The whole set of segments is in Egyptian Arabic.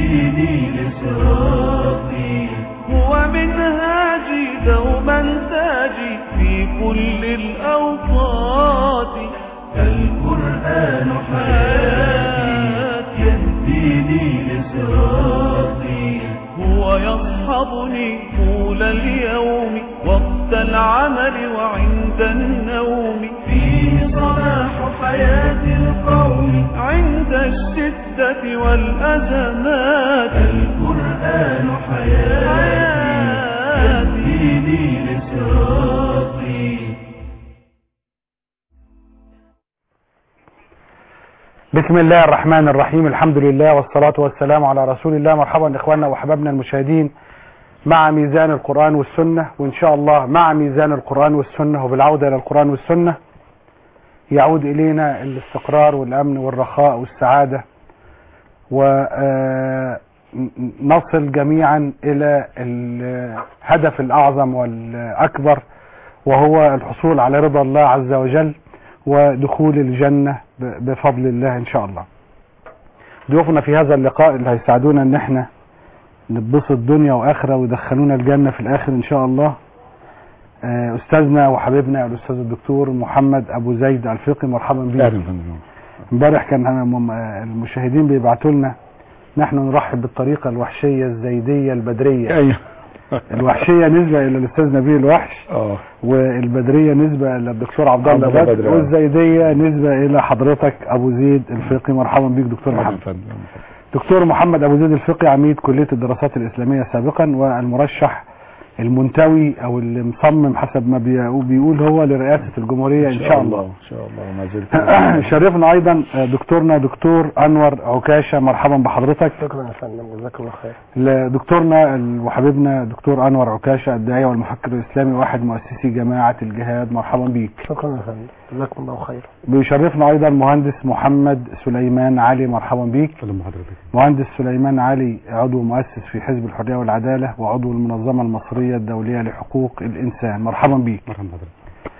يهديني لصراطي هو منهاجي دوما تاجي في كل الأوقات القرآن حياتي يهديني لصراطي هو يصحبني طول اليوم وقت العمل وعند النوم فيه صلاح حياة القوم عند الشدة والأزمات القرآن حياتي يهديني لصراطي بسم الله الرحمن الرحيم الحمد لله والصلاة والسلام على رسول الله مرحبا إخواننا وأحبابنا المشاهدين مع ميزان القرآن والسنة وإن شاء الله مع ميزان القرآن والسنة وبالعودة إلى القرآن والسنة يعود إلينا الاستقرار والأمن والرخاء والسعادة ونصل جميعا إلى الهدف الأعظم والأكبر وهو الحصول على رضا الله عز وجل ودخول الجنة ب- بفضل الله إن شاء الله ضيوفنا في هذا اللقاء اللي هيساعدونا ان احنا نتبسط دنيا واخره ويدخلونا الجنه في الاخر ان شاء الله آه، استاذنا وحبيبنا الاستاذ الدكتور محمد ابو زيد الفقي مرحبا بك اهلا فندم امبارح كان هم- آه، المشاهدين بيبعتوا لنا نحن نرحب بالطريقه الوحشيه الزيديه البدريه ايوه الوحشيه نسبه الى الاستاذ نبيل الوحش اه والبدريه نسبه الى الدكتور عبد الله عبد الله بدر بدر، آه. والزيديه نسبه الى حضرتك ابو زيد الفقي مرحبا بك دكتور اهلا محمد فندم دكتور محمد ابو زيد الفقي عميد كليه الدراسات الاسلاميه سابقا والمرشح المنتوي او اللي مصمم حسب ما بي- بيقول هو لرئاسه الجمهوريه ان شاء الله ان شاء الله ما زلت شرفنا ايضا دكتورنا دكتور انور عكاشه مرحبا بحضرتك شكرا يا فندم جزاك الله خير لدكتورنا وحبيبنا دكتور انور عكاشه الداعيه والمفكر الاسلامي واحد مؤسسي جماعه الجهاد مرحبا بيك شكرا يا فندم جزاكم الله خير بيشرفنا ايضا مهندس محمد سليمان علي مرحبا بيك سلام حضرتك مهندس سليمان علي عضو مؤسس في حزب الحريه والعداله وعضو المنظمه المصريه الدوليه لحقوق الانسان مرحبا بيك مرحبا حضرتك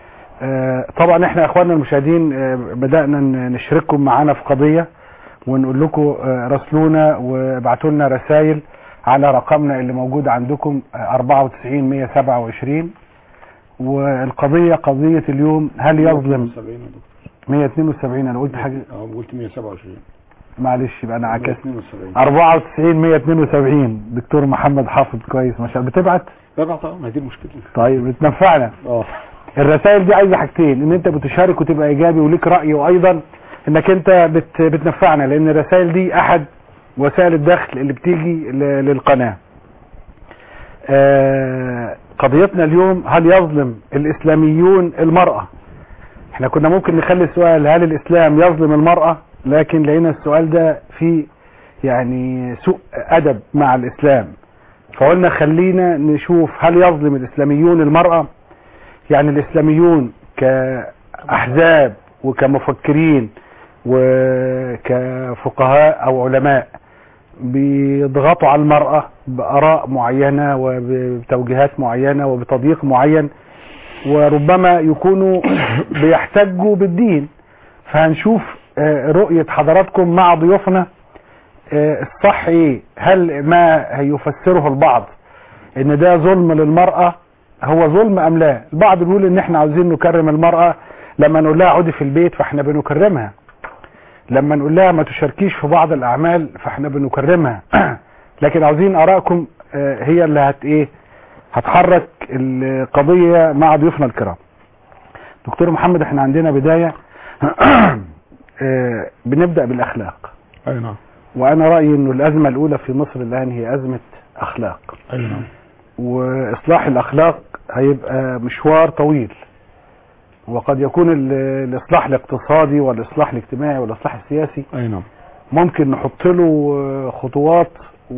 آه، طبعا احنا اخواننا المشاهدين آه، بدانا ن- نشرككم معانا في قضيه ونقول لكم آه، راسلونا وابعتوا لنا رسائل على رقمنا اللي موجود عندكم آه، 94 127 والقضيه قضيه اليوم هل يظلم 70 يا دكتور 172 انا قلت حاجه اه قلت 127 معلش يبقى انا عكست 172 94 172 دكتور محمد حافظ كويس ما شاء الله بتبعت طبعا طبعا ما دي المشكله طيب بتنفعنا اه الرسائل دي عايزه حاجتين ان انت بتشارك وتبقى ايجابي وليك راي وايضا انك انت بت بتنفعنا لان الرسائل دي احد وسائل الدخل اللي بتيجي ل- للقناه آه، قضيتنا اليوم هل يظلم الاسلاميون المراه احنا كنا ممكن نخلي السؤال هل الاسلام يظلم المراه لكن لقينا السؤال ده فيه يعني سوء ادب مع الاسلام فقلنا خلينا نشوف هل يظلم الاسلاميون المراه يعني الاسلاميون كاحزاب وكمفكرين وكفقهاء او علماء بيضغطوا على المرأة بآراء معينة وبتوجيهات معينة وبتضييق معين وربما يكونوا بيحتجوا بالدين فهنشوف آه، رؤية حضراتكم مع ضيوفنا آه، الصح ايه هل ما يفسره البعض ان ده ظلم للمرأة هو ظلم ام لا البعض بيقول ان احنا عاوزين نكرم المرأة لما نقول لها اقعدي في البيت فاحنا بنكرمها لما نقول لها ما تشاركيش في بعض الاعمال فاحنا بنكرمها لكن عاوزين ارائكم آه، هي اللي هت ايه هتحرك القضية مع ضيوفنا الكرام دكتور محمد احنا عندنا بداية آه، بنبدأ بالاخلاق اي نعم وانا رأيي انه الازمة الاولى في مصر الان هي ازمة اخلاق اي نعم واصلاح الاخلاق هيبقى مشوار طويل وقد يكون ال- الاصلاح الاقتصادي والاصلاح الاجتماعي والاصلاح السياسي اي نعم ممكن نحط له خطوات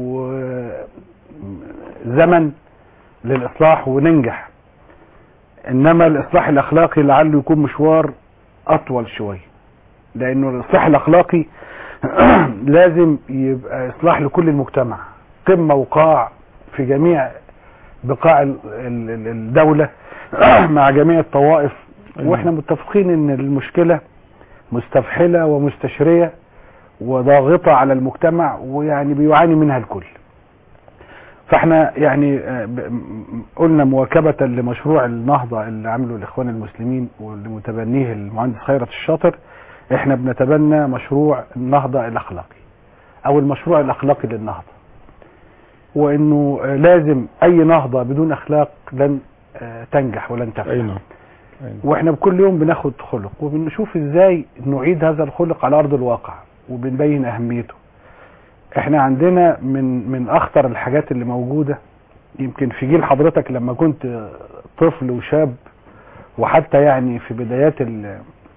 وزمن للاصلاح وننجح انما الاصلاح الاخلاقي لعله يكون مشوار اطول شويه لانه الاصلاح الاخلاقي لازم يبقى اصلاح لكل المجتمع قمه وقاع في جميع بقاع ال- ال- ال- الدوله مع جميع الطوائف أيوة. واحنا متفقين ان المشكله مستفحله ومستشريه وضاغطة على المجتمع ويعني بيعاني منها الكل فاحنا يعني آه، ب- م- قلنا مواكبة لمشروع النهضة اللي عمله الإخوان المسلمين واللي متبنيه المهندس خيرت الشاطر احنا بنتبنى مشروع النهضة الأخلاقي أو المشروع الأخلاقي للنهضة وإنه آه، لازم أي نهضة بدون أخلاق لن آه، تنجح ولن تفلح اي نعم أي نعم. واحنا بكل يوم بناخد خلق وبنشوف ازاي نعيد هذا الخلق على ارض الواقع وبنبين اهميته احنا عندنا من من اخطر الحاجات اللي موجوده يمكن في جيل حضرتك لما كنت طفل وشاب وحتى يعني في بدايات ال-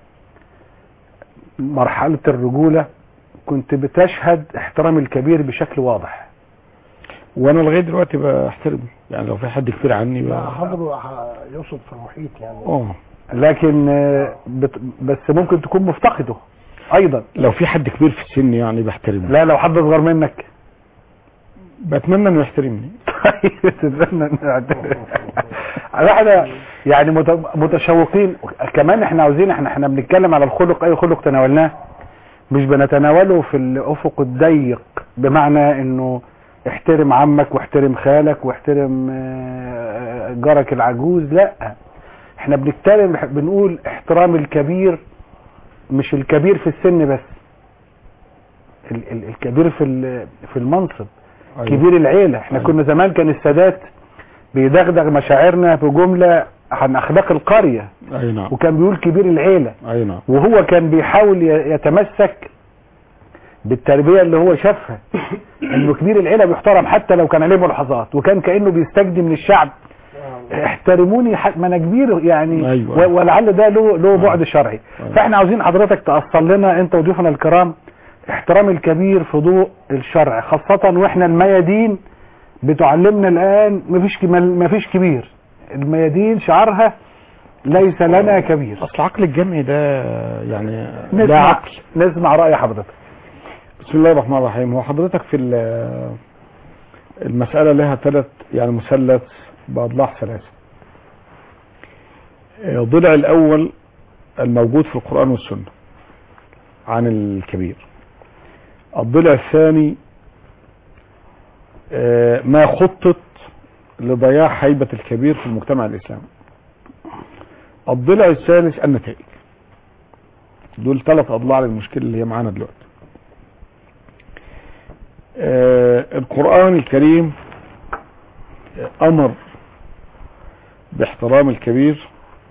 مرحله الرجوله كنت بتشهد احترام الكبير بشكل واضح وانا لغايه دلوقتي بحترمه يعني لو في حد كبير عني ب... لا حضره ح- يقصد في المحيط يعني اه لكن آه، بت- بس ممكن تكون مفتقده ايضا لو في حد كبير في السن يعني بحترمه لا لو حد اصغر منك بتمنى انه يحترمني طيب تتمنى إن نعترف. احنا يعني مت- متشوقين كمان احنا عاوزين احنا احنا بنتكلم على الخلق اي خلق تناولناه مش بنتناوله في الافق الضيق بمعنى انه احترم عمك واحترم خالك واحترم آه، جارك العجوز لا احنا بنتكلم بنقول احترام الكبير مش الكبير في السن بس ال- ال- الكبير في ال- في المنصب أيوة. كبير العيلة احنا أيوة. كنا زمان كان السادات بيدغدغ مشاعرنا بجملة عن اخلاق القرية اي نعم وكان بيقول كبير العيلة اي نعم وهو كان بيحاول ي- يتمسك بالتربية اللي هو شافها انه كبير العيلة بيحترم حتى لو كان عليه ملاحظات وكان كأنه بيستجدي من الشعب احترموني حتى ما انا كبير يعني أيوة. و- ولعل ده له له بعد شرعي أيوة. فاحنا عاوزين حضرتك تأصل لنا انت وضيوفنا الكرام احترام الكبير في ضوء الشرع خاصة واحنا الميادين بتعلمنا الان مفيش كم- مفيش كبير الميادين شعارها ليس لنا كبير اصل عقل الجمعي ده يعني ده نسمع عقل نسمع رأي حضرتك بسم الله الرحمن الرحيم هو حضرتك في ال- المسألة لها ثلاث يعني مثلث بأضلاع ثلاثة الضلع الأول الموجود في القرآن والسنة عن الكبير الضلع الثاني آه، ما خطط لضياع هيبة الكبير في المجتمع الإسلامي الضلع الثالث النتائج دول ثلاث أضلاع للمشكلة اللي هي معانا دلوقتي آه، القرآن الكريم أمر باحترام الكبير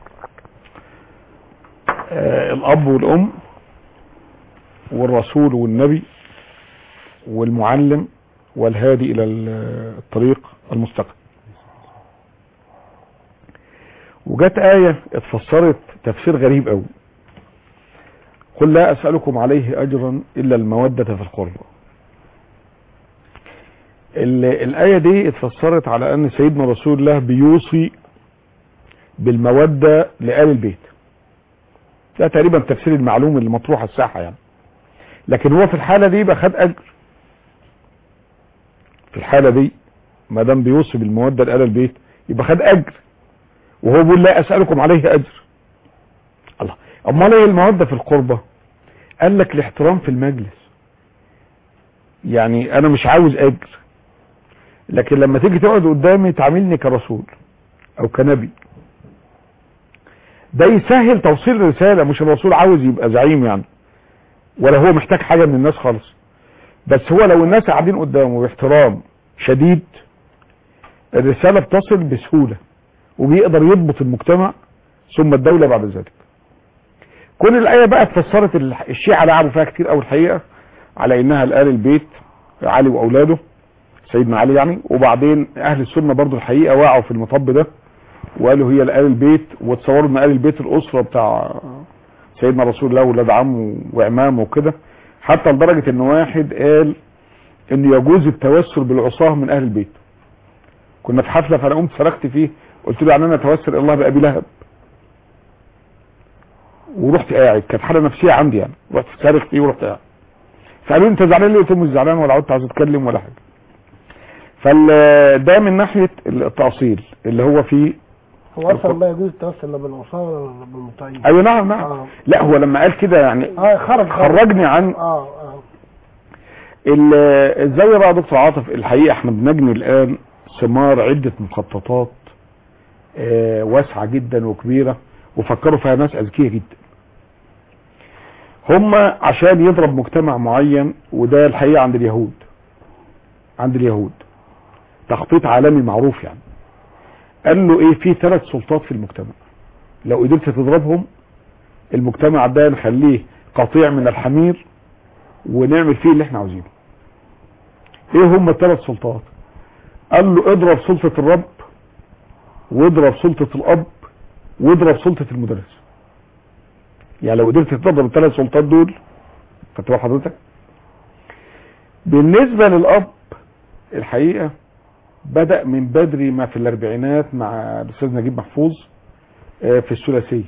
آه، الأب والأم والرسول والنبي والمعلم والهادي إلى ال- الطريق المستقيم وجت آية اتفسرت تفسير غريب قوي قل لا أسألكم عليه أجرا إلا المودة في القربى ال- الآية دي اتفسرت على أن سيدنا رسول الله بيوصي بالمودة لآل البيت ده تقريبا تفسير المعلوم اللي مطروح على الساحة يعني لكن هو في الحالة دي يبقى خد أجر في الحالة دي ما دام بيوصي بالمودة لآل البيت يبقى خد أجر وهو بيقول لا أسألكم عليه أجر الله أمال إيه المودة في القربة قال لك الاحترام في المجلس يعني أنا مش عاوز أجر لكن لما تيجي تقعد قدامي تعاملني كرسول او كنبي ده يسهل توصيل رسالة مش الرسول عاوز يبقى زعيم يعني ولا هو محتاج حاجة من الناس خالص بس هو لو الناس قاعدين قدامه باحترام شديد الرسالة بتصل بسهولة وبيقدر يضبط المجتمع ثم الدولة بعد ذلك كل الآية بقى اتفسرت الح- الشيعة لعبوا فيها كتير أوي الحقيقة على إنها لآل البيت علي وأولاده سيدنا علي يعني وبعدين اهل السنة برضو الحقيقة وقعوا في المطب ده وقالوا هي لآل البيت وتصوروا ان آل البيت الأسرة بتاع سيدنا رسول الله ولاد عمه وعمامه وكده حتى لدرجة ان واحد قال ان يجوز التوسل بالعصاه من اهل البيت كنا في حفلة فانا قمت صرخت فيه قلت له يعني انا اتوسل الى الله بابي لهب ورحت قاعد كانت حالة نفسية عندي يعني رحت صارخ فيه ورحت قاعد فقالوا لي انت زعلان ليه قلت لهم مش زعلان ولا عدت عاوز اتكلم ولا حاجة فده من ناحية التأصيل اللي هو فيه هو اصلا ما يجوز التوسل لا بالعصاه ولا بالمطيب ايوه نعم نعم اه لا هو لما قال كده يعني اه خرج خرجني عن اه اه ال- الزاويه بقى يا دكتور عاطف الحقيقه احنا بنجني الان ثمار عده مخططات آه، واسعه جدا وكبيره وفكروا فيها ناس اذكياء جدا هم عشان يضرب مجتمع معين وده الحقيقه عند اليهود عند اليهود تخطيط عالمي معروف يعني قال له ايه في ثلاث سلطات في المجتمع لو قدرت تضربهم المجتمع ده نخليه قطيع من الحمير ونعمل فيه اللي احنا عاوزينه ايه هم الثلاث سلطات قال له اضرب سلطة الرب واضرب سلطة الاب واضرب سلطة المدرس يعني لو قدرت تضرب الثلاث سلطات دول خدت بال حضرتك بالنسبة للاب الحقيقة بدأ من بدري ما في الاربعينات مع الاستاذ نجيب محفوظ آه، في الثلاثية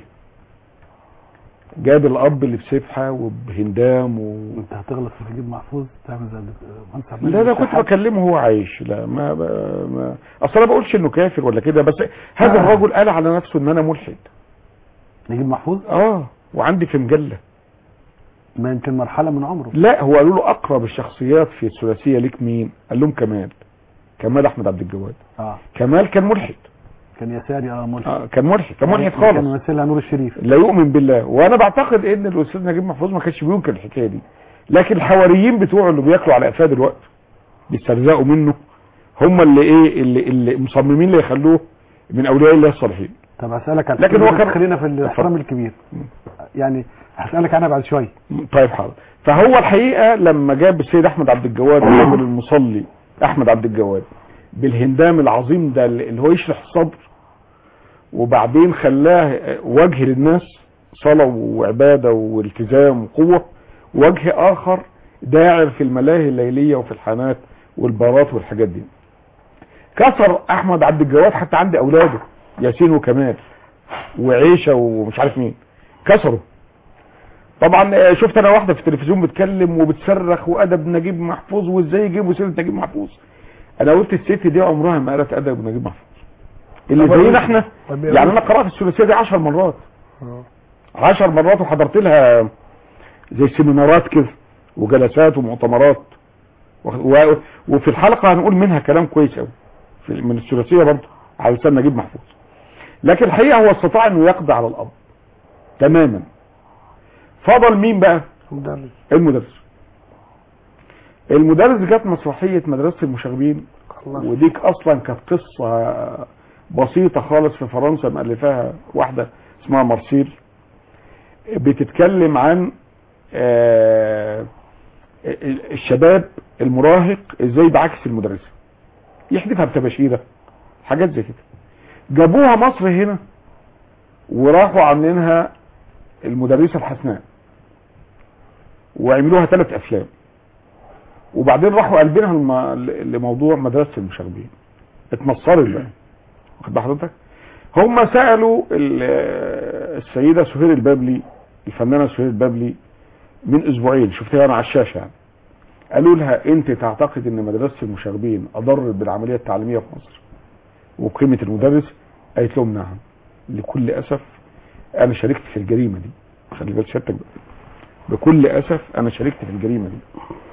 جاب الاب اللي بسبحة وبهندام و... انت هتغلط في نجيب محفوظ تعمل زي المهندس عبد لا ده المنعم كنت الشحات. بكلمه وهو عايش لا ما, ما, ما اصل انا بقولش انه كافر ولا كده بس هذا آه. الرجل قال على نفسه ان انا ملحد نجيب محفوظ اه وعندي في مجلة ما يمكن مرحله من عمره لا هو قالوا له اقرب الشخصيات في الثلاثية ليك مين قال لهم كمال كمال احمد عبد الجواد اه كمال كان ملحد كان يساري اه ملحد آه كان ملحد كان ملحد كان خالص ممثلها نور الشريف لا يؤمن بالله وانا بعتقد ان الاستاذ نجيب محفوظ ما كانش بينكر الحكايه دي لكن الحواريين بتوعه اللي بياكلوا على قفاه دلوقتي بيسترزقوا منه هم اللي ايه اللي, اللي مصممين اللي يخلوه من اولياء الله الصالحين طب هسالك عن لكن هو كان- خلينا في الاحترام الكبير يعني هسالك عنها بعد شويه طيب حاضر فهو الحقيقه لما جاب السيد احمد عبد الجواد الرجل المصلي احمد عبد الجواد بالهندام العظيم ده اللي هو يشرح الصدر وبعدين خلاه وجه للناس صلاة وعبادة والتزام وقوة وجه آخر داعر في الملاهي الليلية وفي الحانات والبارات والحاجات دي كسر أحمد عبد الجواد حتى عند أولاده ياسين وكمال وعيشة ومش عارف مين كسروا طبعا شفت انا واحده في التلفزيون بتكلم وبتصرخ وادب نجيب محفوظ وازاي يجيبوا سيره نجيب محفوظ انا قلت الست دي عمرها ما قالت ادب نجيب محفوظ اللي طب زينا احنا طب يعني انا قرات الثلاثيه دي 10 مرات آه. 10 مرات وحضرت لها زي سيمينارات كده وجلسات ومؤتمرات و- وفي الحلقه هنقول منها كلام كويس قوي من الثلاثيه برضه على لسان نجيب محفوظ لكن الحقيقه هو استطاع انه يقضي على الاب تماما فضل مين بقى مدرس المدرس المدرس جت مسرحية مدرسة المشاغبين خلاص وديك اصلا كانت قصة بسيطة خالص في فرنسا مألفاها واحدة اسمها مارسيل بتتكلم عن آه، الشباب المراهق ازاي بعكس المدرسة يحدفها بتباشيرة حاجات زي كده جابوها مصر هنا وراحوا عاملينها المدرسة الحسناء وعملوها ثلاث افلام وبعدين راحوا قلبينها الم... لموضوع مدرسة المشاغبين اتنصرت بقى واخد بال حضرتك هم سألوا ال- السيدة سهير البابلي الفنانة سهير البابلي من اسبوعين شفتها انا على الشاشة يعني قالوا لها انت تعتقد ان مدرسة المشاغبين اضرت بالعملية التعليمية في مصر وبقيمة المدرس قالت لهم نعم لكل اسف انا شاركت في الجريمة دي خلي بالك سيادتك بقى. بكل اسف انا شاركت في الجريمة دي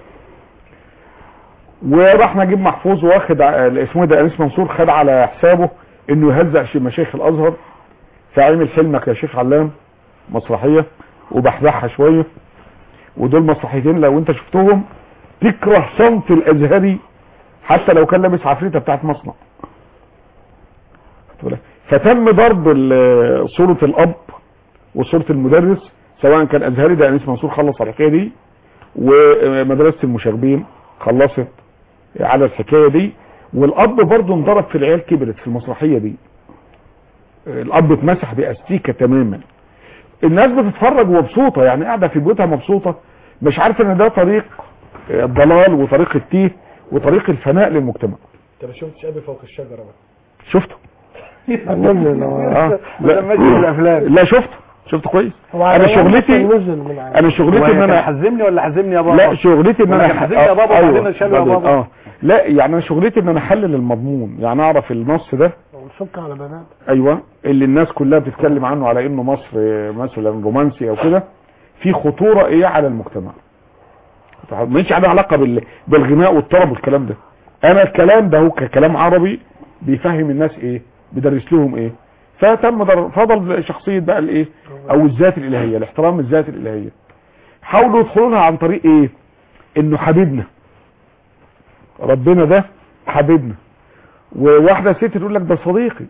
وراح نجيب محفوظ واخد ع- اسمه ده انيس منصور خد على حسابه انه يهزأ شي- مشايخ الازهر فعمل حلمك يا شيخ علام مسرحيه وبحبحها شويه ودول مسرحيتين لو انت شفتهم تكره صمت الازهري حتى لو كان لابس عفريته بتاعت مصنع خدت بالك؟ فتم ضرب ال- صوره الاب وصوره المدرس سواء كان ازهري ده انيس منصور خلص على الحكايه دي ومدرسه المشاغبين خلصت على الحكايه دي والاب برضه انضرب في العيال كبرت في المسرحيه دي الاب اتمسح باستيكه تماما الناس بتتفرج ومبسوطه يعني قاعده في بيوتها مبسوطه مش عارفه ان ده طريق الضلال وطريق التيه وطريق الفناء للمجتمع انت ما شفتش ابي فوق الشجره بقى شفته نزل هو اه لا ماشي في الافلام لا شفته شفته كويس هو انا على شغلتي نزل من على انا شغلتي ان انا حزمني ولا حزمني يا بابا لا شغلتي ان أنا انا كان حزين يا بابا آه، وبعدين شالوا يا بعدين- بابا. اه لا يعني انا شغلتي ان انا احلل المضمون يعني اعرف النص ده ونسك على بنات ايوه اللي الناس كلها بتتكلم عنه على انه مصر مثلا رومانسي او كده في خطوره ايه على المجتمع ماليش عندها علاقه بال... بالغناء والطرب والكلام ده انا الكلام ده هو ككلام عربي بيفهم الناس ايه بيدرس لهم ايه فتم در... فضل شخصيه بقى الايه او الذات الالهيه الاحترام الذات الالهيه حاولوا يدخلوا لها عن طريق ايه انه حبيبنا ربنا ده حبيبنا وواحده ست تقول لك ده صديقي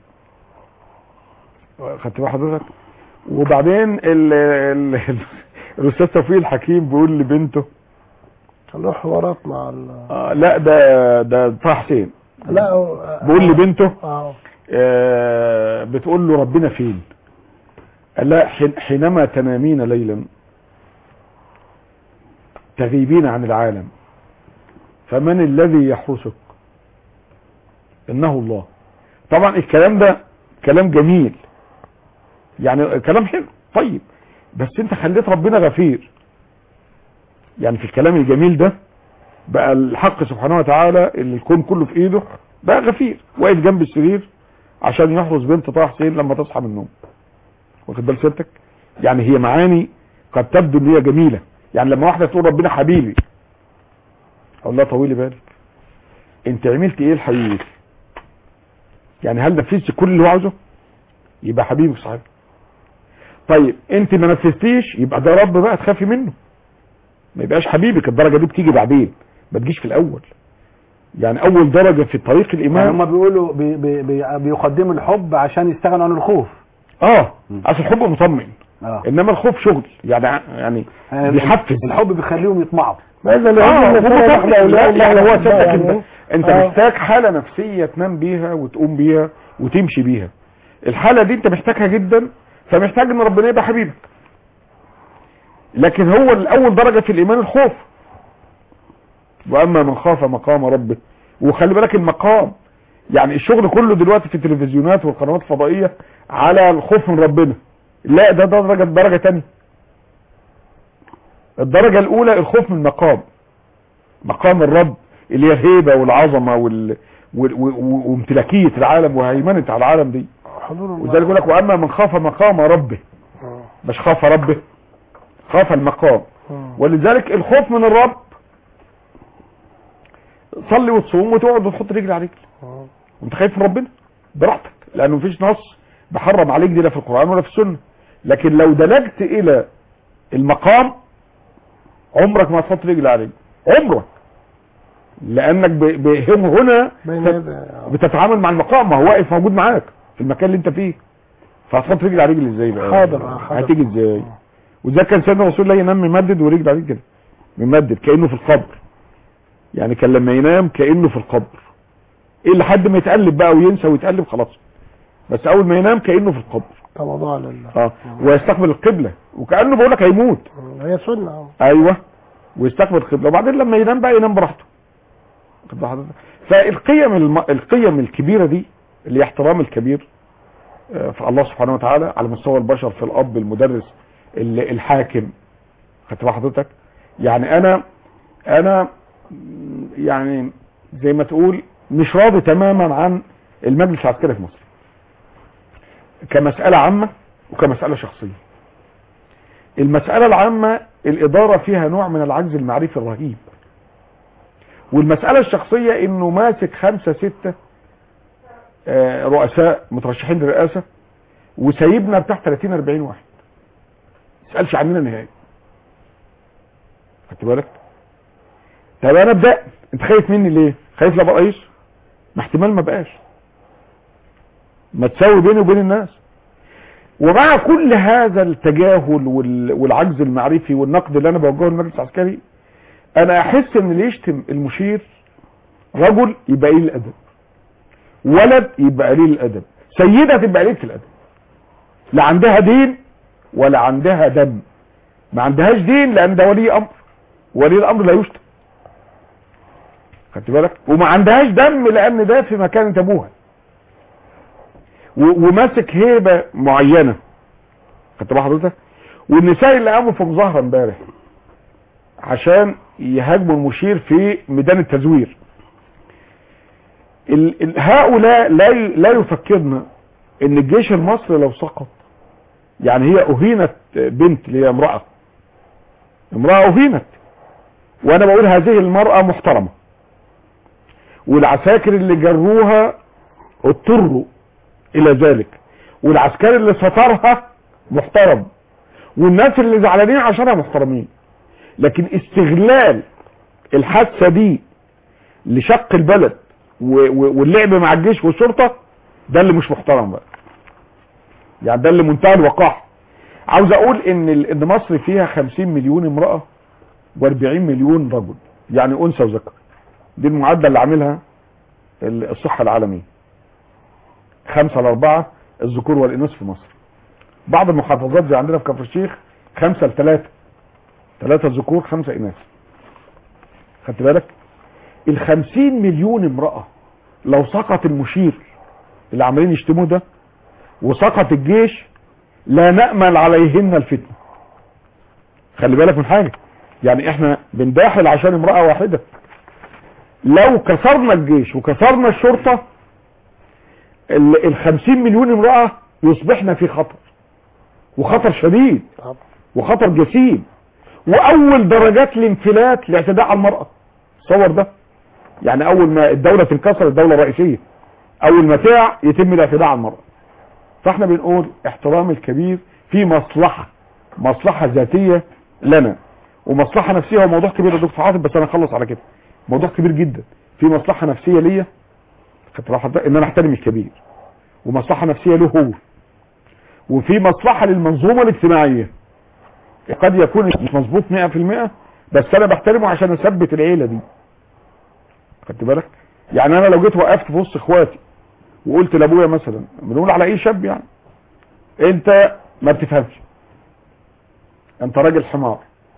خدت بال حضرتك وبعدين ال... ال... الاستاذ توفيق الحكيم بيقول لبنته له حوارات مع ال آه لا ده ده طه حسين لا هو- بيقول لبنته اه آه بتقول له ربنا فين قال لا حين- حينما تنامين ليلا تغيبين عن العالم فمن الذي يحرسك انه الله طبعا الكلام ده كلام جميل يعني كلام حلو طيب بس انت خليت ربنا غفير يعني في الكلام الجميل ده بقى الحق سبحانه وتعالى اللي الكون كله في ايده بقى غفير واقف جنب السرير عشان يحرس بنت طه حسين لما تصحى من النوم واخد بال سيادتك يعني هي معاني قد تبدو ان هي جميله يعني لما واحده تقول ربنا حبيبي اقول لها طويلي بالك انت عملت ايه لحبيبك يعني هل نفذت كل اللي هو عاوزه يبقى حبيبك صحيح طيب انت ما نفذتيش يبقى ده رب بقى تخافي منه ما يبقاش حبيبك الدرجه دي بتيجي بعدين ما تجيش في الاول يعني اول درجه في طريق يعني الايمان هم بيقولوا بي بي بي بيقدموا الحب عشان يستغنوا عن الخوف اه اصل الحب مطمئن اه انما الخوف شغل يعني يعني يعني بيحفز الحب بيخليهم يطمعوا ماذا لو اه أن هو فرح مطمئن. أولياء لا، يعني هو الله صدق يعني انت انت آه. محتاج حاله نفسيه تنام بيها وتقوم بيها وتمشي بيها الحاله دي انت محتاجها جدا فمحتاج ان ربنا يبقى حبيبك لكن هو الاول درجه في الايمان الخوف واما من خاف مقام ربه وخلي بالك المقام يعني الشغل كله دلوقتي في التلفزيونات والقنوات الفضائيه على الخوف من ربنا لا ده ده درجه درجه تانية الدرجه الاولى الخوف من المقام مقام الرب اللي هي الهيبه والعظمه وال... وال... و- وامتلاكيه العالم وهيمنه على العالم دي حضور الله وذلك يقول لك واما من خاف مقام ربه آه. مش خاف ربه خاف المقام آه. ولذلك الخوف من الرب صلي وتصوم وتقعد وتحط رجل على رجل آه. وانت خايف من ربنا براحتك لانه مفيش نص بحرم عليك دي لا في القران ولا في السنه لكن لو دلجت الى المقام عمرك ما هتحط رجل على رجل عمرك لانك ب... ب... هنا بين تت- يدي آه. بتتعامل مع المقام ما هو واقف موجود معاك في المكان اللي انت فيه فهتحط رجل على رجل ازاي بقى حاضر، آه، حاضر. هتيجي ازاي وده كان سيدنا رسول الله ينام ممدد ورجل عليه كده ممدد كانه في القبر يعني كان لما ينام كانه في القبر ايه لحد ما يتقلب بقى وينسى ويتقلب خلاص بس اول ما ينام كانه في القبر تواضع لله اه ويستقبل القبله وكانه بقول لك هيموت آه. هي سنة آه. ايوه ويستقبل القبله وبعدين لما ينام بقى ينام براحته واخد بال حضرتك؟ فالقيم الم... القيم الكبيره دي اللي هي احترام الكبير آه، في الله سبحانه وتعالى على مستوى البشر في الاب المدرس ال- الحاكم خدت بال حضرتك يعني انا انا م، يعني زي ما تقول مش راضي تماما عن المجلس العسكري في مصر كمساله عامه وكمساله شخصيه المسألة العامة الإدارة فيها نوع من العجز المعرفي الرهيب والمسألة الشخصية إنه ماسك خمسة ستة آه، رؤساء مترشحين للرئاسة وسايبنا بتاع 30 40 واحد تسألش عننا نهائي خدت بالك طب انا ابدا انت خايف مني ليه خايف لا ابقى رئيس ما احتمال ما بقاش ما تساوي بيني وبين الناس ومع كل هذا التجاهل وال- والعجز المعرفي والنقد اللي انا بوجهه للمجلس العسكري انا احس ان اللي يشتم المشير رجل يبقى قليل الادب ولد يبقى قليل الادب سيده تبقى قليله الادب لا عندها دين ولا عندها دم ما عندهاش دين لان ده ولي امر ولي الامر لا يشتم خدت بالك وما عندهاش دم لان ده في مكانة ابوها و- وماسك هيبه معينه خدت بال حضرتك والنساء اللي قاموا في مظاهره امبارح عشان يهاجموا المشير في ميدان التزوير ال- ال- هؤلاء لا ي- لا يفكرنا ان الجيش المصري لو سقط يعني هي اهينت بنت اللي هي امراه امراه اهينت وانا بقول هذه المرأة محترمة والعساكر اللي جروها اضطروا الى ذلك والعسكري اللي سترها محترم والناس اللي زعلانين عشانها محترمين لكن استغلال الحادثة دي لشق البلد و- و- واللعب مع الجيش والشرطة ده اللي مش محترم بقى يعني ده اللي منتهى الوقاحة عاوز اقول ان ال- ان مصر فيها 50 مليون امرأة و40 مليون رجل يعني انثى وذكر دي المعادلة اللي عاملها ال- الصحة العالمية خمسة لأربعة الذكور والإناث في مصر بعض المحافظات زي عندنا في كفر الشيخ خمسة لثلاثة ثلاثة ذكور خمسة إناث خدت بالك الخمسين مليون امرأة لو سقط المشير اللي عمالين يشتموه ده وسقط الجيش لا نأمل عليهن الفتنة خلي بالك من حاجة يعني احنا بنداخل عشان امرأة واحدة لو كسرنا الجيش وكسرنا الشرطة ال ال 50 مليون امرأة يصبحنا في خطر وخطر شديد طبعا. وخطر جسيم واول درجات الانفلات الاعتداء على المرأة تصور ده يعني اول ما الدولة تنكسر الدولة الرئيسية اول ما تقع يتم الاعتداء على المرأة فاحنا بنقول احترام الكبير في مصلحة مصلحة ذاتية لنا ومصلحة نفسية هو موضوع كبير يا دكتور حاتم بس انا اخلص على كده موضوع كبير جدا في مصلحة نفسية ليا خدت بالك حضرتك؟ ان انا احترم الكبير ومصلحة نفسية له هو وفي مصلحة للمنظومة الاجتماعية قد يكون مش مظبوط 100% بس انا بحترمه عشان اثبت العيلة دي خدت بالك يعني انا لو جيت وقفت في وسط اخواتي وقلت لابويا مثلا بنقول على اي شاب يعني انت ما بتفهمش انت راجل حمار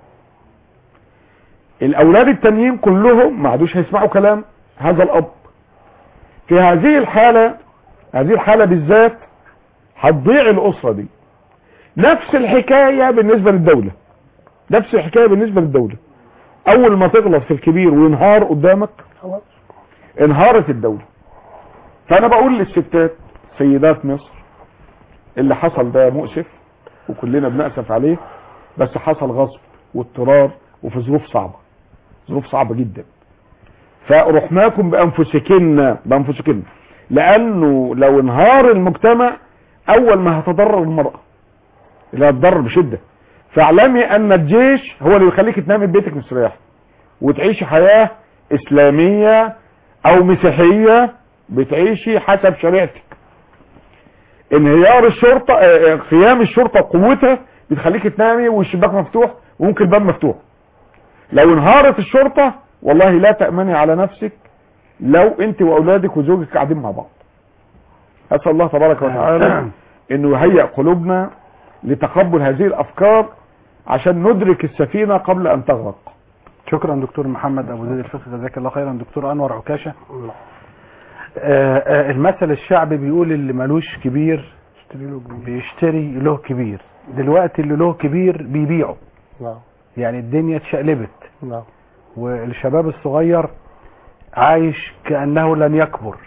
الاولاد التانيين كلهم ما عادوش هيسمعوا كلام هذا الاب في هذه الحالة هذه الحالة بالذات هتضيع الاسرة دي نفس الحكاية بالنسبة للدولة نفس الحكاية بالنسبة للدولة اول ما تغلط في الكبير وينهار قدامك خلاص انهارت الدولة فانا بقول للستات سيدات مصر اللي حصل ده مؤسف وكلنا بنأسف عليه بس حصل غصب واضطرار وفي ظروف صعبة ظروف صعبة جدا فرحماكم بأنفسكن بأنفسكن لأنه لو انهار المجتمع أول ما هتضرر المرأة اللي هتضرر بشدة فاعلمي أن الجيش هو اللي يخليك تنامي في بيتك مستريح وتعيشي حياة إسلامية أو مسيحية بتعيشي حسب شريعتك انهيار الشرطة آه، آه، قيام الشرطة وقوتها بتخليك تنامي والشباك مفتوح وممكن الباب مفتوح لو انهارت الشرطة والله لا تأمني على نفسك لو انت واولادك وزوجك قاعدين مع بعض اسأل الله تبارك وتعالى انه يهيئ قلوبنا لتقبل هذه الافكار عشان ندرك السفينة قبل ان تغرق شكرا دكتور محمد ابو زيد الفقه جزاك الله خيرا دكتور انور عكاشه آه، آه، المثل الشعبي بيقول اللي ملوش كبير اشتري له جنيه بيشتري له كبير دلوقتي اللي له كبير بيبيعه نعم يعني الدنيا اتشقلبت نعم والشباب الصغير عايش كأنه لن يكبر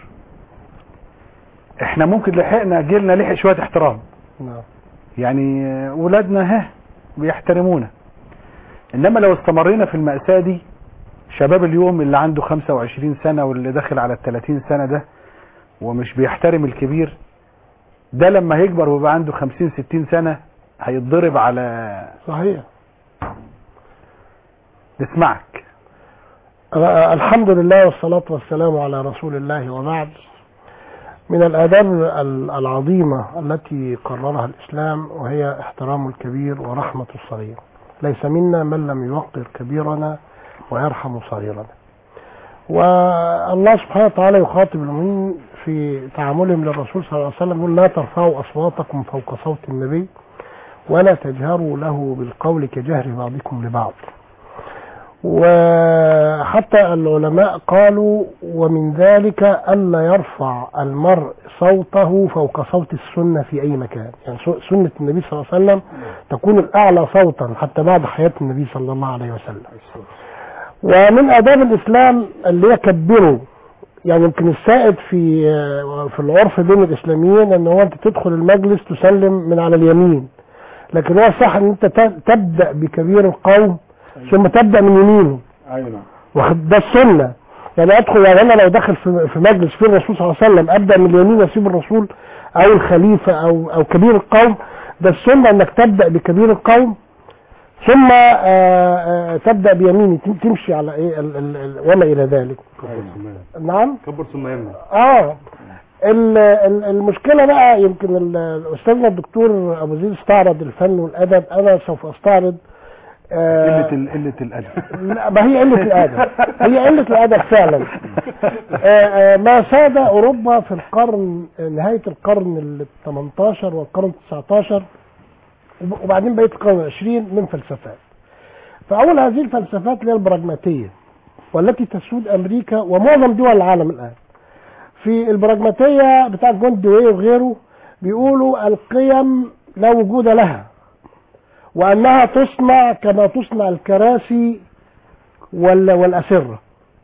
احنا ممكن لحقنا جيلنا لحق شوية احترام نعم يعني آه، ولادنا ها بيحترمونا انما لو استمرينا في المأساة دي شباب اليوم اللي عنده 25 سنة واللي داخل على ال 30 سنة ده ومش بيحترم الكبير ده لما هيكبر ويبقى عنده 50 60 سنة هيتضرب على صحيح نسمعك آه، الحمد لله والصلاة والسلام على رسول الله وبعد من الآداب ال- العظيمة التي قررها الإسلام وهي احترام الكبير ورحمة الصغير ليس منا من لم يوقر كبيرنا ويرحم صغيرنا والله سبحانه وتعالى يخاطب المؤمنين في تعاملهم للرسول صلى الله عليه وسلم يقول لا ترفعوا أصواتكم فوق صوت النبي ولا تجهروا له بالقول كجهر بعضكم لبعض وحتى العلماء قالوا ومن ذلك ألا يرفع المرء صوته فوق صوت السنة في أي مكان يعني سو- سنة النبي صلى الله عليه وسلم تكون الأعلى صوتا حتى بعد حياة النبي صلى الله عليه وسلم ومن آداب الإسلام اللي هي كبروا يعني يمكن السائد في في العرف بين الإسلاميين أن هو أنت تدخل المجلس تسلم من على اليمين لكن هو صح أن أنت ت- تبدأ بكبير القوم ثم تبدأ من يمينه ايوه نعم واخد ده السنه يعني ادخل يعني انا لو داخل في في مجلس فيه الرسول صلى الله عليه وسلم ابدا من اليمين اسيب الرسول او الخليفه او او كبير القوم ده السنه انك تبدا بكبير القوم ثم آه، آه، تبدا بيميني تم- تمشي على ايه ال- ال- ال- وما الى ذلك نعم كبر ثم يمنع اه ال- ال- المشكله بقى يمكن ال- استاذنا الدكتور ابو زيد استعرض الفن والادب انا سوف استعرض آه، قله ال- قله الادب لا ما هي قلة الأدب هي قلة الأدب فعلا آه، آه، ما ساد أوروبا في القرن نهاية القرن ال 18 والقرن 19 وب- وبعدين بقية القرن العشرين من فلسفات فأول هذه الفلسفات اللي هي البراجماتية والتي تسود أمريكا ومعظم دول العالم الآن في البراجماتية بتاع جون دوي وغيره بيقولوا القيم لا وجود لها وأنها تصنع كما تصنع الكراسي وال- والأسرة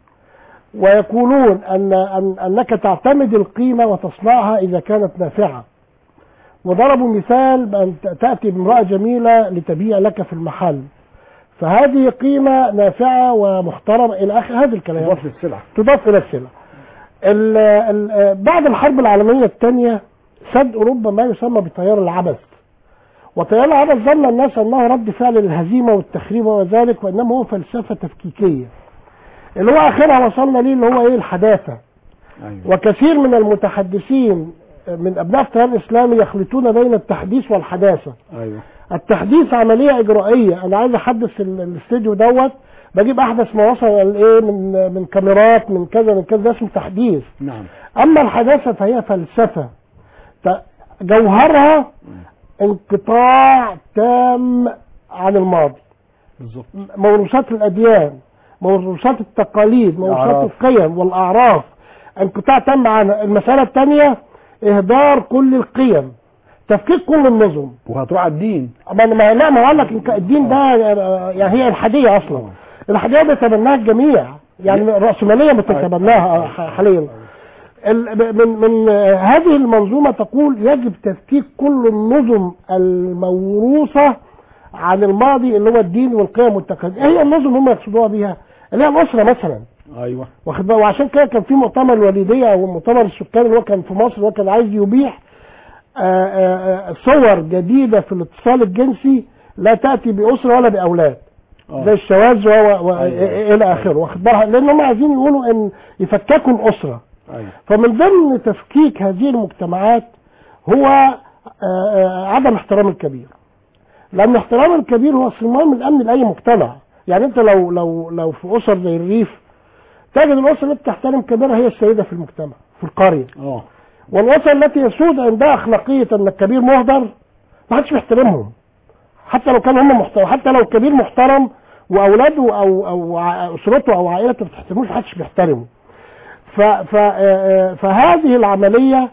ويقولون أن أن أنك تعتمد القيمة وتصنعها إذا كانت نافعة وضربوا مثال بأن ت- تأتي بامرأة جميلة لتبيع لك في المحل فهذه قيمة نافعة ومحترمة إلى آخر هذا الكلام اضاف للسلع تضاف الى السلع ال- ال- بعد الحرب العالميه الثانيه سد اوروبا ما يسمى بتيار العبث وتيار العبث ظن الناس انه رد فعل للهزيمه والتخريب وذلك وانما هو فلسفه تفكيكيه اللي هو اخرها وصلنا ليه اللي هو ايه الحداثه ايوه وكثير من المتحدثين من ابناء التيار الاسلامي يخلطون بين التحديث والحداثه ايوه التحديث عمليه اجرائيه انا عايز احدث ال- الاستوديو دوت بجيب احدث ما وصل الايه من من كاميرات من كذا من كذا ده اسمه تحديث نعم اما الحداثه فهي فلسفه ت- جوهرها انقطاع تام عن الماضي بالظبط موروثات الاديان موروثات التقاليد موروثات الأعراف. القيم والاعراف انقطاع تام عنها المساله الثانيه اهدار كل القيم تفكيك كل النظم وهتروح على الدين ما انا ما لا ما قال لك إنك الدين ده آه، يعني هي الحاديه اصلا الحاديه بيتبناها الجميع يعني الراسماليه بتتبناها آه، ح- حاليا ال- من من آه، هذه المنظومه تقول يجب تفكيك كل النظم الموروثه عن الماضي اللي هو الدين والقيم والتقاليد ايه هي النظم هم يقصدوها بيها اللي هي الاسره مثلا ايوه واخد بالك وعشان كده كان في مؤتمر الوالديه او مؤتمر السكان اللي هو كان في مصر اللي هو كان عايز يبيح آه، آه، آه، صور جديده في الاتصال الجنسي لا تاتي باسره ولا باولاد آه. زي الشواذ و- و- و- أيوة. الى اخره واخد بالك لان هم عايزين يقولوا ان يفككوا الاسره ايوه فمن ضمن تفكيك هذه المجتمعات هو آه، آه، عدم احترام الكبير لان احترام الكبير هو صمام الامن لاي مجتمع يعني انت لو لو لو في اسر زي الريف تجد الاسره اللي بتحترم كبيرها هي السيده في المجتمع في القريه اه والاسر التي يسود عندها اخلاقيه ان الكبير مهدر ما حدش بيحترمهم حتى لو كان هم محترم حتى لو الكبير محترم واولاده او او ع- اسرته او عائلته ما بتحترموش محدش بيحترمه ف ف آه، آه، فهذه العمليه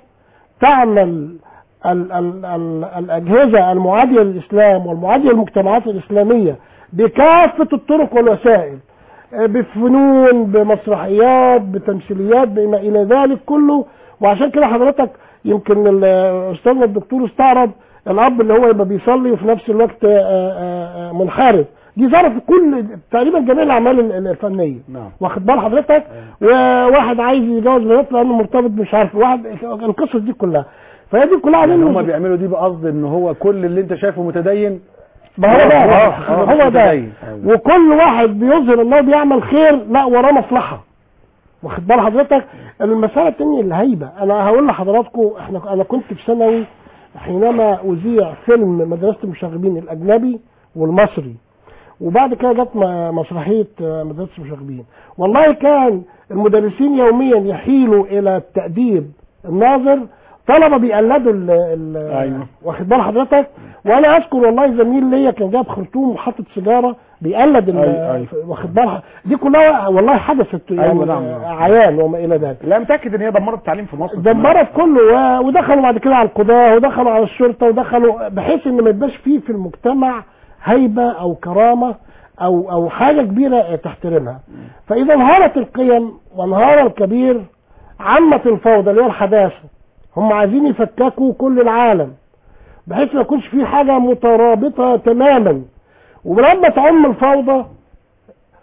تعمل ال ال ال الاجهزه المعاديه للاسلام والمعاديه للمجتمعات الاسلاميه بكافه الطرق والوسائل آه، بفنون بمسرحيات بتمثيليات بما الى ذلك كله وعشان كده حضرتك يمكن ال- استاذنا الدكتور استعرض الاب اللي هو يبقى بيصلي وفي نفس الوقت آه، آه، آه، منحرف دي ظرف كل تقريبا جميع الاعمال ال- الفنيه نعم واخد بال حضرتك وواحد عايز يتجوز بنات لانه مرتبط مش عارف واحد القصص دي كلها فهي دي كلها يعني عاملين هم بيعملوا دي بقصد ان هو كل اللي انت شايفه متدين ما هو ده آه، آه، هو ده متدين. أيوة. وكل واحد بيظهر انه بيعمل خير لا وراه مصلحه واخد بال حضرتك المساله الثانيه الهيبه انا هقول لحضراتكم احنا انا كنت في ثانوي حينما اذيع فيلم مدرسه المشاغبين الاجنبي والمصري وبعد كده جت م- مسرحيه آه، مدرسه المشاغبين والله كان المدرسين يوميا يحيلوا الى تاديب الناظر طلبه بيقلدوا ال ال أيوة. واخد بال حضرتك وانا اذكر والله زميل ليا كان جايب خرطوم وحاطط سيجاره بيقلد ال- أيوة، أيوة. واخد بال دي كلها والله حدثت يعني أيوة، نعم. عيان وما الى ذلك لا متاكد ان هي دمرت التعليم في مصر دمرت كله و- ودخلوا بعد كده على القضاة ودخلوا على الشرطة ودخلوا بحيث ان ما يبقاش فيه في المجتمع هيبة او كرامة او او حاجة كبيرة تحترمها فاذا انهارت القيم وانهار الكبير عمت الفوضى اللي هي الحداثة هم عايزين يفككوا كل العالم بحيث ما يكونش في حاجة مترابطة تماما ولما تعم الفوضى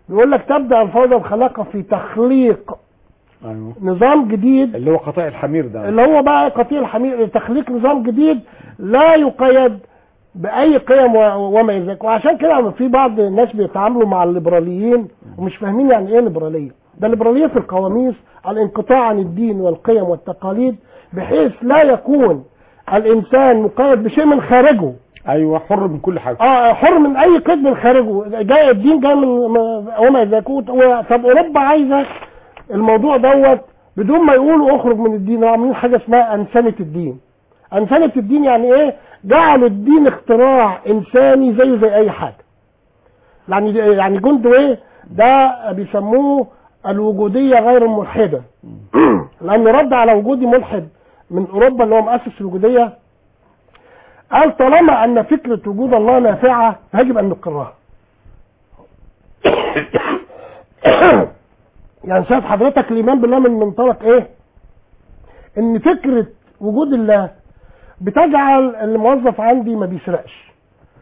بيقول لك تبدا الفوضى الخلاقه في تخليق ايوه نظام جديد اللي هو قطاع الحمير ده اللي هو بقى قتيل حمير تخليق نظام جديد لا يقيد باي قيم و- وما الى ذلك وعشان كده في بعض الناس بيتعاملوا مع الليبراليين ومش فاهمين يعني ايه ليبراليه ده الليبراليه في القواميس الانقطاع عن الدين والقيم والتقاليد بحيث لا يكون الانسان مقيد بشيء من خارجه ايوه حر من كل حاجه اه حر من اي قيد من خارجه جاي الدين جاي من م- وما الى ذلك وت- و- طب اوروبا عايزه الموضوع دوت بدون ما يقولوا اخرج من الدين وعاملين حاجه اسمها انسنه الدين انسنه الدين يعني ايه جعلوا الدين اختراع انساني زيه زي اي حاجه يعني يعني جندوي ده بيسموه الوجوديه غير الملحده لانه رد على وجودي ملحد من اوروبا اللي هو مؤسس الوجوديه قال طالما ان فكره وجود الله نافعه يجب ان نقرها يعني شايف حضرتك الايمان بالله من منطلق ايه ان فكره وجود الله بتجعل الموظف عندي ما بيسرقش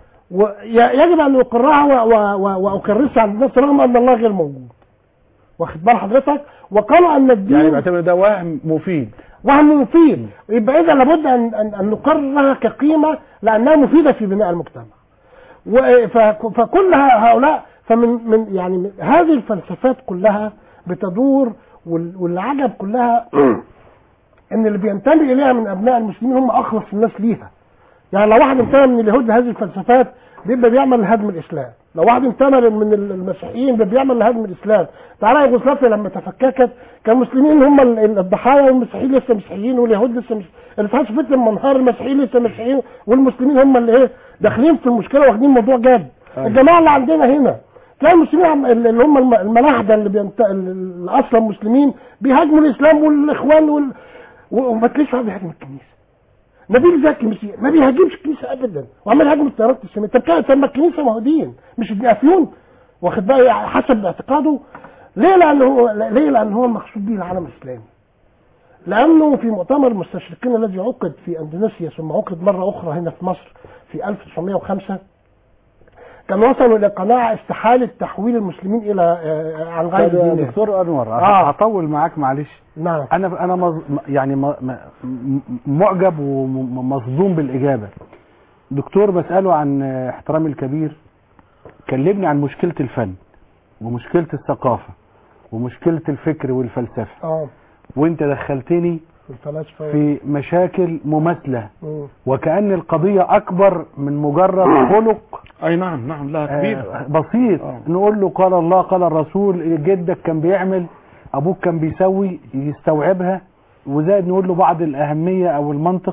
ويجب ان اقرها و- و- و- واكرسها عند الناس رغم ان الله غير موجود واخد بال حضرتك وقالوا ان الدين يعني بعتبر ده وهم مفيد وهم مفيد يبقى اذا لابد ان ان, أن نقررها كقيمه لانها مفيده في بناء المجتمع و- ف- فكل ه- هؤلاء فمن من يعني من هذه الفلسفات كلها بتدور وال- والعجب كلها ان اللي بينتمي اليها من ابناء المسلمين هم اخلص الناس ليها يعني لو واحد انتمى من اليهود لهذه الفلسفات بيبقى بيعمل لهدم الاسلام لو واحد انتمى من المسيحيين بيبقى بيعمل لهدم الاسلام تعالى يوغوسلافيا لما تفككت كان المسلمين هم ال- ال- الضحايا والمسيحيين لسه مسيحيين واليهود لسه مش الاتحاد السوفيتي لما انهار المسيحيين لسه مسيحيين والمسلمين هم اللي ايه داخلين في المشكله واخدين الموضوع جد الجماعه اللي عندنا هنا تلاقي المسلمين عم- اللي هم الم- الملاحده اللي بينت... اللي اصلا مسلمين بيهاجموا الاسلام والاخوان وال... و- وما تلاقيش واحد بيهاجم الكنيسه نبيل زكي مش ما بيهاجمش الكنيسه ابدا وعمال يهاجم التيارات الاسلاميه طب كده- طب ما الكنيسه ما هو دين مش ابن افيون واخد بقى حسب اعتقاده ليه لان هو ليه لان هو المقصود به العالم الاسلامي لانه في مؤتمر المستشرقين الذي عقد في اندونيسيا ثم عقد مره اخرى هنا في مصر في 1905 كان وصلوا الى قناعه استحاله تحويل المسلمين الى آه، عن غير طيب يا دينهم دكتور انور آه. هطول معاك معلش نعم انا انا مز... يعني م... م... معجب ومصدوم بالاجابه دكتور بساله عن احترام الكبير كلمني عن مشكله الفن ومشكله الثقافه ومشكله الفكر والفلسفه اه وانت دخلتني في الفلاسفه في مشاكل مماثله مم. وكأن القضية أكبر من مجرد خلق اي نعم نعم لا كبير آه، بسيط آه. نقول له قال الله قال الرسول جدك كان بيعمل أبوك كان بيسوي يستوعبها وزائد نقول له بعض الأهمية أو المنطق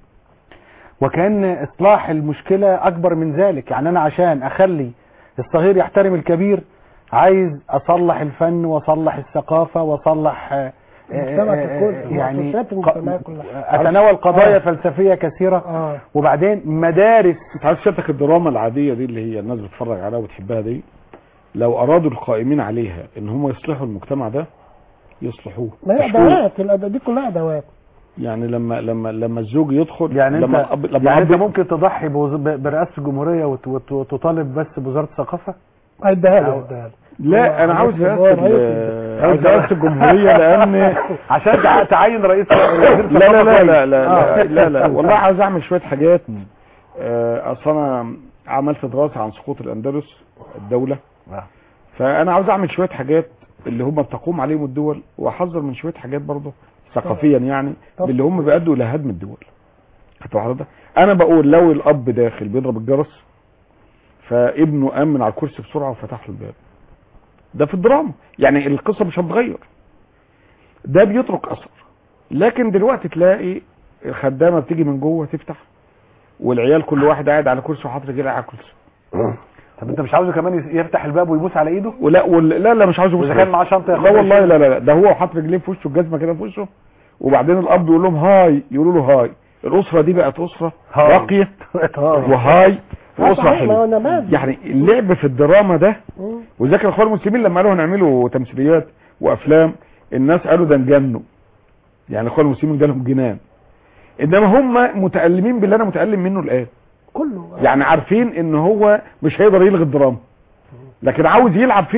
وكأن إصلاح المشكلة أكبر من ذلك يعني أنا عشان أخلي الصغير يحترم الكبير عايز أصلح الفن وأصلح الثقافة وأصلح آه، المجتمع آه، ككل، آه، يعني مؤسسات المجتمع كلها. أتناول قضايا آه. فلسفية كثيرة اه وبعدين مدارس انت عارف سيادتك الدراما العاديه دي اللي هي الناس بتتفرج عليها وبتحبها دي لو ارادوا القائمين عليها ان هم يصلحوا المجتمع ده يصلحوه ما هي مشكور. ادوات الأد- دي كلها ادوات يعني لما لما لما الزوج يدخل يعني لما انت الأب لما يعني انت الأب ممكن تضحي بوز- ب- برئاسه الجمهوريه وت- وت- وتطالب بس بوزاره الثقافه هيديها أو- له هيديها له لا انا هو عاوز رئيس رئاسه الجمهورية. ال- عاوز رئاسه الجمهوريه لان عشان تع- تعين رئيس لا لا لا لا لا, آه. لا, لا, لا والله عاوز اعمل شويه حاجات آه، اصل انا عملت دراسه عن سقوط الاندلس الدوله آه. فانا عاوز اعمل شويه حاجات اللي هم بتقوم عليهم الدول واحذر من شويه حاجات برضه ثقافيا يعني طب. اللي هم بيأدوا الى هدم الدول هتبقى حضرتك انا بقول لو الاب داخل بيضرب الجرس فابنه قام من على الكرسي بسرعه وفتح له الباب ده في الدراما يعني القصه مش هتتغير ده بيترك اثر لكن دلوقتي تلاقي الخدامه بتيجي من جوه تفتح والعيال كل واحد قاعد على كرسي وحاطط رجليه على كرسي طب انت مش عاوزه كمان يس- يفتح الباب ويبوس على ايده ولا ولا لا لا مش عاوز يبص واذا كان معاه شنطه لا ياخدها والله يشيلها. لا لا لا ده هو حاطط رجليه في وشه الجزمه كده في وشه وبعدين الاب يقول لهم هاي يقولوا له هاي الاسره دي بقت اسره هاي. راقيه وهاي واسره ما هو حلوه نماذج يعني اللعب في الدراما ده مم. وذاك الاخوان المسلمين لما قالوا هنعملوا تمثيليات وافلام الناس قالوا ده نجنوا يعني الاخوان المسلمين جالهم جنان انما هم متالمين باللي انا متالم منه الان كله يعني عارفين ان هو مش هيقدر يلغي الدراما لكن عاوز يلعب فيها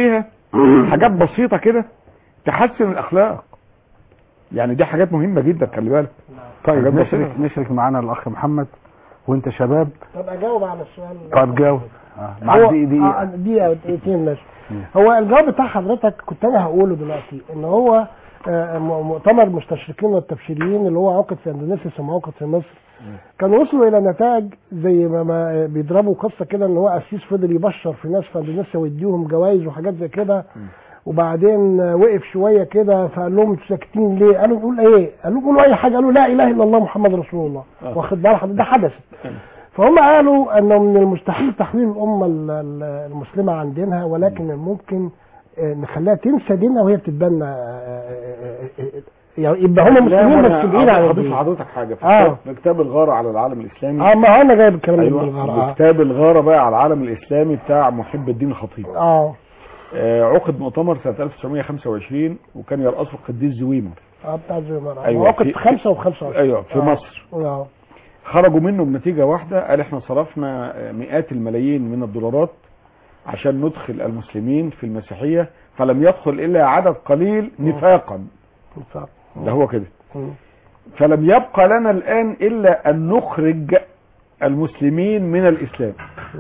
حاجات بسيطه كده تحسن الاخلاق يعني دي حاجات مهمه جدا خلي بالك طيب حاجات نشرك بسيطة. نشرك معانا الاخ محمد وانت شباب طب اجاوب على السؤال طب جاوب آه، معاك هو- دقيقة آه، دقيقة دقيقة أو دقيقتين ماشي مم. هو الجواب بتاع حضرتك كنت انا هقوله دلوقتي ان هو آه، م- مؤتمر المستشرقين والتبشيريين اللي هو عقد في اندونيسيا ثم عقد في مصر كانوا وصلوا الى نتائج زي ما, ما بيضربوا قصه كده ان هو قسيس فضل يبشر في ناس في اندونيسيا ويديهم جوائز وحاجات زي كده وبعدين آه، وقف شويه كده فقال لهم انتوا ساكتين ليه؟ قالوا نقول ايه؟ قالوا قولوا اي حاجه قالوا لا اله الا الله محمد رسول الله آه. واخد بال حضرتك ده حدث فهم قالوا انه من المستحيل تحويل الامه ال- ال- المسلمه عن دينها ولكن الممكن آه، نخليها تنسى دينها وهي بتتبنى آه، آه، آه، آه، يعني يبقى هم مسلمين بس بعيد عن هضيف الدين لحضرتك حاجه في آه. كتاب- في كتاب الغارة على العالم الاسلامي اه ما هو انا جايب الكلام ده ايوه بالغرب اه وكتاب الغارة بقى على العالم الاسلامي بتاع محب الدين الخطيب اه آه، عقد مؤتمر سنة 1925 وكان يرأسه القديس زويمر اه بتاع زي ما أيوة، مواقف في- في خمسة وخمسة وعشرين. ايوه في آه. مصر اه خرجوا منه بنتيجة واحدة قال احنا صرفنا مئات الملايين من الدولارات عشان ندخل المسلمين في المسيحية فلم يدخل الا عدد قليل نفاقا صح. ده هو كده مم. فلم يبقى لنا الان الا ان نخرج المسلمين من الاسلام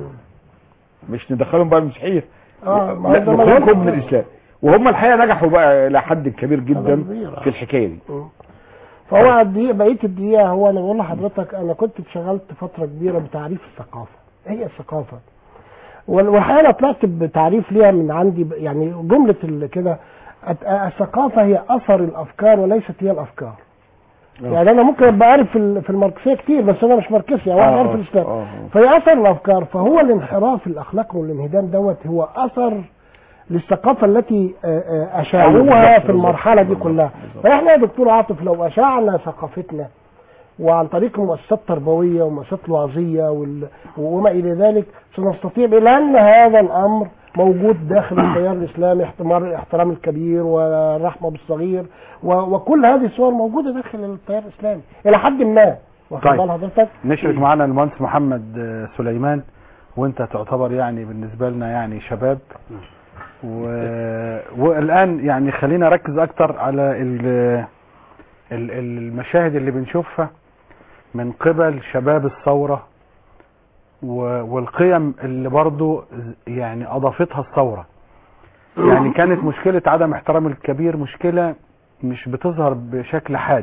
مش ندخلهم بقى المسيحية اه ما لا هو ده ما نخرجهم ينفع. من الاسلام وهم الحقيقة نجحوا بقى الى حد كبير جدا كبير، آه. في الحكاية دي مم. فهو الدقيقة بقية الدقيقة هو أنا بقول لحضرتك أنا كنت اتشغلت فترة كبيرة بتعريف الثقافة إيه هي الثقافة؟ وال- والحقيقة أنا طلعت بتعريف ليها من عندي ب- يعني جملة ال- كده الت- الثقافة هي أثر الأفكار وليست هي الأفكار يعني أنا ممكن أبقى عارف في ال- في الماركسية كتير بس أنا مش ماركسي أو أنا آه، عارف آه، الإسلام آه، آه. فهي أثر الأفكار فهو الانحراف الأخلاقي والانهدام دوت هو أثر للثقافة التي آه، آه، أيوة، أشاعوها بالظبط، في المرحلة دي بالظبط، كلها بالظبط. فإحنا يا دكتور عاطف لو أشعنا ثقافتنا وعن طريق المؤسسات التربوية والمؤسسات الوعظية وال... وما إلى ذلك سنستطيع لأن هذا الأمر موجود داخل التيار الإسلامي احتمال الاحترام الكبير والرحمة بالصغير و... وكل هذه الصور موجودة داخل التيار الإسلامي إلى حد ما واخد طيب. بال حضرتك؟ نشرك معانا المهندس محمد آه، سليمان وانت تعتبر يعني بالنسبة لنا يعني شباب و... والان يعني خلينا اركز اكتر على ال... ال- المشاهد اللي بنشوفها من قبل شباب الثورة و... والقيم اللي برضو يعني اضافتها الثورة يعني كانت مشكلة عدم احترام الكبير مشكلة مش بتظهر بشكل حاد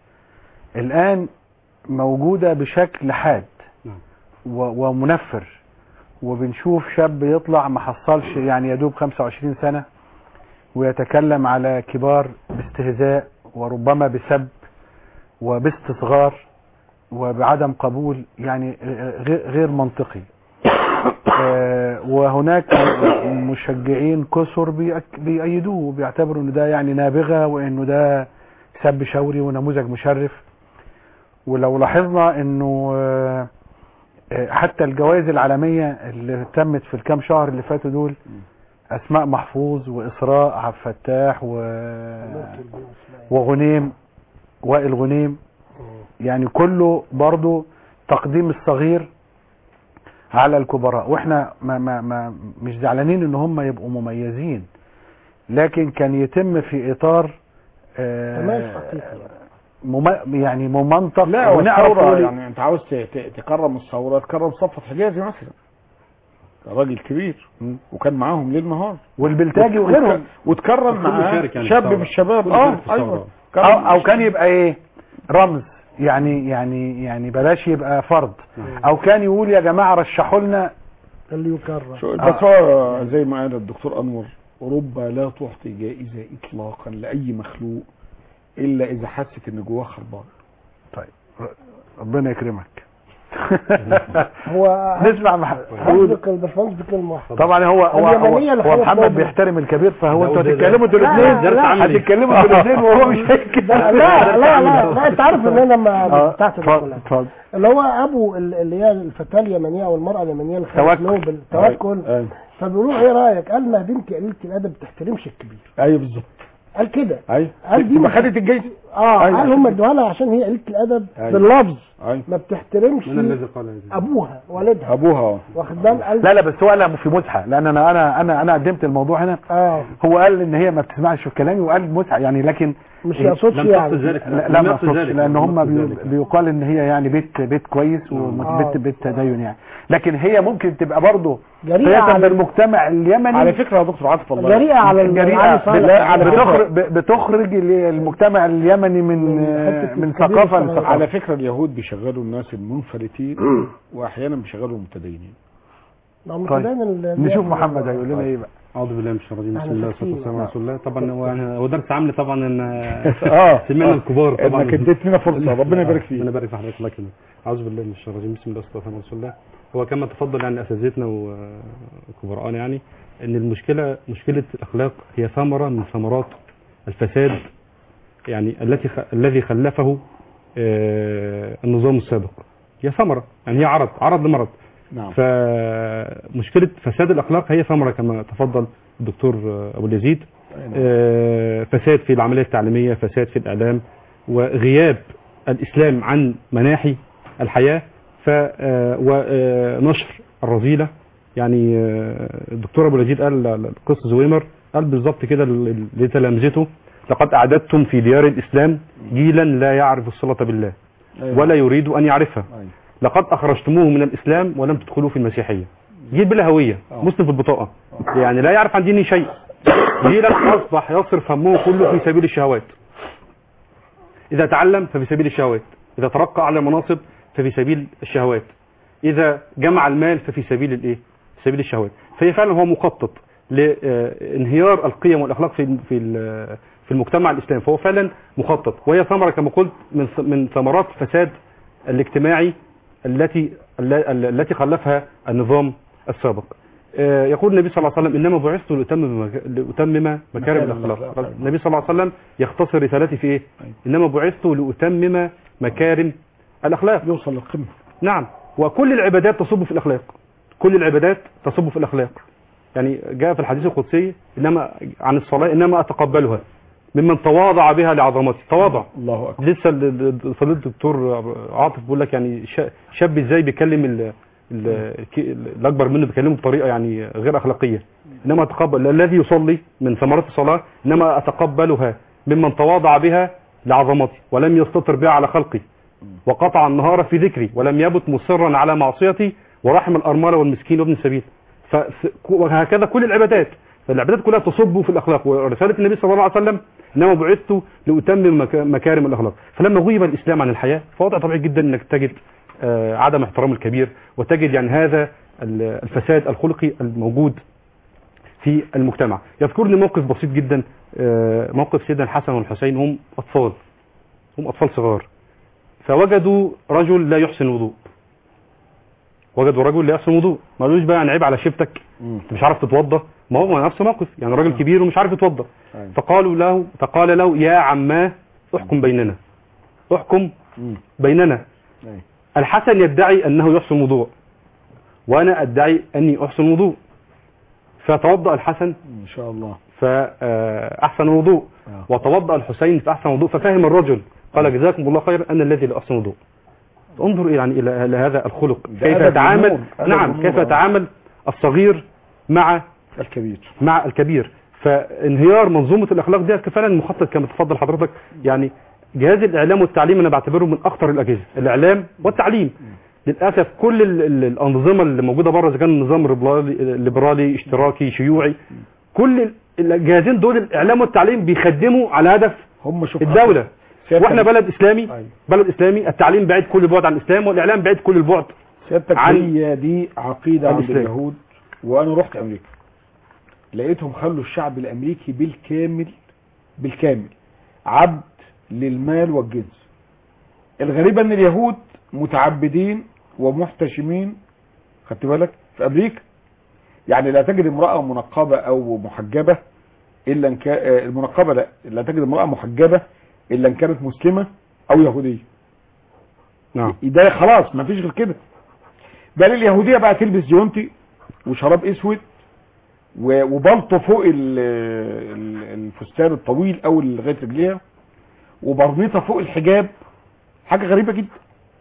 الان موجودة بشكل حاد و- ومنفر وبنشوف شاب يطلع ما حصلش يعني يدوب 25 سنة ويتكلم على كبار باستهزاء وربما بسب وباستصغار وبعدم قبول يعني غير غير منطقي آه، وهناك مشجعين كثر بيأك- بيأيدوه وبيعتبروا ان ده يعني نابغة وانه ده سب شوري ونموذج مشرف ولو لاحظنا انه آه، آه، حتى الجوائز العالمية اللي تمت في الكام شهر اللي فاتوا دول اسماء محفوظ واسراء عبد الفتاح و... وغنيم وائل غنيم يعني كله برضو تقديم الصغير على الكبراء واحنا ما ما ما مش زعلانين ان هم يبقوا مميزين لكن كان يتم في اطار آه، تميز حقيقي مم يعني ممنطق لا ونعرف والثورة نقول- يعني انت عاوز ت- ت- تكرم الثورة تكرم صفة حجازي مثلا ده راجل كبير وكان معاهم ليل نهار والبلتاجي وغيرهم وتكرم كله معاه شارك يعني في شاب الثورة. من الشباب كله اه شارك في ايوه الثورة. او او كان يبقى ايه رمز يعني يعني يعني بلاش يبقى فرد او كان يقول يا جماعه رشحوا لنا اللي يكرر شو- بس هو زي ما قال الدكتور انور اوروبا لا تعطي جائزة اطلاقا لاي مخلوق الا اذا حست ان جواه خربان طيب ربنا يكرمك هو نسمع مح- هسبق الباشمهندس بكلمة واحدة طبعا هو هو هو, اليمنية اللي هو خدت محمد بالي. بيحترم الكبير فهو ده انتوا وده- هتتكلموا انتوا لا، الاثنين درس عملي. هتتكلموا انتوا الاثنين وهو مش هيك لا لا لا لا, لا انت عارف ان انا ما آه، بتاعت اتفضل الكلام. اتفضل اللي هو ابو ال- اللي هي الفتاه اليمنيه او المراه اليمنيه اللي خدت توكل. نوبل توكل ايوه فبيقولوا ايه رايك؟ قال ما بنتي قليله الادب ما بتحترمش الكبير ايوه بالظبط قال كده ايوه قال دي تبقى مش- خدت الجايزه اه أيوة. قال هم ادوها لها عشان هي قلة الادب أيوة. باللفظ ايوه ما بتحترمش من الذي قال هذا ابوها والدها ابوها اه واخد بال قال لا لا بس هو قال في مزحه لان انا انا انا انا قدمت الموضوع هنا اه هو قال ان هي ما بتسمعش في كلامي وقال مزحه يعني لكن مش يقصدش لم يعني تقصد ذلك لا, لا لم ما يقصد اقصدش ذلك لان لم هم يقصد بي- ذلك. بيقال ان هي يعني بيت بيت كويس آه. وبيت بيت تدين يعني لكن هي ممكن تبقى برضه جريئة سياسه على بالمجتمع اليمني على فكره يا دكتور عاطف الله جريئة على ال- جريئة علي صالح. لا، على على بتخرج ب- بتخرج ال- المجتمع اليمني من من حتة من الكبير ثقافه الصغير. لثقافه على فكره اليهود بيشغلوا الناس المنفلتين واحيانا بيشغلوا المتدينين ما هو طيب. متدين ال- نشوف ال- محمد هيقول لنا ايه بقى اعوذ بالله من الشيطان الرجيم بسم أهلا الله والصلاه والسلام على وسهلا. رسول الله طبعا هو يعني هو درس عملي طبعا ان اه سمعنا الكبار طبعا انك اديت لنا فرصه ربنا يبارك ربنا فيك يبارك في حضرتك الله يكرمك اعوذ بالله من الشيطان الرجيم بسم الله والصلاه والسلام على رسول الله هو كما تفضل يعني اساتذتنا وكبراءنا يعني ان المشكله مشكله الاخلاق هي ثمره من ثمرات الفساد يعني التي خ... الذي خلفه آه، النظام السابق هي ثمره يعني هي عرض عرض لمرض نعم فمشكله فساد الاخلاق هي ثمره كما تفضل الدكتور آه، ابو اليزيد آه، فساد في العمليه التعليميه فساد في الاعلام وغياب الاسلام عن مناحي الحياه ف آه، ونشر الرذيله يعني آه، الدكتور ابو اليزيد قال القس زويمر قال بالظبط كده ل- لتلامذته لقد اعددتم في ديار الاسلام جيلا لا يعرف الصله بالله ولا يريد ان يعرفها أيوة. لقد اخرجتموه من الاسلام ولم تدخلوه في المسيحيه جيل بلا هويه آه. مسلم في البطاقه يعني لا يعرف عن دينه شيء جيلا اصبح يصرف همه كله في سبيل الشهوات اذا تعلم ففي سبيل الشهوات اذا ترقى على المناصب ففي سبيل الشهوات اذا جمع المال ففي سبيل الايه في سبيل الشهوات فهي فعلا هو مخطط لانهيار القيم والاخلاق في في ال- في المجتمع الاسلامي فهو فعلا مخطط وهي ثمره كما قلت من ث- من ثمرات الفساد الاجتماعي التي ال- التي خلفها النظام السابق آه، يقول النبي صلى الله عليه وسلم انما بعثت لاتمم مك- لاتمم مكارم مكارم الاخلاق الأخلاق. النبي صلى الله عليه وسلم يختصر رسالتي في ايه أيوة. انما بعثت لاتمم مكارم الاخلاق يوصل للقمه نعم وكل العبادات تصب في الاخلاق كل العبادات تصب في الاخلاق يعني جاء في الحديث القدسي انما عن الصلاه انما اتقبلها ممن تواضع بها لعظمتي تواضع الله اكبر لسه ال- ال- فضيله الدكتور عاطف بيقول لك يعني شا- شاب ازاي بيكلم ال- ال- الك- الاكبر منه بيكلمه بطريقه يعني غير اخلاقيه انما اتقبل الذي يصلي من ثمرات الصلاه انما اتقبلها ممن تواضع بها لعظمتي ولم يستطر بها على خلقي وقطع النهار في ذكري ولم يبت مصرا على معصيتي ورحم الارمله والمسكين وابن السبيل ف- وهكذا كل العبادات فالعبادات كلها تصب في الاخلاق ورساله النبي صلى الله عليه وسلم انما بعثت لاتمم مك- مكارم الاخلاق فلما غيب الاسلام عن الحياه فوضع طبيعي جدا انك تجد آه، عدم احترام الكبير وتجد يعني هذا ال- الفساد الخلقي الموجود في المجتمع يذكرني موقف بسيط جدا آه، موقف سيدنا الحسن والحسين هم اطفال هم اطفال صغار فوجدوا رجل لا يحسن الوضوء وجدوا رجل لا يحسن الوضوء ما قالوش بقى يعني عيب على شيبتك انت مش عارف تتوضى ما هو نفس الموقف يعني راجل كبير ومش عارف يتوضى أيوة. فقالوا له فقال له يا عماه احكم بيننا احكم مم. بيننا أيوة. الحسن يدعي انه يحسن الوضوء وانا ادعي اني احسن الوضوء فتوضا الحسن ان شاء الله فاحسن الوضوء آه. وتوضا الحسين فاحسن الوضوء ففهم الرجل قال جزاكم الله خيرا انا الذي لا احسن الوضوء انظر الى يعني الى إلى هذا الخلق ده كيف أدب يتعامل النور، أدب نعم النور، كيف آه. يتعامل الصغير مع الكبير مع الكبير فانهيار منظومه الاخلاق دي فعلا مخطط كما تفضل حضرتك يعني جهاز الاعلام والتعليم انا بعتبره من اخطر الاجهزه الاعلام والتعليم للاسف كل ال- ال- الانظمه اللي موجوده بره اذا كان النظام الليبرالي ليبرالي اشتراكي شيوعي كل ال- الجهازين دول الاعلام والتعليم بيخدموا على هدف هم شوف الدوله سيادتك- واحنا بلد اسلامي أيوة. بلد اسلامي التعليم بعيد كل البعد عن الاسلام والاعلام بعيد كل البعد سيادتك عن هي دي عقيدة عند الإسلام. اليهود وانا رحت امريكا لقيتهم خلوا الشعب الامريكي بالكامل بالكامل عبد للمال والجنس الغريب ان اليهود متعبدين ومحتشمين خدت بالك في امريكا يعني لا تجد امرأة منقبة او محجبة الا ان كان المنقبة لا لا تجد امرأة محجبة الا ان كانت مسلمة او يهودية نعم ده خلاص ما فيش غير كده بل اليهودية بقى تلبس جونتي وشراب اسود و- وبلطو فوق ال- ال- الفستان الطويل او لغايه رجليها وبرنيطه فوق الحجاب حاجه غريبه جدا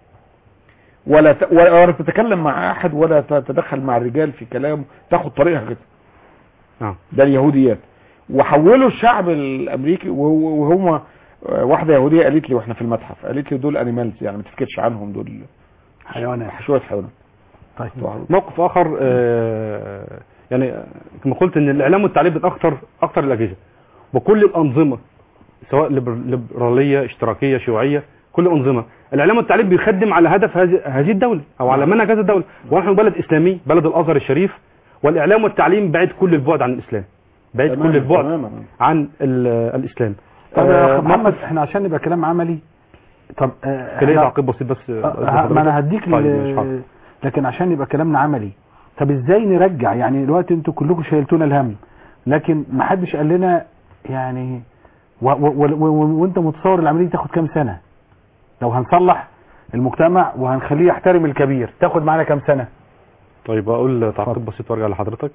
ولا ت... ولا تتكلم مع احد ولا تتدخل مع الرجال في كلام تاخد طريقها كده نعم ده اليهوديات وحولوا الشعب الامريكي وهو- وهم واحده يهوديه قالت لي واحنا في المتحف قالت لي دول انيمالز يعني ما تفكرش عنهم دول حيوانات شويه حيوانات طيب موقف اخر آه، يعني كما قلت ان الاعلام والتعليم من اكثر اكثر الاجهزه وكل الانظمه سواء ليبر- ليبراليه اشتراكيه شيوعيه كل الانظمه الاعلام والتعليم بيخدم على هدف هذه هذه الدوله او على منهج هذه الدوله ونحن بلد اسلامي بلد الازهر الشريف والاعلام والتعليم بعيد كل البعد عن الاسلام بعيد تماما، كل البعد تماما. عن ال- الاسلام طب يا آه، اخ محمد احنا عشان نبقى كلام عملي طب آه، كده إحنا- تعقيب بسيط بس آه، ما انا هديك طيب، ماشي، ال- حاضر. لكن عشان يبقى كلامنا عملي طب ازاي نرجع يعني دلوقتي انتوا كلكم شايلتونا الهم لكن ما حدش قال لنا يعني و و و و وانت متصور العمليه دي تاخد كام سنه لو هنصلح المجتمع وهنخليه يحترم الكبير تاخد معانا كام سنه طيب اقول تعقيب بسيط وارجع لحضرتك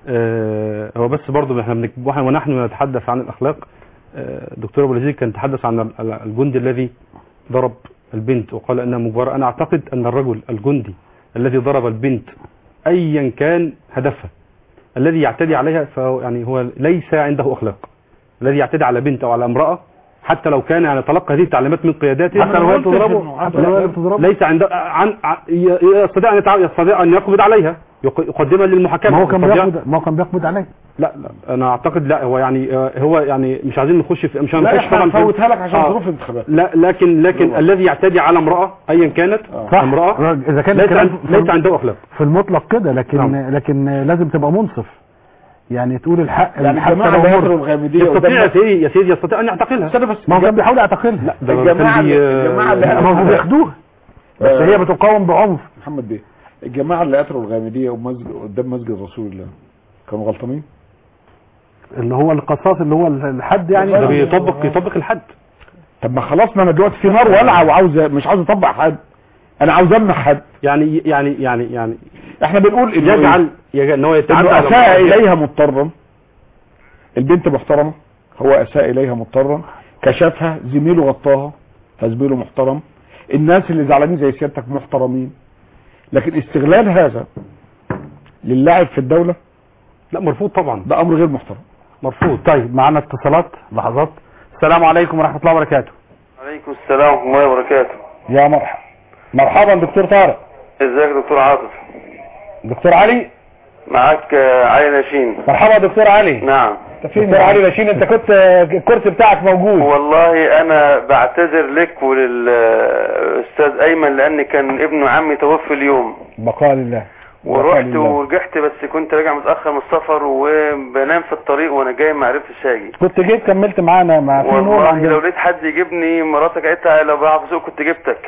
آه هو بس برضه احنا بنك... وإحنا- ونحن نتحدث عن الاخلاق آه دكتور ابو العزيز كان تحدث عن ال- الجندي الذي ضرب البنت وقال انها مجبره انا اعتقد ان الرجل الجندي الذي ضرب البنت ايا كان هدفها الذي يعتدي عليها فهو يعني هو ليس عنده اخلاق الذي يعتدي على بنت او على امراه حتى لو كان يعني تلقى هذه التعليمات من قياداته حتى لو هي بتضربه حتى لو هي بتضربه ليس عنده عن ع- ي- يستطيع ان يتع- يستطيع ان يقبض عليها يق- يقدمها للمحاكمه ما هو كان يستطيع- بيقبض ما هو كان بيقبض عليه لا لا انا اعتقد لا هو يعني آه، هو يعني مش عايزين نخش في مش لا هنخش احنا طبعا في- هنفوتها لك عشان آه. ظروف الانتخابات لا لكن لكن طبعا. الذي يعتدي على امراه ايا كانت صح امراه اذا كان ليس الكلام عند- في- ليس عنده اخلاق في المطلق كده لكن نعم. لكن لازم تبقى منصف يعني تقول الحق يعني حتى الجماعه لو اللي مر. ياسروا الغامديه يستطيع يا قدام سيدي يا سيدي يستطيع ان يعتقلها استنى بس ما هو كان بيحاول يعتقلها ده الجماعة كان بي- اللي- الجماعة اللي- ما هو بياخدوها بس آه. هي بتقاوم بعنف محمد بيه الجماعه اللي قتلوا الغامديه ومسجد قدام مسجد رسول الله كانوا غلطانين اللي هو القصاص اللي هو الحد يعني ده بيطبق يطبق الحد طب ما خلاص ما انا دلوقتي في نار والعه وعاوز مش عاوز اطبق حد انا عاوز امنع حد يعني يعني يعني يعني احنا بنقول انه يجعل يجعل ان هو يتعدى انه على اساء امرأة. اليها مضطرا البنت محترمه هو اساء اليها مضطرا كشفها زميله غطاها فزميله محترم الناس اللي زعلانين زي سيادتك محترمين لكن استغلال هذا للاعب في الدوله لا مرفوض طبعا ده امر غير محترم مرفوض طيب معانا اتصالات لحظات السلام عليكم ورحمه الله وبركاته عليكم السلام ورحمة الله وبركاته يا مرحبا مرحبا دكتور طارق ازيك يا دكتور عاطف دكتور علي معاك آه، علي ناشين مرحبا دكتور علي نعم دكتور علي لاشين انت كنت الكرسي بتاعك موجود والله انا بعتذر لك وللاستاذ ايمن لان كان ابن عمي توفي اليوم بقاء لله بقاء ورحت لله. ورجعت بس كنت راجع متاخر من السفر وبنام في الطريق وانا جاي ما عرفتش اجي كنت جيت كملت معانا مع في نور والله عندنا. لو لقيت حد يجيبني مراتك قالت لها لو بعرف اسوق كنت جبتك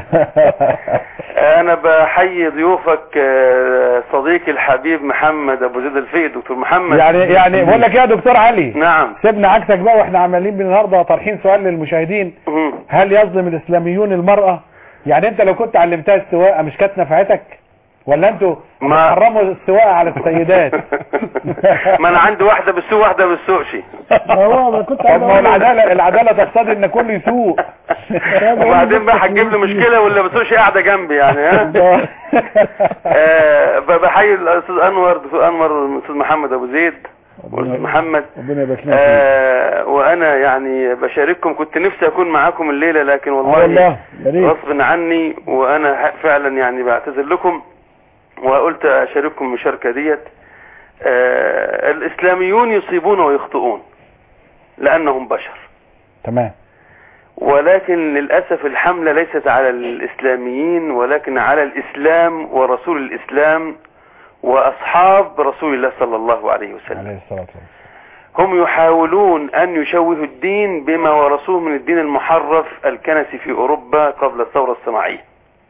انا بحيي ضيوفك آه، صديقي الحبيب محمد ابو زيد الفقي دكتور محمد يعني يعني بقول لك إيه يا دكتور علي نعم سيبنا عكسك بقى واحنا عمالين النهارده طارحين سؤال للمشاهدين مم. هل يظلم الاسلاميون المرأة يعني انت لو كنت علمتها السواقة مش كانت نفعتك ولا انتوا ما- حرموا السواقة على السيدات ما انا عندي واحده بالسوق واحده بالسوقش هو ما كنت طب ما هو العدالة العدالة تقتضي ان كل يسوق وبعدين بقى هتجيب لي مشكله ولا بسوقش قاعده جنبي يعني ها آه، ب- بحيي الاستاذ انور دكتور انور الاستاذ محمد ابو زيد والاستاذ محمد ربنا يبارك لنا فيك. آه وانا يعني بشارككم كنت نفسي اكون معاكم الليله لكن آه والله والله يا ريت غصب عني وانا ح- فعلا يعني بعتذر لكم وقلت اشارككم المشاركه ديت آه الاسلاميون يصيبون ويخطئون لانهم بشر تمام ولكن للأسف الحملة ليست على الإسلاميين ولكن على الإسلام ورسول الإسلام وأصحاب رسول الله صلى الله عليه وسلم عليه الصلاة والسلام هم يحاولون أن يشوهوا الدين بما ورثوه من الدين المحرف الكنسي في أوروبا قبل الثورة الصناعية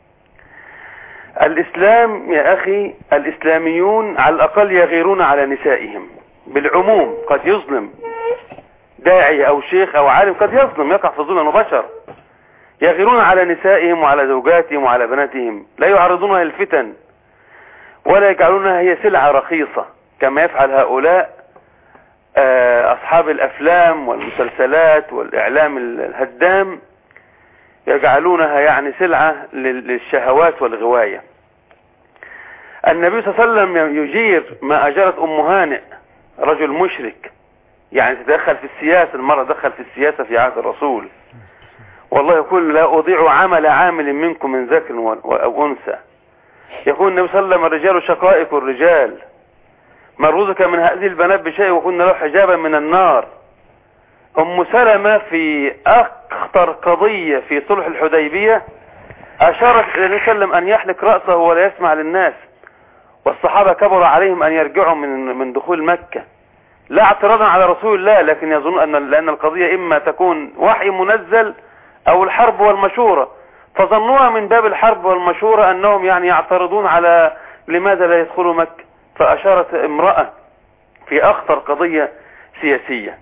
الإسلام يا أخي الإسلاميون على الأقل يغيرون على نسائهم بالعموم قد يظلم داعي أو شيخ أو عالم قد يظلم يقع في الظلم أنه بشر يغيرون على نسائهم وعلى زوجاتهم وعلى بناتهم لا يعرضونها للفتن ولا يجعلونها هي سلعة رخيصة كما يفعل هؤلاء آه، أصحاب الأفلام والمسلسلات والإعلام الهدام يجعلونها يعني سلعة لل- للشهوات والغواية النبي صلى الله عليه وسلم يجير ما أجرت أم هانئ رجل مشرك يعني تدخل في السياسة المرأة دخل في السياسة في عهد الرسول والله يقول لا أضيع عمل عامل منكم من ذكر و- و- أو أنثى يقول النبي صلى الله عليه وسلم الرجال شقائق الرجال من رزق من هذه البنات بشيء وكنا له حجابا من النار أم سلمة في أخطر قضية في صلح الحديبية أشارت إلى النبي صلى الله عليه وسلم أن يحلق رأسه ولا يسمع للناس والصحابة كبر عليهم أن يرجعوا من من دخول مكة لا اعتراضا على رسول الله لكن يظن أن لأن القضية إما تكون وحي منزل أو الحرب والمشورة فظنوها من باب الحرب والمشورة أنهم يعني يعترضون على لماذا لا يدخلوا مكة فأشارت امرأة في أخطر قضية سياسية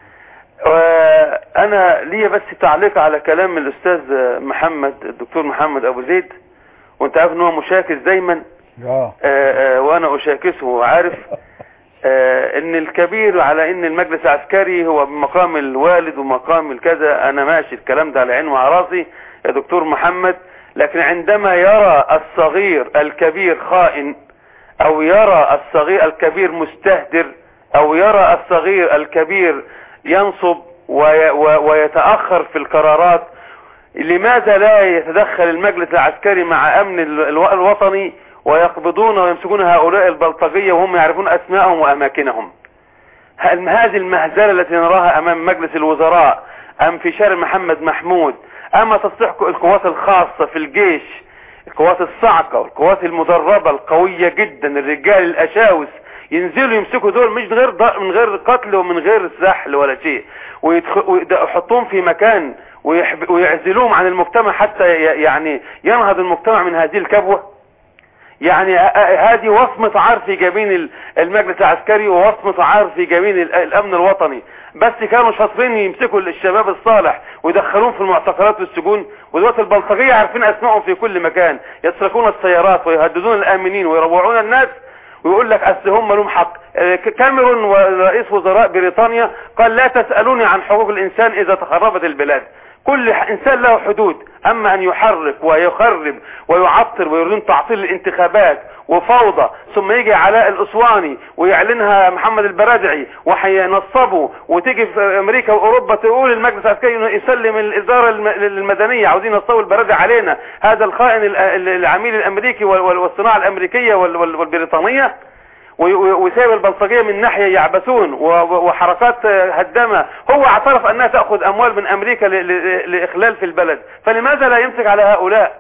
وأنا لي بس تعليق على كلام الأستاذ محمد الدكتور محمد أبو زيد وانت عارف ان هو مشاكس دايما اه آه، آه، وانا اشاكسه وعارف آه، ان الكبير على ان المجلس العسكري هو بمقام الوالد ومقام الكذا انا ماشي الكلام ده على عيني وعلى راسي يا دكتور محمد لكن عندما يرى الصغير الكبير خائن او يرى الصغير الكبير مستهدر او يرى الصغير الكبير ينصب وي و- ويتأخر في القرارات لماذا لا يتدخل المجلس العسكري مع امن ال- الو- الوطني ويقبضون ويمسكون هؤلاء البلطجية وهم يعرفون اسماءهم واماكنهم هل هذه المهزلة التي نراها امام مجلس الوزراء ام في شارع محمد محمود اما تصلح القوات الخاصة في الجيش القوات الصاعقة والقوات المدربة القوية جدا الرجال الاشاوس ينزلوا يمسكوا دول مش من غير ض- من غير قتل ومن غير سحل ولا شيء ويدخ- ويحطوهم في مكان ويحب- ويعزلوهم عن المجتمع حتى ي- يعني ينهض المجتمع من هذه الكبوة يعني ه- ه- هذه وصمة عار في جبين ال- المجلس العسكري ووصمة عار في جبين ال- الامن الوطني بس كانوا شاطرين يمسكوا الشباب الصالح ويدخلوهم في المعتقلات والسجون ودلوقتي البلطجية عارفين اسمائهم في كل مكان يسرقون السيارات ويهددون الامنين ويروعون الناس ويقول لك اصل هم لهم حق آه، ك- كاميرون ورئيس وزراء بريطانيا قال لا تسألوني عن حقوق الانسان اذا تخربت البلاد كل ح- انسان له حدود اما ان يحرك ويخرب ويعطل ويريدون تعطيل الانتخابات وفوضى ثم يجي علاء الاسواني ويعلنها محمد البرادعي وهينصبوا وتيجي في امريكا واوروبا تقول المجلس العسكري انه يسلم الاداره الم- المدنيه عاوزين ينصبوا البرادعي علينا هذا الخائن ال- ال- العميل الامريكي وال- وال- والصناعه الامريكيه وال- وال- والبريطانيه وي- وي- وسايب البلطجية من ناحية يعبثون و- و- وحركات آه، هدامة هو اعترف انها تأخذ اموال من امريكا ل- ل- لاخلال في البلد فلماذا لا يمسك على هؤلاء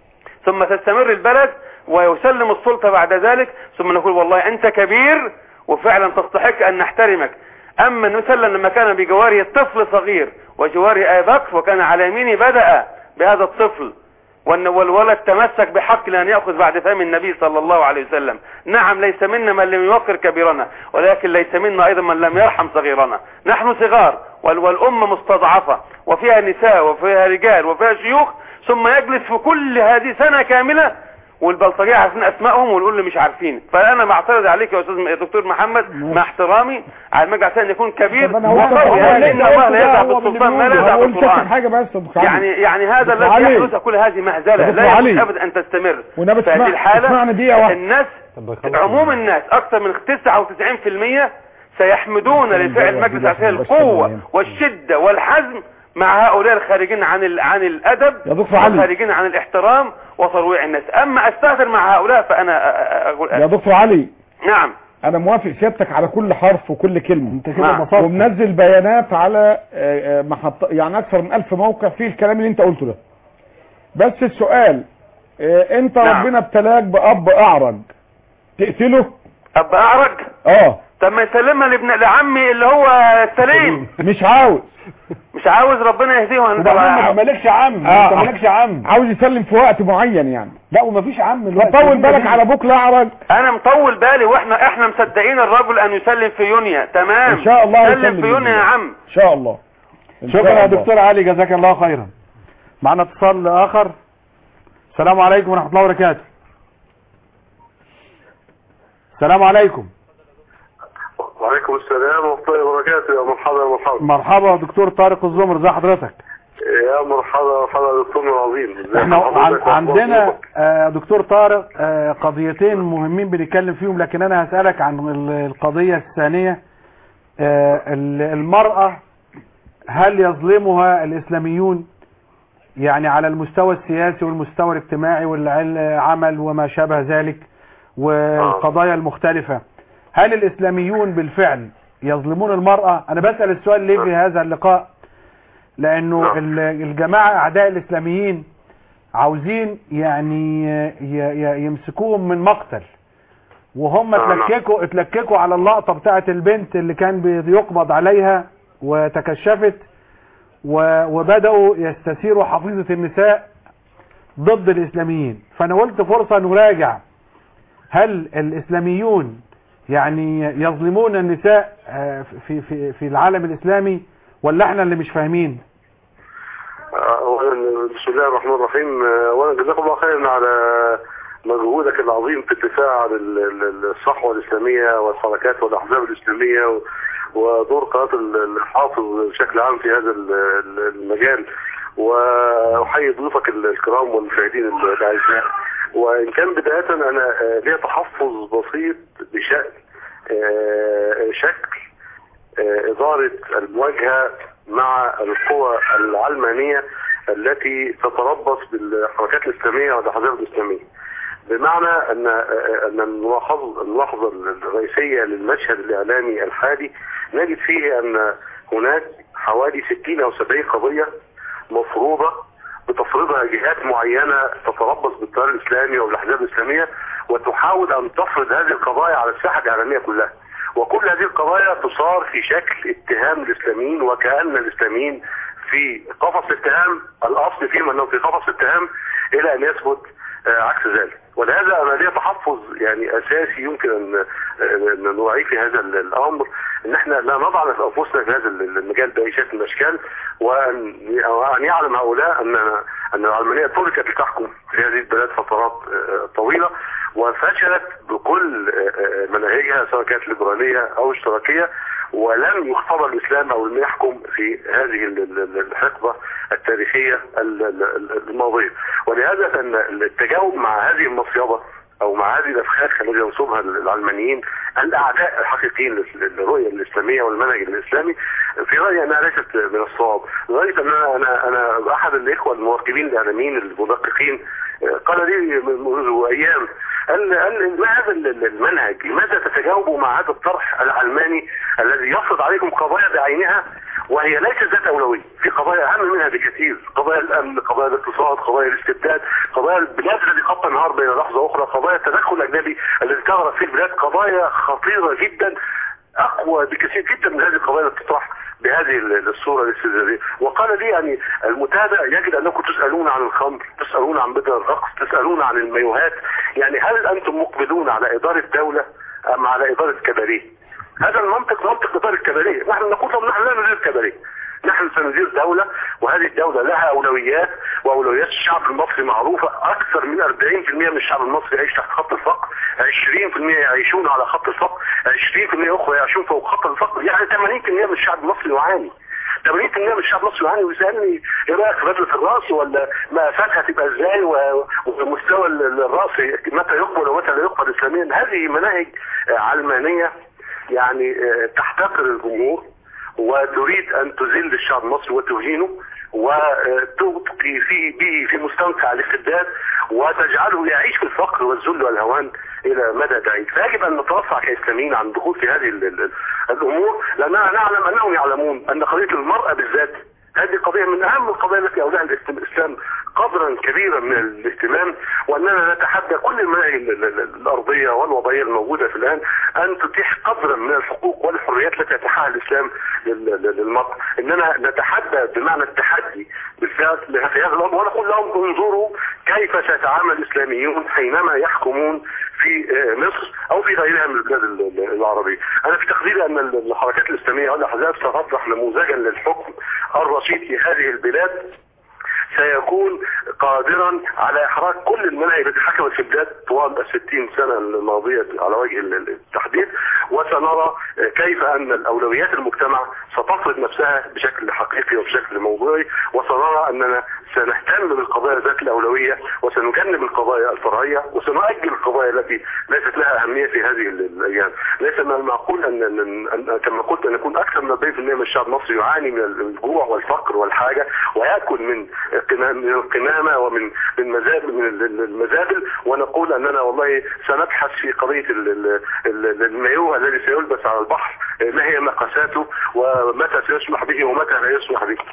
ثم تستمر البلد ويسلم السلطة بعد ذلك ثم نقول والله انت كبير وفعلا تستحق ان نحترمك اما نسلم لما كان بجواره طفل صغير وجواره ابي بكر وكان على يمينه بدأ بهذا الطفل وان والولد تمسك بحق لان ياخذ بعد فم النبي صلى الله عليه وسلم نعم ليس منا من لم يوقر كبيرنا ولكن ليس منا ايضا من لم يرحم صغيرنا نحن صغار وال- والامه مستضعفه وفيها نساء وفيها رجال وفيها شيوخ ثم يجلس في كل هذه سنه كامله والبلطجيه عارفين اسمائهم ونقول اللي مش عارفين فانا معترض عليك يا استاذ يا دكتور محمد مع احترامي على المجلس عشان يكون كبير طب أنا هو وقوي هو يعني اللي ان أنت الله قلته لا ده يذهب هو من بالسلطان ما اللي لا بيقوله. يذهب هقول بالقران تاخد حاجه بس يا دكتور علي. يعني يعني هذا دكتور الذي علي. يحدث كل هذه مهزله دكتور لا يجوز علي. ابدا ان تستمر والنبي في هذه اسمع- الحاله اسمعني دقيقة واحدة. الناس طب خلاص. عموم الناس اكثر من 99% سيحمدون لفعل مجلس العسكري القوه والشده والحزم مع هؤلاء الخارجين عن ال- عن الادب يا دكتور علي. والخارجين عن الاحترام وترويع الناس اما استهتر مع هؤلاء فانا أ- أ- اقول يا دكتور علي نعم انا موافق سيادتك على كل حرف وكل كلمه انت كده نعم. بسطت. ومنزل بيانات على آه، آه، محط يعني اكثر من ألف موقع فيه الكلام اللي انت قلته ده بس السؤال آه، انت نعم. ربنا ابتلاك باب اعرج تقتله ابقى اعرج اه طب ما يسلمها لابن لعمي اللي هو السليم مش عاوز مش عاوز ربنا يهديه انت مالكش عم آه. انت مالكش عم عاوز يسلم في وقت معين يعني لا ومفيش عم دلوقتي طول بالك على ابوك الاعرج انا مطول بالي واحنا احنا مصدقين الرجل ان يسلم في يونيا تمام إن شاء الله سلم يسلم في يونيا يا بإذن عم ان شاء الله إن شاء شكرا يا الله. دكتور علي جزاك الله خيرا معنا اتصال اخر السلام عليكم ورحمه الله وبركاته السلام عليكم وعليكم السلام ورحمة الله وبركاته يا مرحبا يا مرحبا مرحبا دكتور طارق الزمر ازي حضرتك يا مرحبا مرحبا يا دكتور العظيم ازي احنا حضرتك عن عندنا وأخبارك؟ آه، دكتور طارق آه، قضيتين مهمين بنتكلم فيهم لكن انا هسألك عن ال- القضية الثانية آه، ال- المرأة هل يظلمها الاسلاميون يعني على المستوى السياسي والمستوى الاجتماعي والعمل وما شابه ذلك والقضايا المختلفة هل الاسلاميون بالفعل يظلمون المرأة انا بسأل السؤال ليه في هذا اللقاء لانه ال- الجماعة اعداء الاسلاميين عاوزين يعني ي- ي- يمسكوهم من مقتل وهم آه، نعم. اتلككوا اتلككوا على اللقطة بتاعت البنت اللي كان بيقبض عليها وتكشفت و- وبدأوا يستثيروا حفيظة النساء ضد الإسلاميين فأنا قلت فرصة نراجع هل الإسلاميون يعني يظلمون النساء آه، في في في العالم الإسلامي ولا احنا اللي مش فاهمين آه، أولا بسم الله الرحمن الرحيم آه، أولا جزاكم الله خيرا على مجهودك العظيم في الدفاع عن ال- ال- الصحوة الإسلامية والحركات والأحزاب الإسلامية و- ودور قناة ال- الحافظ بشكل عام في هذا ال- ال- المجال وأحيي ضيوفك ال- الكرام والمشاهدين ال- الأعزاء وإن كان بداية أنا آه، لي تحفظ بسيط بشأن آه، شكل آه، إدارة المواجهة مع القوى العلمانية التي تتربص بالحركات الإسلامية والأحزاب الإسلامية بمعنى أن آه، أن الملاحظة الملاحظة الرئيسية للمشهد الإعلامي الحالي نجد فيه أن هناك حوالي 60 أو 70 قضية مفروضة بتفرضها جهات معينة تتربص بالتيار الإسلامي والأحزاب الإسلامية وتحاول أن تفرض هذه القضايا على الساحة الإعلامية كلها وكل هذه القضايا تصار في شكل اتهام الإسلاميين وكأن الإسلاميين في قفص اتهام الأصل فيهم أنهم في قفص اتهام إلى أن يثبت آه، عكس ذلك ولهذا أنا لي تحفظ يعني أساسي يمكن أن آه، أن نراعيه في هذا ال- الأمر أن احنا لا نضع أنفسنا في هذا ال- المجال بأي شكل من الأشكال وأن وأن يعلم هؤلاء أن أن العلمانية تركت لتحكم في هذه البلاد فترات آه، طويلة وفشلت بكل آه، آه، مناهجها سواء كانت ليبرالية أو اشتراكية ولم يختبر الإسلام أو لم يحكم في هذه ال- ال- الحقبة التاريخية ال- ال- الماضية ولهذا فإن التجاوب مع هذه المصيبة أو مع هذه الأفخاخ التي ينصبها العلمانيين الأعداء الحقيقيين لل- للرؤية الإسلامية والمنهج الإسلامي في رأيي أنها ليست من الصواب لغاية أن أنا, أنا, أنا أحد الإخوة المراقبين الإعلاميين المدققين آه، قال لي منذ أيام قال قال ما هذا ال- ال- المنهج لماذا تتجاوبوا مع هذا الطرح العلماني الذي يفرض عليكم قضايا بعينها وهي ليست ذات أولوية في قضايا أهم منها بكثير قضايا الأمن قضايا الاقتصاد قضايا الاستبداد قضايا البلاد التي قد تنهار بين لحظة أخرى قضايا التدخل الأجنبي الذي تغرق في البلاد قضايا خطيرة جدا أقوى بكثير جدا من هذه القضايا التي تطرح بهذه ال- الصورة الاستفزازية وقال لي يعني المتابع يجد أنكم تسألون عن الخمر تسألون عن بدء الرقص تسألون عن المايوهات يعني هل أنتم مقبلون على إدارة دولة أم على إدارة كباريه هذا المنطق منطق إدارة كباريه نحن نقول لهم نحن لا ندير كباريه نحن سندير دولة وهذه الدولة لها أولويات وأولويات الشعب المصري معروفة أكثر من 40% من الشعب المصري يعيش تحت خط الفقر 20% يعيشون على خط الفقر 20% أخرى يعيشون فوق خط الفقر يعني 80% من الشعب المصري يعاني 80% من الشعب المصري يعاني ويسألني ايه رايك في بدلة الراس ولا مقاساتها تبقى ازاي و- ومستوى ال- ال- الراس متى يقبل ومتى لا يقبل اسلاميا هذه مناهج آه، علمانية يعني آه، تحتقر الجمهور وتريد ان تذل الشعب المصري وتهينه وتبقي في به في مستنقع الاستبداد وتجعله يعيش في الفقر والذل والهوان الى مدى بعيد فيجب ان نترفع كاسلاميين عن الدخول في هذه ال- ال- الامور لاننا نعلم انهم يعلمون ان قضيه المراه بالذات هذه قضية من أهم القضايا التي أولها الإسلام قدرا كبيرا من الاهتمام وأننا نتحدى كل المناهج ال- ال- ال- الأرضية والوضعية الموجودة في الآن أن تتيح قدرا من الحقوق والحريات التي يتيحها الإسلام لل- لل- للمرأة إننا نتحدى بمعنى التحدي بالفعل في هذا الأمر ونقول لهم انظروا كيف سيتعامل الإسلاميون حينما يحكمون في آه، مصر أو في غيرها من البلاد ال- ال- العربية أنا في تقديري أن ال- الحركات الإسلامية والأحزاب ستطرح نموذجا للحكم الرشيد في هذه البلاد سيكون قادرا على احراج كل المناهج التي حكمت في البلاد طوال الستين سنه الماضيه على وجه ال- ال- التحديد وسنرى كيف ان الاولويات المجتمع ستفرض نفسها بشكل حقيقي وبشكل موضوعي وسنرى اننا سنهتم بالقضايا ذات الاولويه وسنجنب القضايا الفرعيه وسنؤجل القضايا التي ليست لها اهميه في هذه ال- الايام ليس من المعقول ان, أن, أن, أن كما قلت ان يكون اكثر من 40% من الشعب المصري يعاني من الجوع والفقر والحاجه وياكل من القمام- من القمامه ومن من مزابل من ال- ال- المزابل ونقول اننا والله سنبحث في قضيه ال- ال- ال- المايوه الذي سيلبس على البحر ما هي مقاساته ومتى سيسمح به ومتى لا يسمح به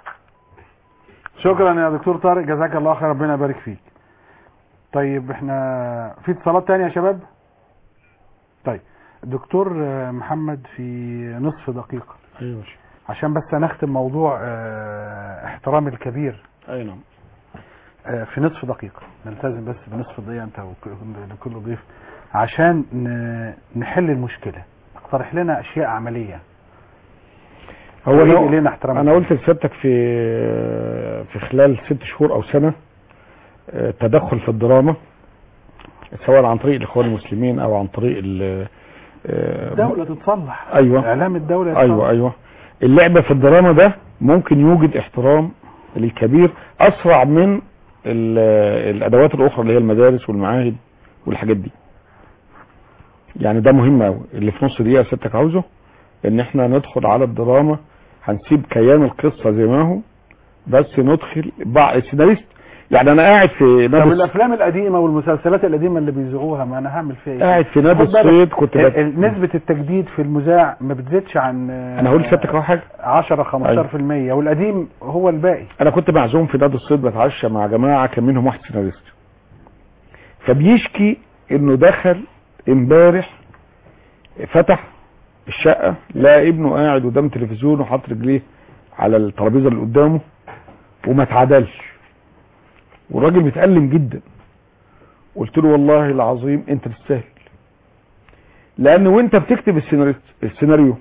شكرا يا دكتور طارق جزاك الله خير ربنا يبارك فيك طيب احنا في اتصالات تانية يا شباب طيب دكتور آه، محمد في نصف دقيقة ايوه عشان بس نختم موضوع آه، احترام الكبير اي نعم آه، في نصف دقيقة نلتزم بس بنصف دقيقة انت وكل ضيف عشان ن- نحل المشكلة اقترح لنا اشياء عملية هو وإيه انا إلينا احترام انا الكبير؟ قلت لسيادتك في في خلال ست شهور او سنه آه، تدخل في الدراما سواء عن طريق الاخوان المسلمين او عن طريق ال- آه، الدولة تتصلح ايوه اعلام الدولة يتصلح. ايوه ايوه اللعبه في الدراما ده ممكن يوجد احترام للكبير اسرع من ال- الادوات الاخرى اللي هي المدارس والمعاهد والحاجات دي يعني ده مهم قوي اللي في نص دقيقه ستك عاوزه ان احنا ندخل على الدراما هنسيب كيان القصه زي ما هو بس ندخل بعض السيناريست يعني انا قاعد في طب نادي الافلام القديمه والمسلسلات القديمه اللي بيذيعوها ما انا هعمل فيها ايه قاعد في نادي خد بالك، الصيد كنت ال- بت... ال- نسبه التجديد في المذاع ما بتزيدش عن انا هقول لسيادتك اهو حاجه 10 15% والقديم هو الباقي انا كنت معزوم في نادي الصيد بتعشى مع جماعه كان منهم واحد سيناريست فبيشكي انه دخل امبارح فتح الشقه لقى ابنه قاعد قدام تلفزيون وحاطط رجليه على الترابيزه اللي قدامه وما اتعدلش والراجل متألم جدا قلت له والله العظيم انت تستاهل لان وانت بتكتب السيناريو السيناريو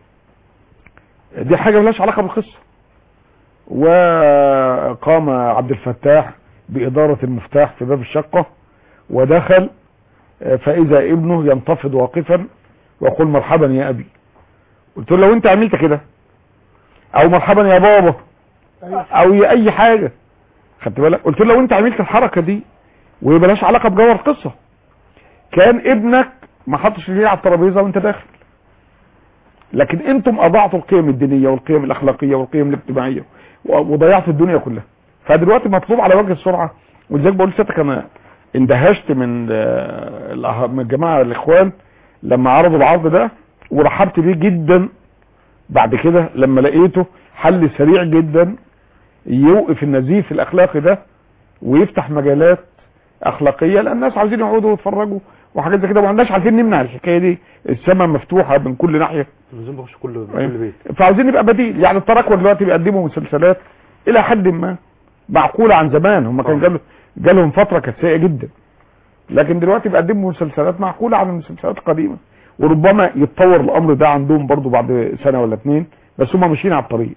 دي حاجه ملهاش علاقه بالقصه وقام عبد الفتاح بإدارة المفتاح في باب الشقة ودخل آه، فإذا ابنه ينتفض واقفا ويقول مرحبا يا أبي قلت له لو أنت عملت كده أو مرحبا يا بابا أو يا أي حاجة خدت بالك قلت له لو أنت عملت الحركة دي وهي ملهاش علاقة بجوهر القصة كان ابنك ما حطش رجليه على الترابيزة وأنت داخل لكن انتم اضعتوا القيم الدينيه والقيم الاخلاقيه والقيم الاجتماعيه و- وضيعتوا الدنيا كلها فدلوقتي مطلوب على وجه السرعه ولذلك بقول لسيادتك انا اندهشت من آه، الأه- من الجماعه الاخوان لما عرضوا العرض ده ورحبت بيه جدا بعد كده لما لقيته حل سريع جدا يوقف النزيف الاخلاقي ده ويفتح مجالات اخلاقيه لان الناس عاوزين يقعدوا ويتفرجوا وحاجات زي كده وما عندناش عارفين نمنع الحكايه دي السماء مفتوحه من كل ناحيه التلفزيون بيخش كل أيوة. كل بيت فعاوزين يبقى بديل يعني التراكوة دلوقتي بيقدموا مسلسلات الى حد ما معقولة عن زمان هم كان جال جالهم فترة كانت سيئة جدا لكن دلوقتي بيقدموا مسلسلات معقولة عن المسلسلات القديمة وربما يتطور الامر ده عندهم برضو بعد سنة ولا اتنين بس هم ماشيين على الطريق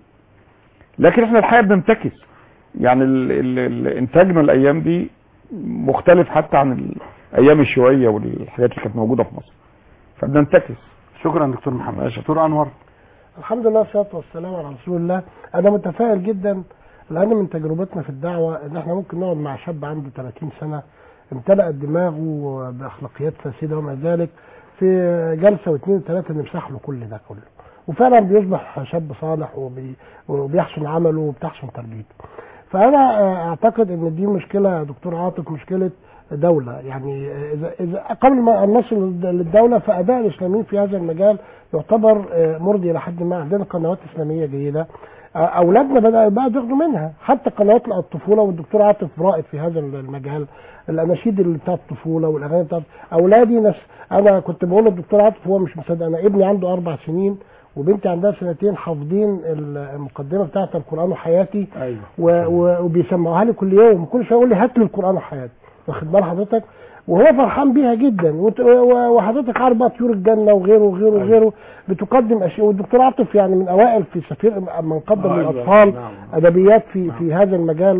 لكن احنا الحقيقة بننتكس يعني ال ال ال انتاجنا الايام دي مختلف حتى عن الايام الشيوعية والحاجات اللي كانت موجودة في مصر فبننتكس شكرا دكتور محمد دكتور انور الحمد لله والصلاه والسلام على رسول الله انا متفائل جدا لان من تجربتنا في الدعوه ان احنا ممكن نقعد مع شاب عنده 30 سنه امتلأت دماغه باخلاقيات فاسده وما ذلك في جلسه واثنين وثلاثه نمسح له كل ده كله وفعلا بيصبح شاب صالح وبي وبيحسن عمله وبتحسن تربيته فانا آه، اعتقد ان دي مشكله يا دكتور عاطف مشكله دوله يعني آه، اذا اذا قبل ما ان نصل للد- للدوله فاداء الاسلاميين في هذا المجال يعتبر آه، مرضي الى حد ما عندنا قنوات اسلاميه جيده آه، اولادنا بدا بقى ياخدوا منها حتى قنوات الطفوله والدكتور عاطف رائد في هذا المجال الاناشيد اللي بتاع الطفوله والاغاني بتاعت اولادي ناس انا كنت بقول للدكتور عاطف هو مش مصدق انا ابني عنده اربع سنين وبنتي عندها سنتين حافظين المقدمه بتاعت القران وحياتي ايوه و- و- وبيسمعوها لي كل يوم كل شويه يقول لي هات لي القران وحياتي واخد بال حضرتك وهو فرحان بيها جدا وت- و- وحضرتك عارف بقى طيور الجنه وغيره وغيره وغيره بتقدم اشياء والدكتور عاطف يعني من اوائل في سفير من قدم أيوة. للاطفال نعم. ادبيات في في هذا المجال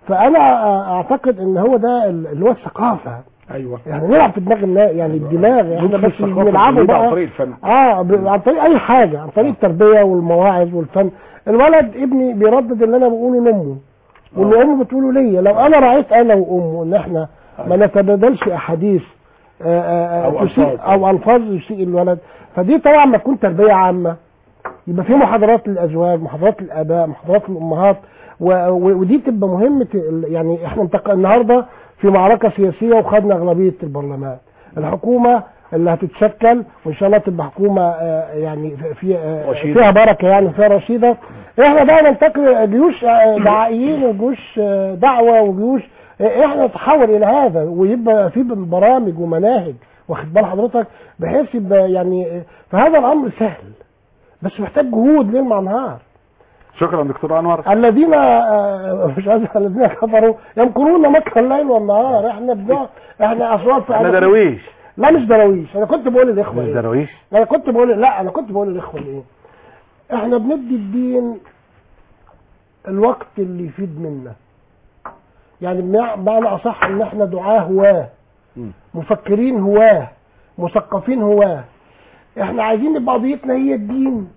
فانا اعتقد ان هو ده اللي هو الثقافه ايوه يعني نلعب في دماغ الناس يعني الدماغ احنا بس الثقافة بنلعبه الجديدة عن بقى طريق الفن اه ب- عن طريق اي حاجه عن طريق التربيه والمواعظ والفن الولد ابني بيردد اللي انا بقوله لامه واللي امه بتقوله ليا لو انا رأيت انا وامه ان احنا ما نتبادلش احاديث آه، آه، أو تسيء ألفاظ. او الفاظ يسيء الولد فدي طبعا ما تكون تربيه عامه يبقى في محاضرات للازواج محاضرات للاباء محاضرات للامهات و... و... ودي تبقى مهمه ال- يعني احنا انتق... النهارده في معركه سياسيه وخدنا اغلبيه البرلمان الحكومه اللي هتتشكل وان شاء الله تبقى حكومه آه، يعني في- في آه، رشيدة. فيها بركه يعني فيها رشيده احنا بقى ننتقل جيوش آه، دعائيين وجيوش آه، دعوه وجيوش آه، احنا نتحول الى هذا ويبقى في برامج ومناهج واخد بال حضرتك بحيث يبقى يعني آه، فهذا الامر سهل بس محتاج جهود ليل مع نهار شكرا دكتور انور الذين آه، مش عايز الذين كفروا يمكرون مكر الليل والنهار احنا بنوع احنا اصوات في احنا درويش لا مش دراويش انا كنت بقول للاخوه مش ايه درويش انا كنت بقول لا انا كنت بقول للاخوه ايه احنا بندي الدين الوقت اللي يفيد منا يعني بمع- بمعنى اصح ان احنا دعاه هواه مم. مفكرين هواه مثقفين هواه احنا عايزين نبقى قضيتنا هي الدين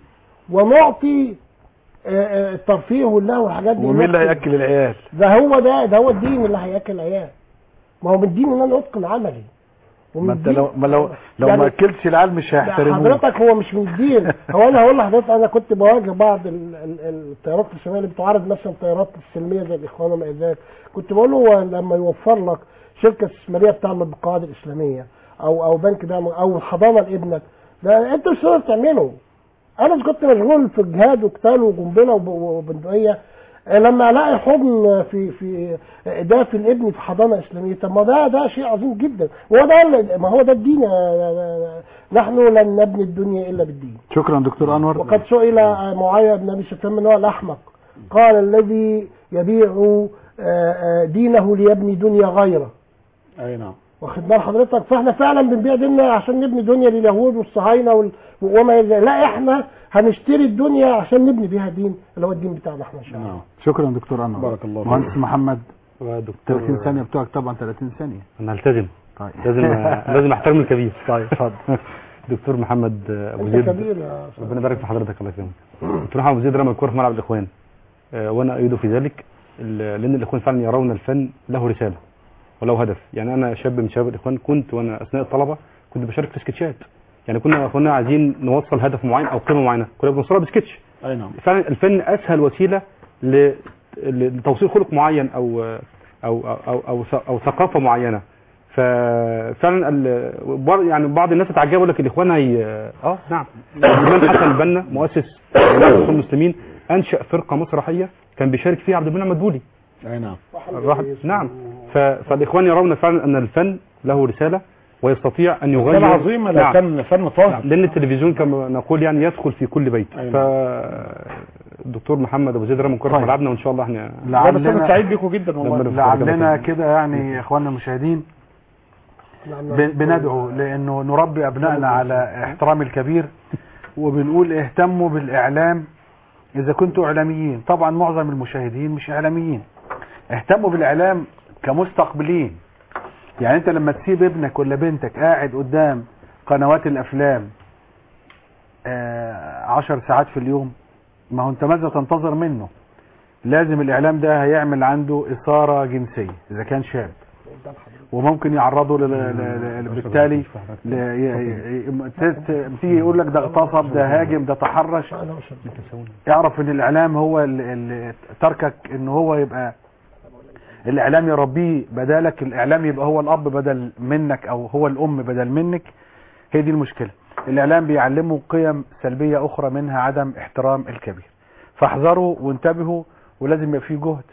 ونعطي آه، آه، الترفيه والله والحاجات دي ومين اللي نفسه. هياكل العيال ده هو ده ده هو الدين اللي هياكل العيال ما هو من الدين ان انا اتقن عملي ومن ما انت الدين- لو ما لو لو يعني ما اكلتش العيال مش لا، هيحترموك حضرتك هو مش من الدين هو انا هقول لحضرتك انا كنت بواجه بعض ال- ال- التيارات الاسلاميه اللي بتعارض مثلا التيارات السلميه زي الاخوان وما الى ذلك كنت بقول له هو لما يوفر لك شركه استثماريه بتعمل بالقواعد الاسلاميه او او بنك بيعمل او حضانه لابنك ده انت مش هتقدر تعمله انا كنت مشغول في الجهاد وقتال وقنبله وب- وبندقيه لما الاقي حضن في في ده في الابن في حضانه اسلاميه طب ما ده ده شيء عظيم جدا وهو ده ال- ما هو ده الدين يا- يا- يا- نحن لن نبني الدنيا الا بالدين شكرا دكتور انور وقد سئل معاويه بن ابي سفيان من هو الاحمق قال الذي يبيع آه، آه، دينه ليبني دنيا غيره اي نعم واخد بال حضرتك فاحنا فعلا بنبيع ديننا عشان نبني دنيا لليهود والصهاينه وال... وما إلى ذلك. لا احنا هنشتري الدنيا عشان نبني بيها دين اللي هو الدين بتاعنا احنا ان شاء الله نعم شكرا دكتور انور بارك الله فيك. مهندس محمد دكتور 30 ثانيه بتوعك طبعا 30 ثانيه انا هلتزم طيب لازم لازم احترم الكبير طيب اتفضل دكتور محمد ابو انت زيد كبير يا أستاذ. ربنا يبارك في حضرتك الله يكرمك دكتور محمد ابو زيد رمى الكوره في ملعب الاخوان آه، وانا ايده في ذلك ال- لان الاخوان فعلا يرون الفن له رساله وله هدف يعني انا شاب من شباب الاخوان كنت وانا اثناء الطلبه كنت بشارك في سكتشات يعني كنا كنا عايزين نوصل هدف معين او قيمه معينه كنا بنوصلها بسكتش اي نعم فعلا الفن اسهل وسيله ل- لتوصيل خلق معين او او او او, أو ثقافه معينه ففعلا ال- بعض- يعني بعض الناس اتعجبوا يقول لك الاخوان هي اه نعم الامام حسن البنا مؤسس جماعه الاخوان المسلمين انشا فرقه مسرحيه كان بيشارك فيها عبد المنعم مدبولي اي نعم الراحل نعم ف- فالاخوان يرون فعلا ان الفن له رساله ويستطيع ان يغير كان عظيم لا نعم. كان فن طاهر لان التلفزيون كما نقول يعني يدخل في كل بيت أيوة. فالدكتور محمد ابو زيد رمى الكره في طيب. ملعبنا وان شاء الله احنا لا بس انا لعلنا سعيد بيكم جدا والله لما- لعلنا كده يعني يا اخواننا المشاهدين نعم، ب- بندعو لانه نربي ابنائنا على احترام الكبير وبنقول اهتموا بالاعلام اذا كنتوا اعلاميين طبعا معظم المشاهدين مش اعلاميين اهتموا بالاعلام كمستقبلين يعني انت لما تسيب ابنك ولا بنتك قاعد قدام قنوات الافلام آه، عشر ساعات في اليوم ما هو انت ماذا تنتظر منه لازم الاعلام ده هيعمل عنده اثارة جنسية اذا كان شاب وممكن يعرضه لل- ل- ل- بالتالي ل- ي- ي- ت- ت- تيجي يقول لك ده اغتصب ده هاجم ده تحرش أنا أشهد. اعرف ان الاعلام هو اللي تركك ان هو يبقى الاعلام يربيه بدالك الاعلام يبقى هو الاب بدل منك او هو الام بدل منك هي دي المشكلة الاعلام بيعلمه قيم سلبية اخرى منها عدم احترام الكبير فاحذروا وانتبهوا ولازم يبقى فيه جهد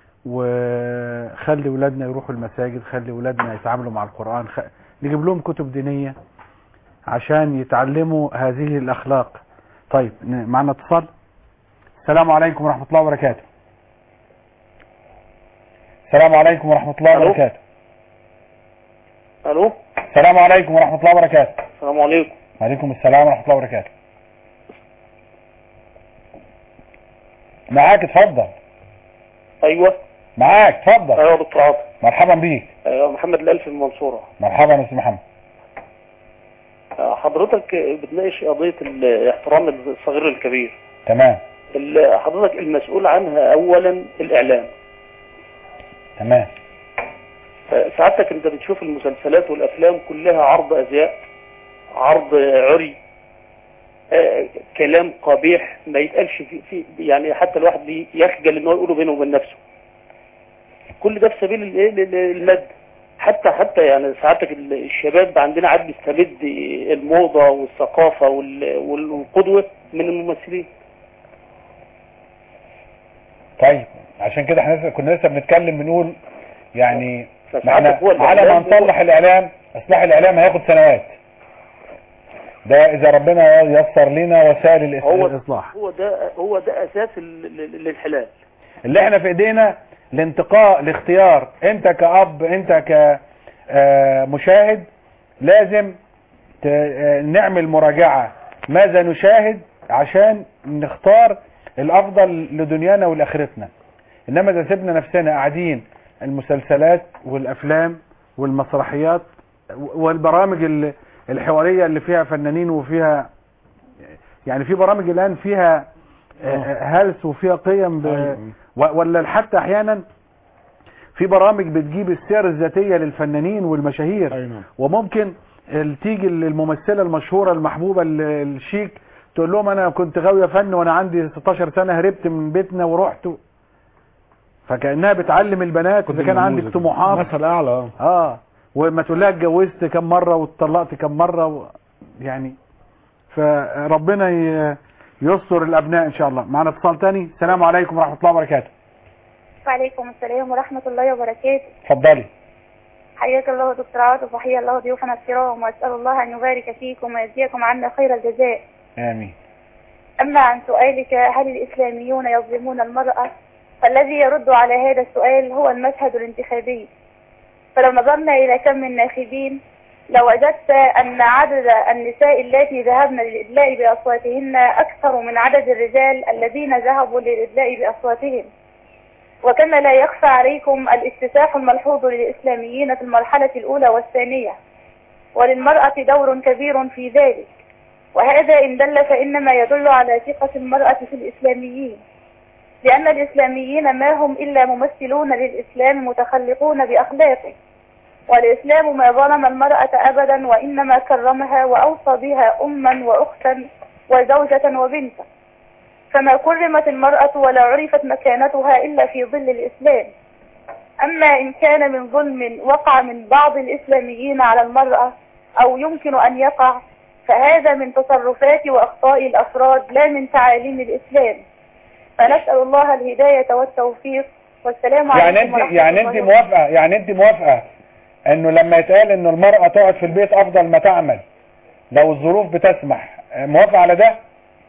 وخلي ولادنا يروحوا المساجد خلي ولادنا يتعاملوا مع القرآن خ... نجيب لهم كتب دينية عشان يتعلموا هذه الأخلاق طيب ن- معنا اتصال السلام عليكم ورحمة الله وبركاته السلام عليكم ورحمة الله ألو؟ وبركاته الو السلام عليكم ورحمة الله وبركاته السلام عليكم وعليكم السلام ورحمة الله وبركاته معاك اتفضل ايوه معاك اتفضل ايوه يا دكتور عاطف مرحبا بيك ايوه محمد الالف من المنصوره مرحبا يا استاذ محمد آه، حضرتك بتناقش قضيه ال- احترام الصغير للكبير تمام ال- حضرتك المسؤول عنها اولا الاعلام تمام سعادتك انت بتشوف المسلسلات والافلام كلها عرض ازياء عرض عري آه، كلام قبيح ما يتقالش في, في يعني حتى الواحد بي- يخجل ان هو يقوله بينه وبين نفسه كل ده في سبيل الايه ال- ال- المد حتى حتى يعني سعادتك ال- الشباب عندنا عاد بيستمد الموضه والثقافه وال- والقدوه من الممثلين طيب عشان كده احنا لسه- كنا لسه بنتكلم بنقول يعني ما فسعادتك احنا هو على ما الإعلام نصلح الاعلام اصلاح الاعلام هياخد سنوات ده اذا ربنا يسر لنا وسائل الإس- هو الاصلاح هو ده هو ده اساس ال- ال- الانحلال اللي احنا في ايدينا الانتقاء الاختيار انت كأب انت كمشاهد لازم ت- آه، نعمل مراجعة ماذا نشاهد عشان نختار الافضل لدنيانا ولاخرتنا انما اذا سيبنا نفسنا قاعدين المسلسلات والافلام والمسرحيات والبرامج ال- الحوارية اللي فيها فنانين وفيها يعني في برامج الان فيها آه، آه، هلس وفيها قيم ب... و- ولا حتى احيانا في برامج بتجيب السير الذاتية للفنانين والمشاهير اي نعم وممكن ال- تيجي الممثلة المشهورة المحبوبة ال- الشيك تقول لهم انا كنت غاوية فن وانا عندي 16 سنة هربت من بيتنا ورحت و- فكأنها بتعلم البنات اذا كان عندك طموحات مثل اعلى اه اه وما تقول لها اتجوزت كم مرة واتطلقت كم مرة و... يعني فربنا ي... يستر الابناء ان شاء الله معنا اتصال تاني السلام عليكم ورحمة الله وبركاته وعليكم السلام ورحمة الله وبركاته اتفضلي حياك الله دكتور عاطف وحيا الله ضيوفنا الكرام وأسأل الله أن يبارك فيكم ويجزيكم عنا خير الجزاء امين أما عن سؤالك هل الإسلاميون يظلمون المرأة فالذي يرد على هذا السؤال هو المشهد الانتخابي فلو نظرنا إلى كم من ناخبين لوجدت أن عدد النساء اللاتي ذهبن للإدلاء بأصواتهن أكثر من عدد الرجال الذين ذهبوا للإدلاء بأصواتهم وكما لا يخفى عليكم الاكتساح الملحوظ للإسلاميين في المرحلة الأولى والثانية وللمرأة دور كبير في ذلك وهذا إن دل فإنما يدل على ثقة المرأة في الإسلاميين لأن الإسلاميين ما هم إلا ممثلون للإسلام متخلقون بأخلاقه والإسلام ما ظلم المرأة أبدا وإنما كرمها وأوصى بها أما وأختا وزوجة وبنتا فما كرمت المرأة ولا عرفت مكانتها إلا في ظل الإسلام أما إن كان من ظلم وقع من بعض الإسلاميين على المرأة أو يمكن أن يقع فهذا من تصرفات وأخطاء الأفراد لا من تعاليم الإسلام فنسأل الله الهداية والتوفيق والسلام عليكم يعني انت ورحمة يعني الله انت موافقة يعني انت موافقة انه لما يتقال انه المرأة تقعد في البيت افضل ما تعمل لو الظروف بتسمح موافقة على ده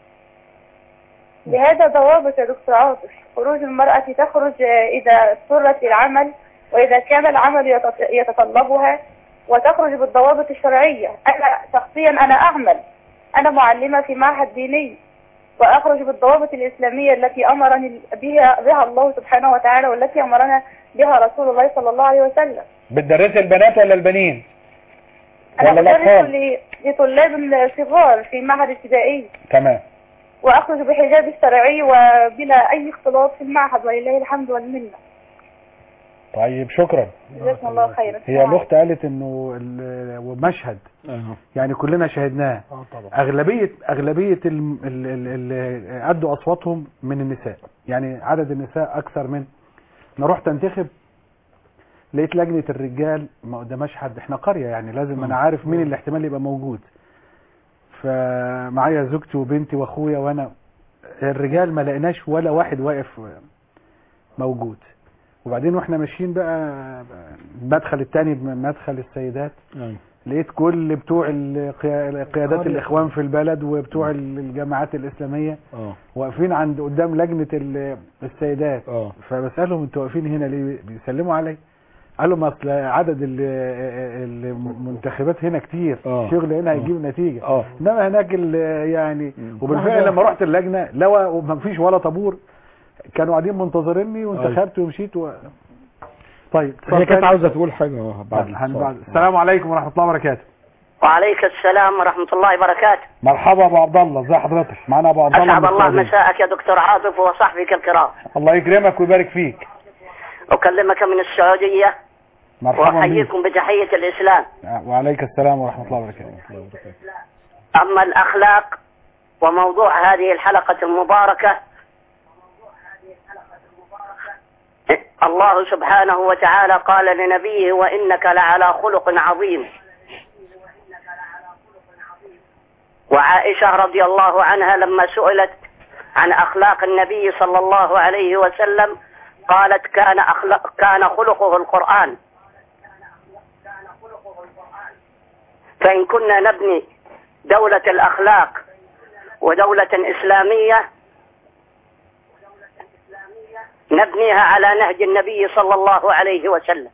لهذا ضوابط يا دكتور عاطف خروج المرأة تخرج إذا اضطرت للعمل وإذا كان العمل يتط- يتطلبها وتخرج بالضوابط الشرعية أنا شخصيا أنا أعمل أنا معلمة في معهد ديني وأخرج بالضوابط الإسلامية التي أمرني بها, بها الله سبحانه وتعالى والتي أمرنا بها رسول الله صلى الله عليه وسلم بتدرسي البنات ولا البنين أنا ولا بدرس الاطفال ل- لطلاب صغار في معهد ابتدائي تمام وأخرج بحجاب الشرعي وبلا أي اختلاط في المعهد ولله الحمد والمنة طيب شكرا جزاكم الله خيرا هي الاخت قالت انه ال- ومشهد يعني كلنا شاهدناه اه طبعا اغلبيه اغلبيه ال- ال- ال- اللي ادوا اصواتهم من النساء يعني عدد النساء اكثر من انا رحت انتخب لقيت لجنه الرجال ما ده مشهد احنا قريه يعني لازم انا عارف مين اللي احتمال يبقى موجود فمعايا زوجتي وبنتي واخويا وانا الرجال ما لقيناش ولا واحد واقف موجود وبعدين واحنا ماشيين بقى المدخل التاني مدخل السيدات لقيت كل بتوع القيا- قيادات قرية. الاخوان في البلد وبتوع الجماعات الاسلاميه اه واقفين عند قدام لجنه ال- السيدات اه فبسالهم انتوا واقفين هنا ليه بيسلموا علي قالوا ما اصل عدد ال- المنتخبات هنا كتير آه. شغل هنا هيجيب نتيجه اه انما هناك ال- يعني مم. وبالفعل لما رحت اللجنه لو ما فيش ولا طابور كانوا قاعدين منتظريني أيوة. وانتخبت ومشيت و... طيب هي كانت اتفضل. عاوزه تقول حاجه بعد هن- الاتصال. بعد- السلام عليكم ورحمه الله وبركاته وعليك السلام ورحمة الله وبركاته مرحبا ابو عبد الله ازي حضرتك معانا ابو عبد الله أسعد من الله السعودية. مساءك يا دكتور عاطف وصحبك الكرام الله يكرمك ويبارك فيك أكلمك من السعودية مرحبا بك وأحييكم بتحية الإسلام وعليك السلام ورحمه الله وبركاته أما الأخلاق وموضوع هذه الحلقة المباركة الله سبحانه وتعالى قال لنبيه وإنك لعلى خلق عظيم وعائشة رضي الله عنها لما سئلت عن أخلاق النبي صلى الله عليه وسلم قالت كان أخلاق كان خلقه القرآن فإن كنا نبني دولة الأخلاق ودولة إسلامية نبنيها على نهج النبي صلى الله عليه وسلم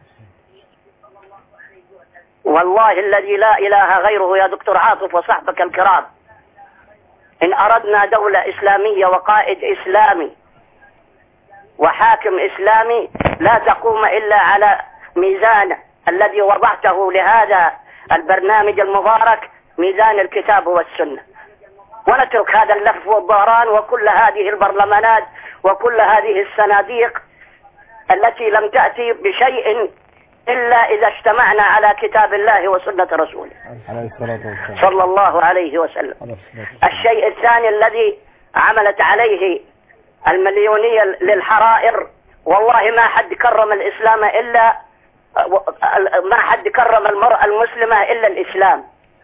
والله الذي لا إله غيره يا دكتور عاطف وصحبك الكرام إن أردنا دولة إسلامية وقائد إسلامي وحاكم إسلامي لا تقوم إلا على ميزان الذي وضعته لهذا البرنامج المبارك ميزان الكتاب والسنة ونترك هذا اللف والدوران وكل هذه البرلمانات وكل هذه الصناديق التي لم تأتي بشيء إلا إذا اجتمعنا على كتاب الله وسنة رسوله عليه الصلاه والسلام صلى الله عليه وسلم الشيء الثاني الذي عملت عليه المليونية للحرائر والله ما حد كرم الإسلام إلا ما حد كرم المرأة المسلمة إلا الإسلام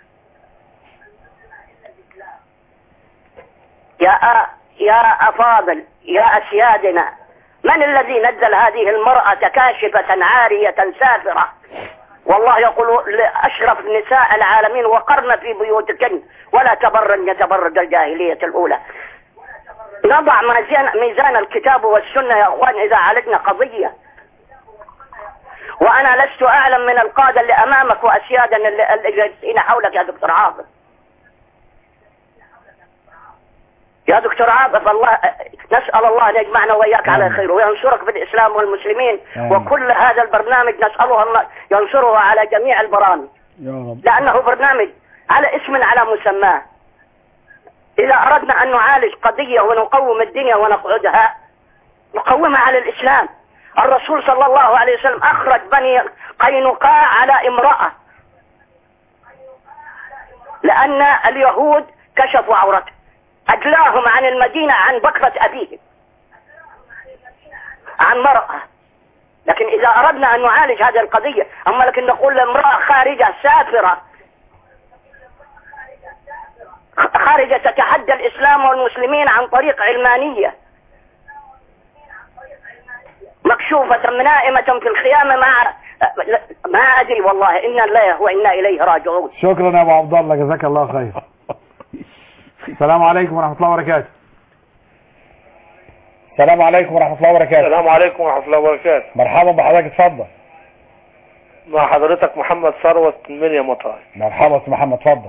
يا يا أفاضل يا أسيادنا من الذي نزل هذه المرأة كاشفة عارية سافرة والله يقول لأشرف نساء العالمين وقرن في بيوتكن ولا تبرن تبرج الجاهلية الأولى نضع ميزان, ميزان الكتاب والسنة يا أخوان إذا عالجنا قضية وأنا لست أعلم من القادة اللي أمامك وأسيادنا اللي اللي جالسين حولك يا دكتور عاطف يا دكتور عاطف الله نسأل الله أن يجمعنا وإياك على خير وينصرك بالإسلام والمسلمين آمين. وكل هذا البرنامج نسأله الله ينصره على جميع البرامج يا رب لأنه برنامج على اسم على مسماه إذا أردنا أن نعالج قضية ونقوم الدنيا ونقعدها نقومها على الإسلام الرسول صلى الله عليه وسلم أخرج بني قينقاع على امرأة لأن اليهود كشفوا عورته أجلاهم عن المدينة عن بكرة أبيهم عن مرأة لكن إذا أردنا أن نعالج هذه القضية أما لكن نقول لامرأة خارجة سافرة خارجة تتحدى الإسلام والمسلمين عن طريق علمانية مكشوفة نائمة في الخيام مع ما أدري والله إنا الله وإنا إليه راجعون شكرا يا ابو عبد الله جزاك الله خير السلام عليكم ورحمه الله وبركاته السلام عليكم ورحمه الله وبركاته السلام عليكم ورحمة الله وبركاته مرحبا بحضرتك اتفضل مع حضرتك محمد ثروت من منيا مطار مرحبا استاذ محمد اتفضل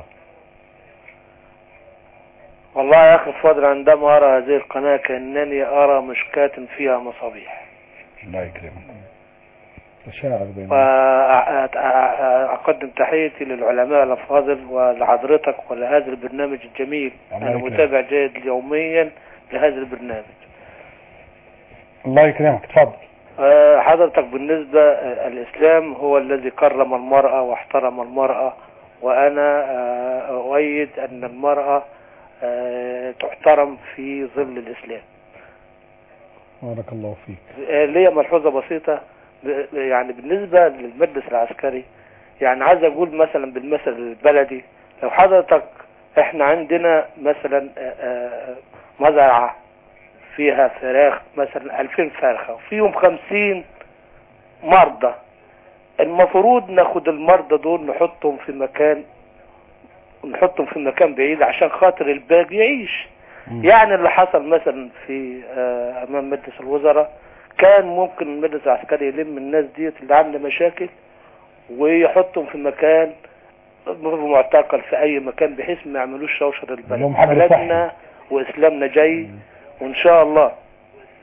والله يا أخي الفاضل عندما أرى هذه القناة كأنني أرى مشكاة فيها مصابيح الله يكرمك تشاعر بين وأقدم تحيتي للعلماء الأفاضل ولحضرتك ولهذا البرنامج الجميل الله أنا يكرمك. متابع جيد يوميا لهذا البرنامج الله يكرمك اتفضل آه، حضرتك بالنسبة آه، الإسلام هو الذي كرم المرأة واحترم المرأة وأنا آه، أؤيد أن المرأة آه، تحترم في ظل الإسلام بارك الله فيك آه، ليا ملحوظة بسيطة ب- يعني بالنسبة للمجلس العسكري يعني عايز أقول مثلا بالمثل البلدي لو حضرتك احنا عندنا مثلا آه، آه، مزرعة فيها فراخ مثلا 2000 فرخة وفيهم 50 مرضى المفروض ناخد المرضى دول نحطهم في مكان نحطهم في مكان بعيد عشان خاطر الباقي يعيش يعني اللي حصل مثلا في آه، امام مجلس الوزراء كان ممكن المجلس العسكري يلم الناس ديت اللي عامله مشاكل ويحطهم في مكان في معتقل في اي مكان بحيث ما يعملوش شوشر البلد لهم حجر بلدنا واسلامنا جاي وان شاء الله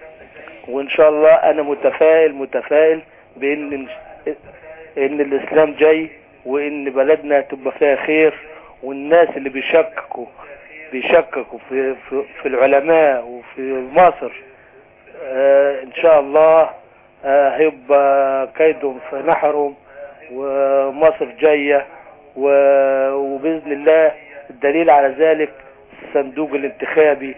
وان شاء الله انا متفائل متفائل بان ان الاسلام جاي وان بلدنا تبقى فيها خير والناس اللي بيشككوا بيشككوا في في, في العلماء وفي مصر آه ان شاء الله آه هيبقى كيدهم في نحرهم ومصر جاية و- وبإذن الله الدليل على ذلك الصندوق الانتخابي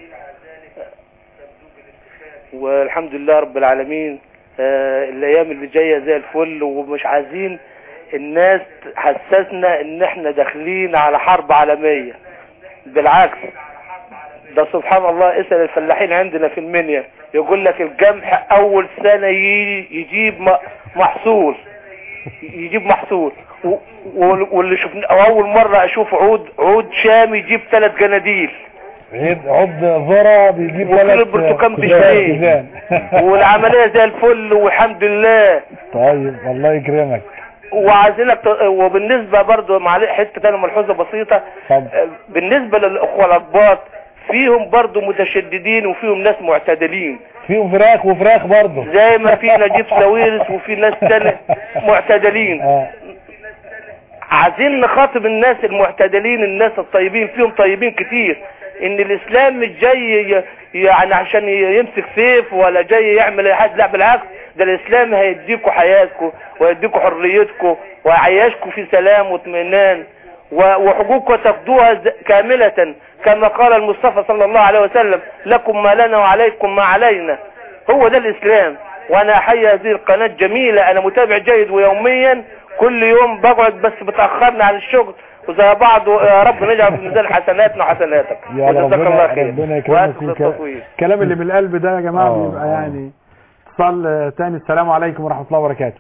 والحمد لله رب العالمين آه، الايام اللي جايه زي الفل ومش عايزين الناس تحسسنا ان احنا داخلين على حرب عالميه بالعكس ده سبحان الله اسال الفلاحين عندنا في المنيا يقول لك القمح اول سنه ي- يجيب م- محصول يجيب محصول و- و- واللي شفنا اول مره اشوف عود عود شامي يجيب ثلاث جناديل عيد عض ذرة بيجيب وكيلو ثلاث البرتقال كيزان- بجنيه. كيزان. والعمليه زي الفل والحمد لله طيب الله يكرمك وعايزينك ت- وبالنسبه برضو معلش حته تانية ملحوظه بسيطه اتفضل. آه، بالنسبه للاخوه الاقباط فيهم برضو متشددين وفيهم ناس معتدلين فيهم فراخ وفراخ برضه زي ما في نجيب ساويرس وفي ناس تانية معتدلين اه عايزين نخاطب الناس المعتدلين الناس الطيبين فيهم طيبين كتير ان الاسلام مش جاي ي- يعني عشان ي- يمسك سيف ولا جاي يعمل اي حاجه لا بالعكس ده الاسلام هيديكوا حياتكم ويديكوا حريتكم ويعيشكم في سلام واطمئنان و- وحقوقكم تاخدوها ز- كاملة كما قال المصطفى صلى الله عليه وسلم لكم ما لنا وعليكم ما علينا هو ده الاسلام وانا احيي هذه القناة جميلة انا متابع جيد ويوميا كل يوم بقعد بس بتأخرنا عن الشغل وزي بعض يا رب نجعل في ميزان حسناتنا وحسناتك يا وجزاك ربنا الله خير ربنا يكرمك واسف ويك- التطوير الكلام اللي من القلب ده يا جماعة آه، بيبقى آه. يعني اتصال آه، تاني السلام عليكم ورحمة الله وبركاته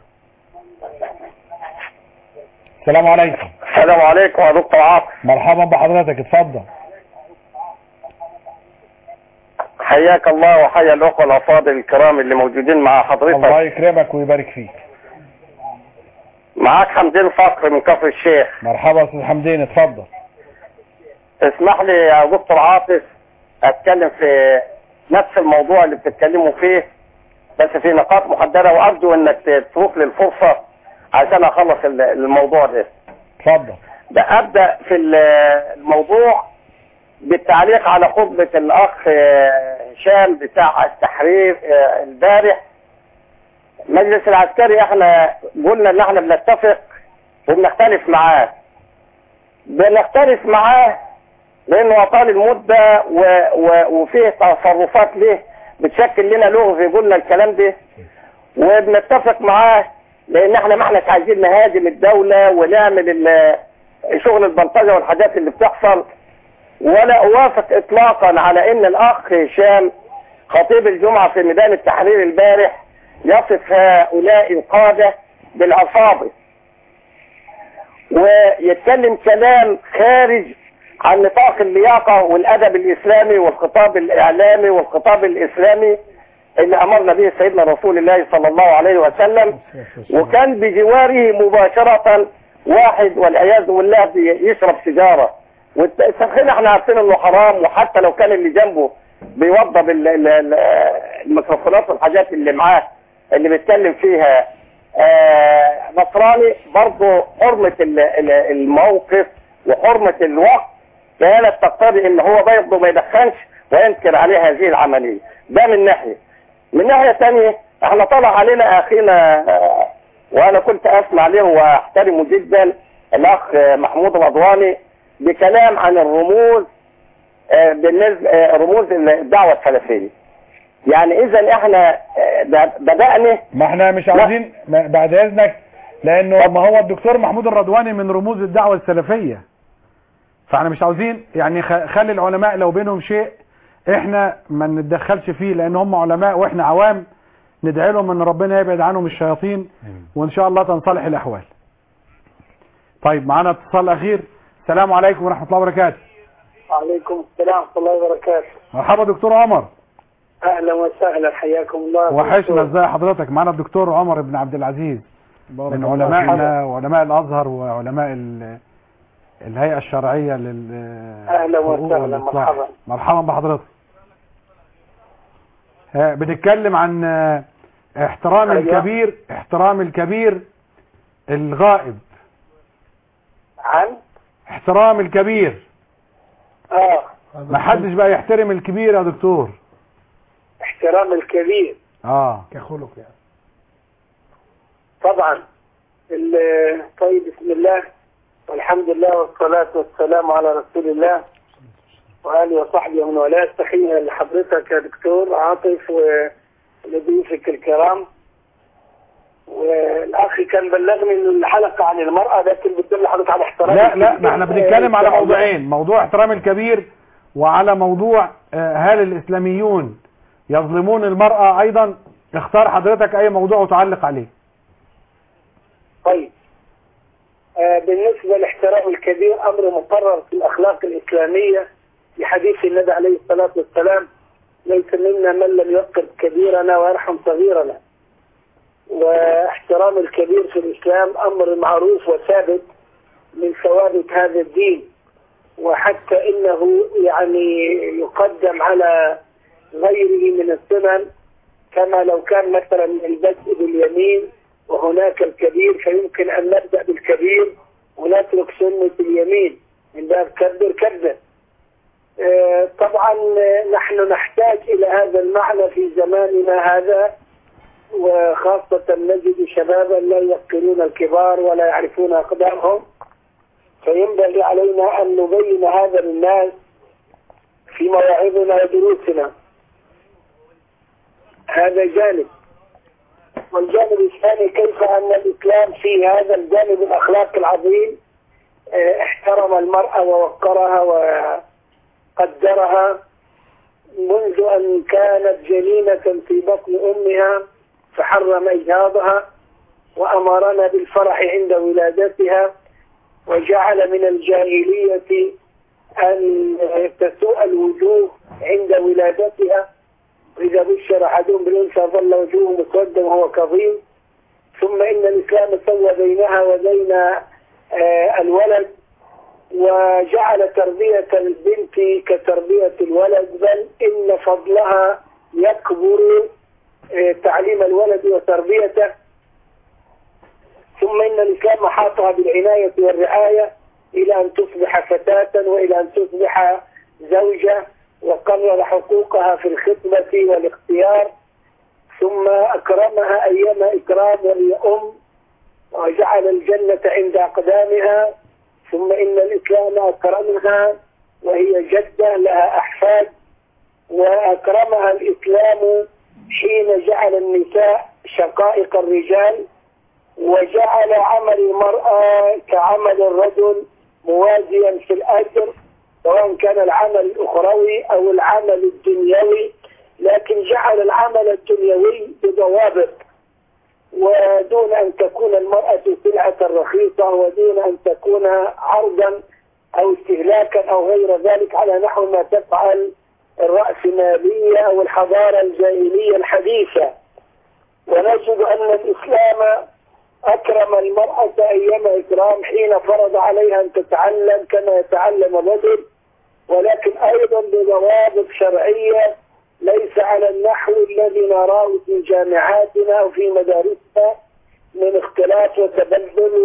السلام عليكم السلام عليكم يا دكتور عاطف مرحبا بحضرتك اتفضل حياك الله وحيا الاخوه الافاضل الكرام اللي موجودين مع الله حضرتك يكرمك ويبارك فيك معاك حمدين فقر من كفر الشيخ مرحبا يا استاذ حمدين اتفضل اسمح لي يا دكتور عاطف اتكلم في نفس الموضوع اللي بتتكلموا فيه بس في نقاط محدده وارجو انك تترك لي الفرصه عشان اخلص ال- الموضوع ده اتفضل ده ابدا في ال- الموضوع بالتعليق على خطبه الاخ آه، هشام بتاع التحرير آه، البارح المجلس العسكري احنا قلنا ان احنا بنتفق وبنختلف معاه بنختلف معاه لانه اطال المده و... و... وفيه تصرفات له بتشكل لنا لغز قلنا الكلام ده وبنتفق معاه لان احنا ما احناش عايزين نهاجم الدوله ونعمل ال- شغل البلطجه والحاجات اللي بتحصل ولا اوافق اطلاقا على ان الاخ هشام خطيب الجمعه في ميدان التحرير البارح يصف هؤلاء القاده بالعصابه ويتكلم كلام خارج عن نطاق اللياقه والادب الاسلامي والخطاب الاعلامي والخطاب الاسلامي اللي امرنا به سيدنا رسول الله صلى الله عليه وسلم وكان بجواره مباشرة واحد والعياذ بالله بي- يشرب سيجارة والتدخين احنا عارفين انه حرام وحتى لو كان اللي جنبه بيوضب ال- ال- ال- الميكروفونات والحاجات اللي معاه اللي بيتكلم فيها آه، نصراني برضه حرمة ال- ال- الموقف وحرمة الوقت كانت تقتضي ان هو برضه ما يدخنش وينكر عليه هذه العملية ده من ناحية من ناحية تانية احنا طلع علينا اخينا آه، وانا كنت اسمع له واحترمه جدا الاخ آه، محمود الرضواني بكلام عن الرموز آه، بالنسبة آه، رموز الدعوة السلفية يعني اذا احنا آه، ب- بدأنا ما احنا مش عاوزين ما- بعد اذنك لانه ما هو الدكتور محمود الرضواني من رموز الدعوة السلفية فاحنا مش عاوزين يعني خ- خلي العلماء لو بينهم شيء احنا ما نتدخلش فيه لان هم علماء واحنا عوام ندعي لهم ان ربنا يبعد عنهم الشياطين وان شاء الله تنصلح الاحوال طيب معانا اتصال اخير السلام عليكم ورحمة الله وبركاته وعليكم السلام ورحمة الله وبركاته مرحبا دكتور عمر أهلا وسهلا حياكم الله وحشنا ازاي حضرتك معانا الدكتور عمر بن عبد العزيز من علمائنا وعلماء الازهر وعلماء ال- الهيئة الشرعية لل أهلا حقوق وسهلا والإصلاح. مرحبا مرحبا بحضرتك آه، بنتكلم عن آه، احترام أيوة. الكبير احترام الكبير الغائب عن احترام الكبير اه ما حدش بقى يحترم الكبير يا دكتور احترام الكبير اه كخلق يعني طبعا ال- طيب بسم الله والحمد لله والصلاة والسلام على رسول الله وآله وصحبه ومن والاه تحية لحضرتك يا دكتور عاطف ولضيوفك الكرام والأخ كان بلغني إن الحلقة عن المرأة لكن بتدل حضرتك على احترام لا لا ما احنا الكبير. بنتكلم على إن شاء الله. موضوعين موضوع احترام الكبير وعلى موضوع آه، هل الاسلاميون يظلمون المرأة ايضا اختار حضرتك اي موضوع وتعلق عليه طيب آه، بالنسبة لاحترام الكبير أمر مقرر في الأخلاق الإسلامية لحديث النبي عليه الصلاة والسلام ليس منا من لم يوقر كبيرنا ويرحم صغيرنا واحترام الكبير في الإسلام أمر معروف وثابت من ثوابت هذا الدين وحتى إنه يعني يقدم على غيره من السنن كما لو كان مثلا البدء باليمين وهناك الكبير فيمكن أن نبدأ بالكبير ونترك سنة اليمين من باب كبر كبر آه، طبعا آه، نحن نحتاج إلى هذا المعنى في زماننا هذا وخاصة نجد شبابا لا يوقرون الكبار ولا يعرفون أقدارهم فينبغي علينا أن نبين هذا للناس في مواعظنا ودروسنا هذا جانب والجانب الثاني كيف أن الإسلام في هذا الجانب الأخلاقي العظيم آه، احترم المرأة ووقرها وقدرها منذ أن كانت جنينة في بطن أمها فحرم إجهاضها وأمرنا بالفرح عند ولادتها وجعل من الجاهلية أن تسوء الوجوه عند ولادتها وإذا بشر أحدهم بالأنثى ظل وجهه مسودا وهو كظيم ثم إن الإسلام سوى بينها وبين آه، الولد وجعل تربية البنت كتربية الولد بل إن فضلها يكبر آه، تعليم الولد وتربيته ثم إن الإسلام حاطها بالعناية والرعاية إلى أن تصبح فتاة وإلى أن تصبح زوجة وقرر حقوقها في الخطبة والاختيار ثم أكرمها أيام إكرام وهي أم وجعل الجنة عند أقدامها ثم إن الإسلام أكرمها وهي جدة لها أحفاد وأكرمها الإسلام حين جعل النساء شقائق الرجال وجعل عمل المرأة كعمل الرجل موازيا في الأجر سواء كان العمل الأخروي أو العمل الدنيوي لكن جعل العمل الدنيوي بضوابط ودون أن تكون المرأة سلعة رخيصة ودون أن تكون عرضا أو استهلاكا أو غير ذلك على نحو ما تفعل الرأسمالية أو الحضارة الجاهلية الحديثة ونجد أن الإسلام أكرم المرأة أيام إكرام حين فرض عليها أن تتعلم كما يتعلم الرجل ولكن أيضا بضوابط شرعية ليس على النحو الذي نراه في جامعاتنا أو في مدارسنا من اختلاف وتبدل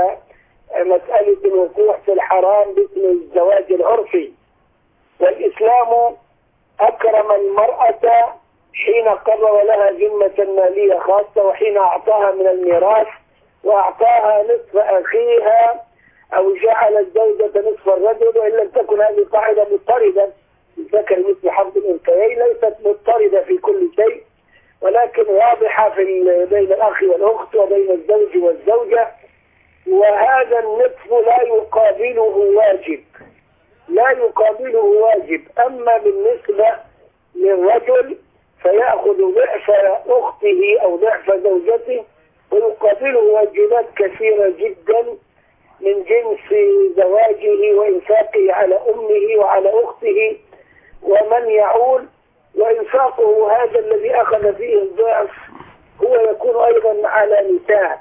ومسألة الوقوع في الحرام باسم الزواج العرفي والإسلام أكرم المرأة حين قرر لها ذمة مالية خاصة وحين أعطاها من الميراث وأعطاها نصف أخيها أو جعل الزوجة نصف الرجل وإن لم تكن هذه قاعدة مضطردة الذكر مثل حظ الأنثيين ليست مضطردة في كل شيء ولكن واضحة في ال- بين الأخ والأخت وبين الزوج والزوجة وهذا النصف لا يقابله واجب لا يقابله واجب أما بالنسبة للرجل فيأخذ ضعف أخته أو ضعف زوجته ويقابله واجبات كثيرة جدا من جنس زواجه وإنفاقه على أمه وعلى أخته ومن يعول وإنفاقه هذا الذي أخذ فيه الضعف هو يكون أيضا على نساء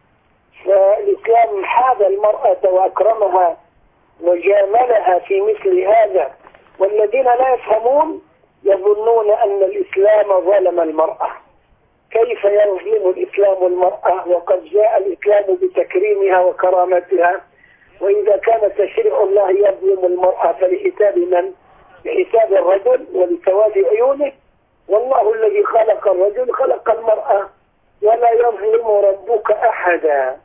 فالإسلام حاب المرأة وأكرمها وجاملها في مثل هذا والذين لا يفهمون يظنون أن الإسلام ظلم المرأة كيف يظلم الإسلام المرأة وقد جاء الإسلام بتكريمها وكرامتها وإذا كان تشريع الله يظلم المرأة فلحساب من؟ لحساب الرجل ولسواد عيونه والله الذي خلق الرجل خلق المرأة ولا يظلم ربك أحدا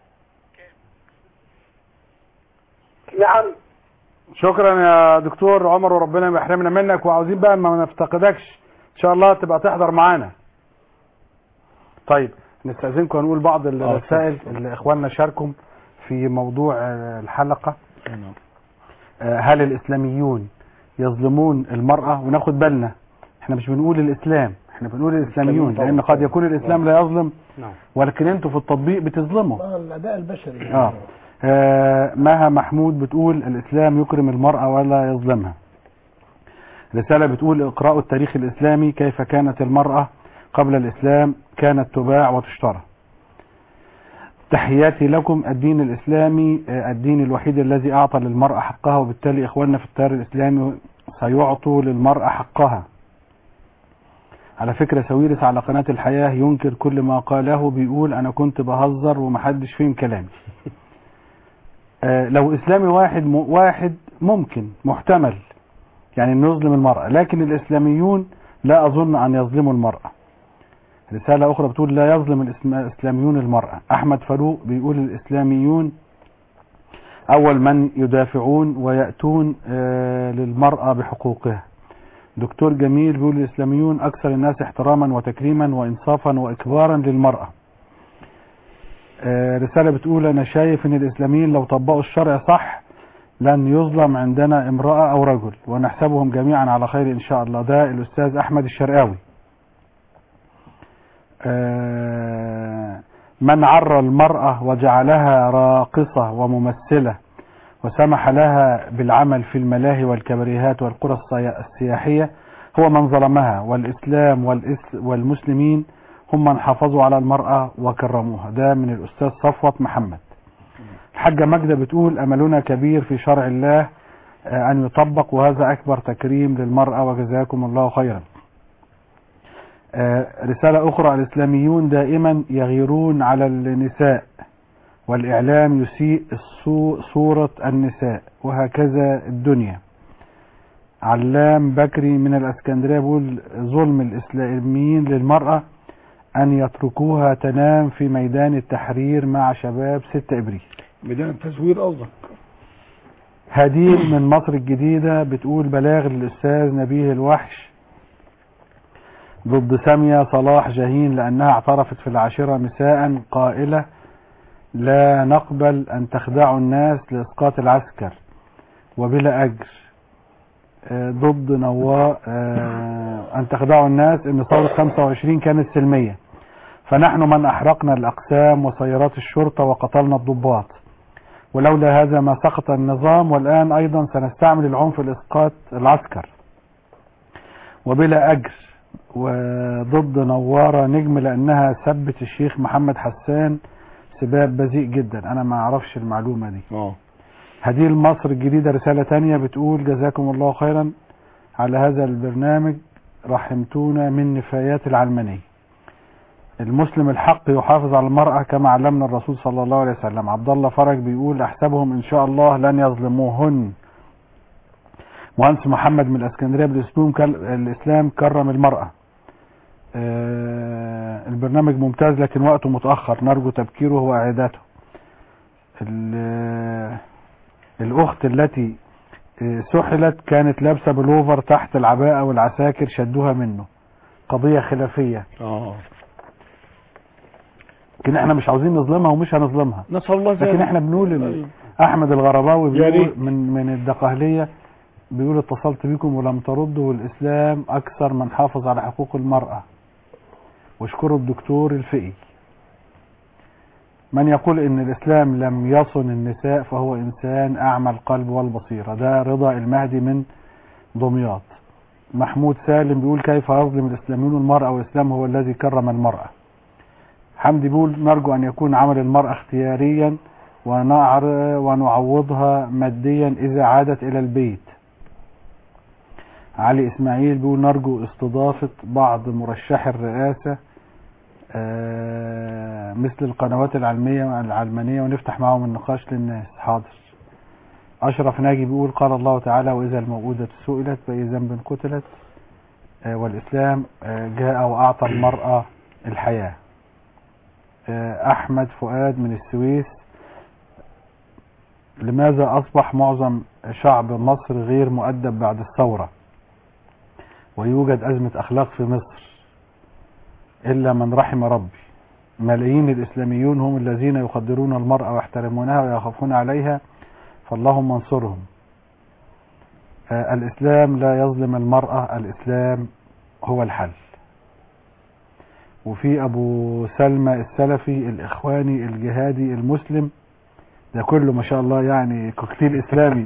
نعم شكرا يا دكتور عمر وربنا ما يحرمنا منك وعاوزين بقى ما نفتقدكش ان شاء الله تبقى تحضر معانا طيب نستأذنكم ونقول بعض الرسائل اللي اخواننا شاركوا في موضوع آه، الحلقة آه، هل الاسلاميون يظلمون المرأة وناخد بالنا احنا مش بنقول الاسلام احنا بنقول الاسلاميون طبعا. لان قد يكون الاسلام لا يظلم نعم ولكن انتوا في التطبيق بتظلموا آه، الأداء البشري اه آه، مها محمود بتقول الإسلام يكرم المرأة ولا يظلمها رسالة بتقول اقرأوا التاريخ الإسلامي كيف كانت المرأة قبل الإسلام كانت تباع وتشترى تحياتي لكم الدين الإسلامي آه، الدين الوحيد الذي أعطى للمرأة حقها وبالتالي إخواننا في التيار الإسلامي سيعطوا للمرأة حقها على فكرة سويرس على قناة الحياة ينكر كل ما قاله بيقول أنا كنت بهزر ومحدش فهم كلامي آه، لو اسلامي واحد م... واحد ممكن محتمل يعني انه يظلم المرأة لكن الاسلاميون لا اظن ان يظلموا المرأة رسالة اخرى بتقول لا يظلم الإسم- الاسلاميون المرأة احمد فاروق بيقول الاسلاميون اول من يدافعون ويأتون آه، للمرأة بحقوقها دكتور جميل بيقول الاسلاميون اكثر الناس احتراما وتكريما وانصافا واكبارا للمرأة آه، رسالة بتقول أنا شايف إن الإسلاميين لو طبقوا الشرع صح لن يظلم عندنا امرأة أو رجل ونحسبهم جميعا على خير إن شاء الله ده الأستاذ أحمد الشرقاوي آه، من عرى المرأة وجعلها راقصة وممثلة وسمح لها بالعمل في الملاهي والكبريهات والقرى السيا- السياحية هو من ظلمها والإسلام والإس والمسلمين هم من حافظوا على المرأة وكرموها ده من الأستاذ صفوت محمد الحاجة ماجدة بتقول أملنا كبير في شرع الله آه، أن يطبق وهذا أكبر تكريم للمرأة وجزاكم الله خيرا آه، رسالة أخرى الإسلاميون دائما يغيرون على النساء والإعلام يسيء الصو- صورة النساء وهكذا الدنيا علام بكري من الاسكندرية بيقول ظلم الإسلاميين للمرأة أن يتركوها تنام في ميدان التحرير مع شباب 6 إبريل ميدان التزوير قصدك هديل من مصر الجديدة بتقول بلاغ للأستاذ نبيه الوحش ضد سامية صلاح جاهين لأنها اعترفت في العاشرة مساء قائلة لا نقبل أن تخدعوا الناس لإسقاط العسكر وبلا أجر آه، ضد نواء آه، أن تخدعوا الناس أن ثورة 25 كانت سلمية فنحن من أحرقنا الأقسام وسيارات الشرطة وقتلنا الضباط ولولا هذا ما سقط النظام والآن أيضا سنستعمل العنف لإسقاط العسكر وبلا أجر وضد نوارة نجم لأنها سبت الشيخ محمد حسان سباب بذيء جدا أنا ما أعرفش المعلومة دي اه هديل مصر الجديدة رسالة تانية بتقول جزاكم الله خيرا على هذا البرنامج رحمتونا من نفايات العلمانية المسلم الحق يحافظ على المرأة كما علمنا الرسول صلى الله عليه وسلم عبد الله فرج بيقول احسبهم ان شاء الله لن يظلموهن مهندس محمد من الاسكندريه بالاسلام كل... الاسلام كرم المراه آه البرنامج ممتاز لكن وقته متاخر نرجو تبكيره واعادته ال- الاخت التي آه، سحلت كانت لابسه بلوفر تحت العباءه والعساكر شدوها منه قضيه خلافيه اه لكن احنا مش عاوزين نظلمها ومش هنظلمها نسأل الله لكن ذلك. احنا بنقول ال- أيوة. احمد الغرباوي يا بيقول ريت. من من الدقهليه بيقول اتصلت بكم ولم تردوا والاسلام اكثر من حافظ على حقوق المراه واشكروا الدكتور الفقي من يقول ان الاسلام لم يصن النساء فهو انسان اعمى القلب والبصيره ده رضا المهدي من دمياط محمود سالم بيقول كيف يظلم الاسلاميون المراه والاسلام هو الذي كرم المراه حمدي بيقول نرجو أن يكون عمل المرأة اختياريا ونعر ونعوضها ماديا إذا عادت إلى البيت علي اسماعيل بيقول نرجو استضافة بعض مرشحي الرئاسة آه، مثل القنوات العلمية العلمانية ونفتح معهم النقاش للناس حاضر أشرف ناجي بيقول قال الله تعالى وإذا الموءودة سئلت بأي ذنب قتلت آه، والإسلام آه، جاء وأعطى المرأة الحياة آه، أحمد فؤاد من السويس لماذا أصبح معظم شعب مصر غير مؤدب بعد الثورة ويوجد أزمة أخلاق في مصر إلا من رحم ربي ملايين الإسلاميون هم الذين يقدرون المرأة ويحترمونها ويخافون عليها فاللهم انصرهم آه، الإسلام لا يظلم المرأة الإسلام هو الحل وفي أبو سلمى السلفي الإخواني الجهادي المسلم ده كله ما شاء الله يعني كوكتيل إسلامي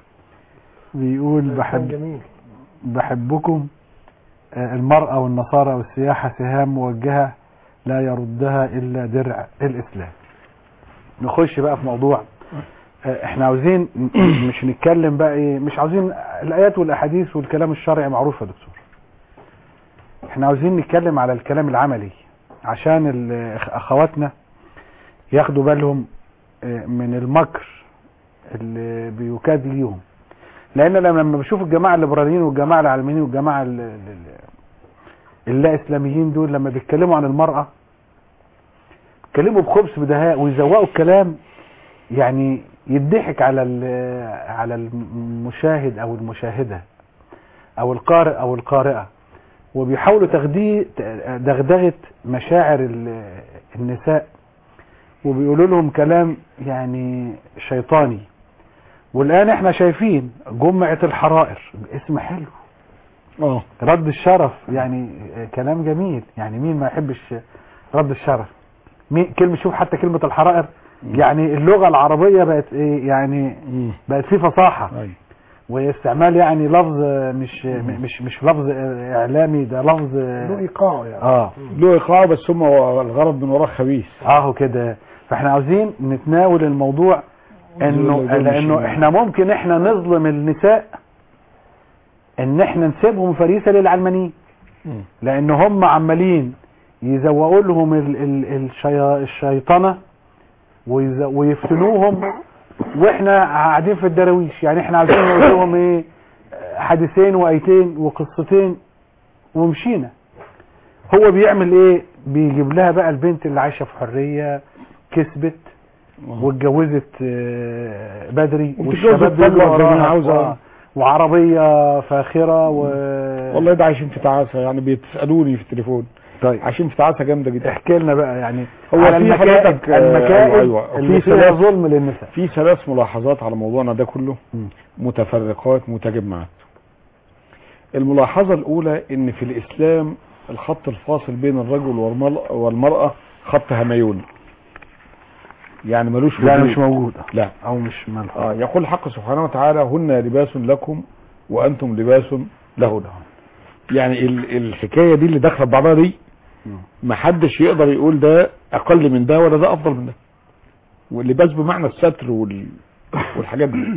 بيقول بحب جميل بحبكم آه، المرأة والنصارى والسياحة سهام موجهة لا يردها إلا درع الإسلام نخش بقى في موضوع آه، احنا عاوزين ن- مش نتكلم بقى ايه مش عاوزين الآيات والأحاديث والكلام الشرعي معروف يا دكتور احنا عاوزين نتكلم على الكلام العملي عشان ال- أخ- أخواتنا ياخدوا بالهم آه، من المكر اللي بيكاد ليهم لان لما لما بشوف الجماعه الليبراليين والجماعه العلمانيين والجماعه ال- ال- ال- اللا اسلاميين دول لما بيتكلموا عن المراه بيتكلموا بخبث بدهاء ويزوقوا الكلام يعني يضحك على ال- على المشاهد او المشاهده او القارئ او القارئه وبيحاولوا تغدي دغدغه مشاعر ال- النساء وبيقولوا لهم كلام يعني شيطاني والان احنا شايفين جمعة الحرائر اسم حلو اه رد الشرف يعني آه، كلام جميل يعني مين ما يحبش رد الشرف مين كلمة شوف حتى كلمة الحرائر يعني اللغة العربية بقت ايه يعني بقت في فصاحة واستعمال يعني لفظ آه، مش م- مش مش لفظ آه، اعلامي ده لفظ له ايقاع يعني اه له ايقاع بس هم الغرض من وراه خبيث اهو كده فاحنا عاوزين نتناول الموضوع انه زي- زي لانه مش- احنا ممكن احنا نظلم النساء ان احنا نسيبهم فريسة للعلمانيين لان هم عمالين يزوقوا لهم ال ال الشي الشيطنة ويز- ويفتنوهم واحنا قاعدين في الدراويش يعني احنا عايزين نقول لهم ايه حديثين وايتين وقصتين ومشينا هو بيعمل ايه بيجيب لها بقى البنت اللي عايشه في حريه كسبت واتجوزت آه، بدري وبتتجوز والشباب الفجر بيجروا زي ما وراها عاوزة. و- وعربيه فاخره و والله ده عايشين في تعاسه يعني بيسالوني في التليفون طيب عايشين في تعاسه جامده جدا احكي لنا بقى يعني هو على في المكائد حضرتك، آه، المكائد أيوة، أيوة. اللي في فيها ثلاث- ظلم للنساء في ثلاث ملاحظات على موضوعنا ده كله مم. متفرقات متجمعات الملاحظة الأولى إن في الإسلام الخط الفاصل بين الرجل والمرأة, والمرأة خط هميون يعني ملوش يعني وجود. مش موجود لا او مش ملح آه يقول الحق سبحانه وتعالى هن لباس لكم وأنتم لباس لهن يعني ال- الحكاية دي اللي داخله ببعضها دي محدش يقدر يقول ده أقل من ده ولا ده أفضل من ده واللباس بمعنى الستر وال... والحاجات دي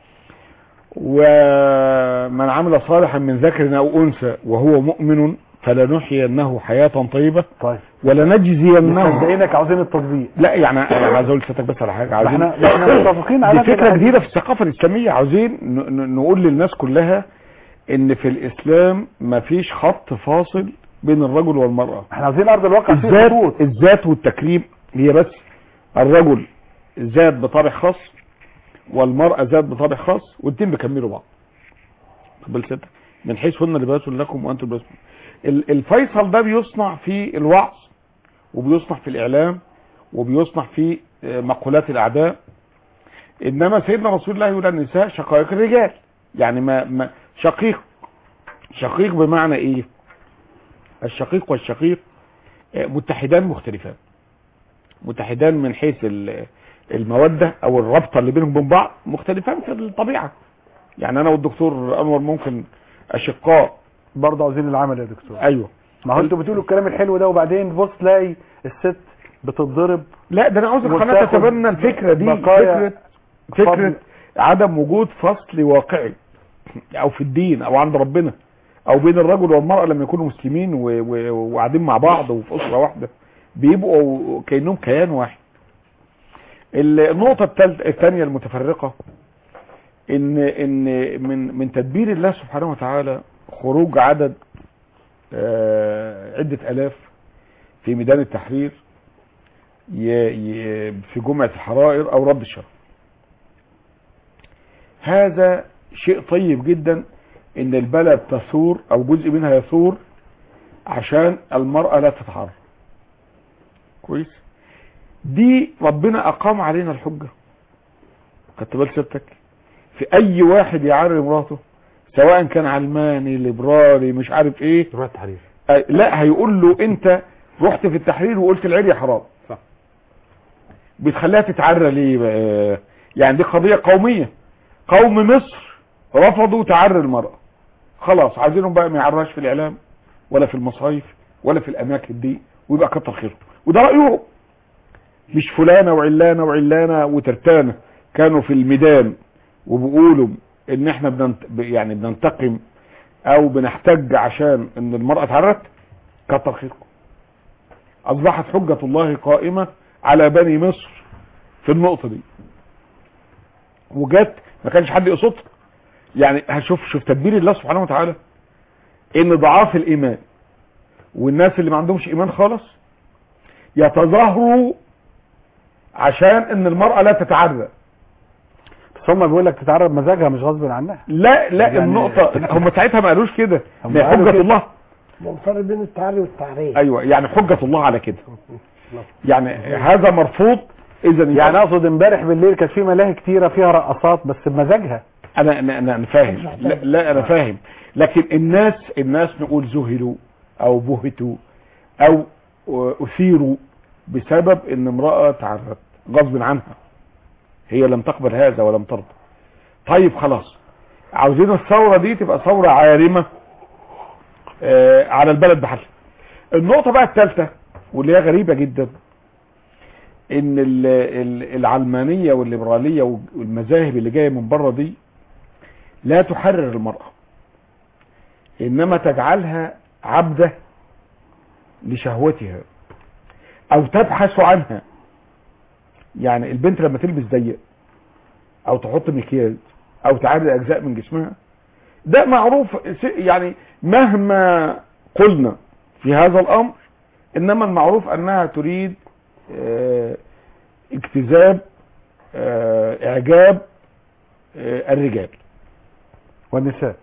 ومن عمل صالحا من ذكر أو أنثى وهو مؤمن فلنحيينه حياة طيبة طيب ولنجزينهم مصدقينك عاوزين التطبيق لا يعني انا عايز اقول لسيادتك بس على حاجه عايزين احنا احنا متفقين على دي فكره كده. جديده في الثقافه الاسلاميه عاوزين ن- ن- نقول للناس كلها ان في الاسلام مفيش خط فاصل بين الرجل والمراه احنا عاوزين ارض الواقع فيه الذات خطوط الذات والتكريم هي بس الرجل ذات بطابع خاص والمرأة ذات بطابع خاص والاتنين بيكملوا بعض قبل ستة من حيث هن لباس لكم وانتم لباس لهم. ال- الفيصل ده بيصنع في الوعظ وبيصنع في الاعلام وبيصنع في آه، مقولات الاعداء انما سيدنا رسول الله يقول النساء شقائق الرجال يعني ما, ما شقيق شقيق بمعنى ايه الشقيق والشقيق آه، متحدان مختلفان متحدان من حيث ال- المودة او الرابطة اللي بينهم وبين بعض مختلفان في الطبيعة يعني انا والدكتور انور ممكن اشقاء برضه عاوزين العمل يا دكتور ايوه ما هو انتوا بتقولوا الكلام الحلو ده وبعدين بص تلاقي الست بتتضرب لا ده انا عاوز القناة وتاخد تتبنى الفكرة دي بقايا فكرة فكرة فضل. عدم وجود فصل واقعي او في الدين او عند ربنا او بين الرجل والمرأة لما يكونوا مسلمين و- و- وقاعدين مع بعض وفي اسرة واحدة بيبقوا كأنهم كيان واحد النقطة التالت- الثانية المتفرقة ان ان من من تدبير الله سبحانه وتعالى خروج عدد آه، عدة الاف في ميدان التحرير ي- ي- في جمعة الحرائر او رد الشر هذا شيء طيب جدا ان البلد تثور او جزء منها يثور عشان المرأة لا تتحرر كويس دي ربنا اقام علينا الحجة خدت بال سيادتك في اي واحد يعري مراته سواء كان علماني ليبرالي مش عارف ايه تروح التحرير آه، لا هيقول له انت رحت في التحرير وقلت العري حرام صح. بتخليها تتعرى ليه بقى؟ يعني دي قضية قومية قوم مصر رفضوا تعري المرأة خلاص عايزينهم بقى ما يعرهاش في الاعلام ولا في المصايف ولا في الاماكن دي ويبقى كتر خيرهم وده رأيهم مش فلانة وعلانة وعلانة وترتانة كانوا في الميدان وبيقولوا ان احنا بننت... يعني بننتقم او بنحتج عشان ان المرأة اتعرت كتر خيركم اصبحت حجة الله قائمة على بني مصر في النقطة دي وجت ما كانش حد يقصدها يعني هشوف شوف تدبير الله سبحانه وتعالى ان ضعاف الايمان والناس اللي ما عندهمش ايمان خالص يتظاهروا عشان ان المرأة لا تتعرى بس هم بيقول لك تتعرض مزاجها مش غصب عنها لا لا يعني- النقطة هم ساعتها ما قالوش كده هم ده قالوا حجة كده. الله منفرد بين التعري والتعريه ايوه يعني حجة الله على كده يعني هذا مرفوض اذا يعني اقصد امبارح بالليل كانت في ملاهي كتيره فيها رقصات بس بمزاجها انا انا انا أنا فاهم لا, لا انا فاهم لكن الناس الناس نقول ذهلوا او بهتوا او اثيروا بسبب ان امرأة تعرت غصب عنها هي لم تقبل هذا ولم ترضى طيب خلاص عاوزين الثورة دي تبقى ثورة عارمة آه، على البلد بحالها النقطة بقى الثالثة واللي هي غريبة جدا ان ال- ال- العلمانية والليبرالية والمذاهب اللي جاية من بره دي لا تحرر المرأة انما تجعلها عبدة لشهوتها او تبحث عنها يعني البنت لما تلبس ضيق او تحط مكياج او تعري اجزاء من جسمها ده معروف س- يعني مهما قلنا في هذا الامر انما المعروف انها تريد آه، اجتذاب آه، اعجاب آه، الرجال والنساء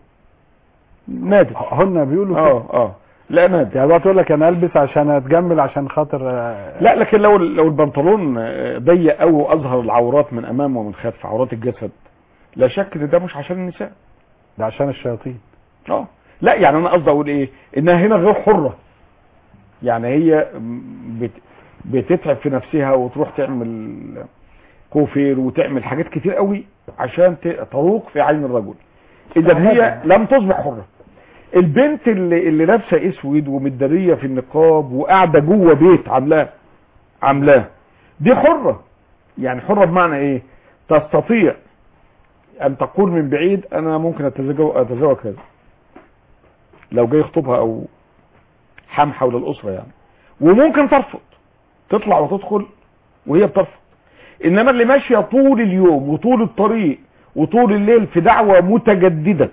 نادر هن بيقولوا اه اه لا نادر يعني بقى تقول لك انا البس عشان اتجمل عشان خاطر آه، لا لكن لو لو البنطلون آه، ضيق قوي واظهر العورات من امام ومن خلف عورات الجسد لا شك ان ده مش عشان النساء ده عشان الشياطين اه لا يعني انا قصدي اقول ايه انها هنا غير حرة يعني هي بت بتتعب في نفسها وتروح تعمل كوفير وتعمل حاجات كتير قوي عشان ت- تروق في عين الرجل اذا هي لم تصبح حرة البنت اللي, اللي لابسه اسود ومتداريه في النقاب وقاعده جوه بيت عاملاه عاملاه دي حرة يعني حرة بمعنى ايه تستطيع ان تقول من بعيد انا ممكن اتزوج اتزوج كذا لو جاي يخطبها او حام حول الاسره يعني وممكن ترفض تطلع وتدخل وهي بترفض انما اللي ماشيه طول اليوم وطول الطريق وطول الليل في دعوه متجدده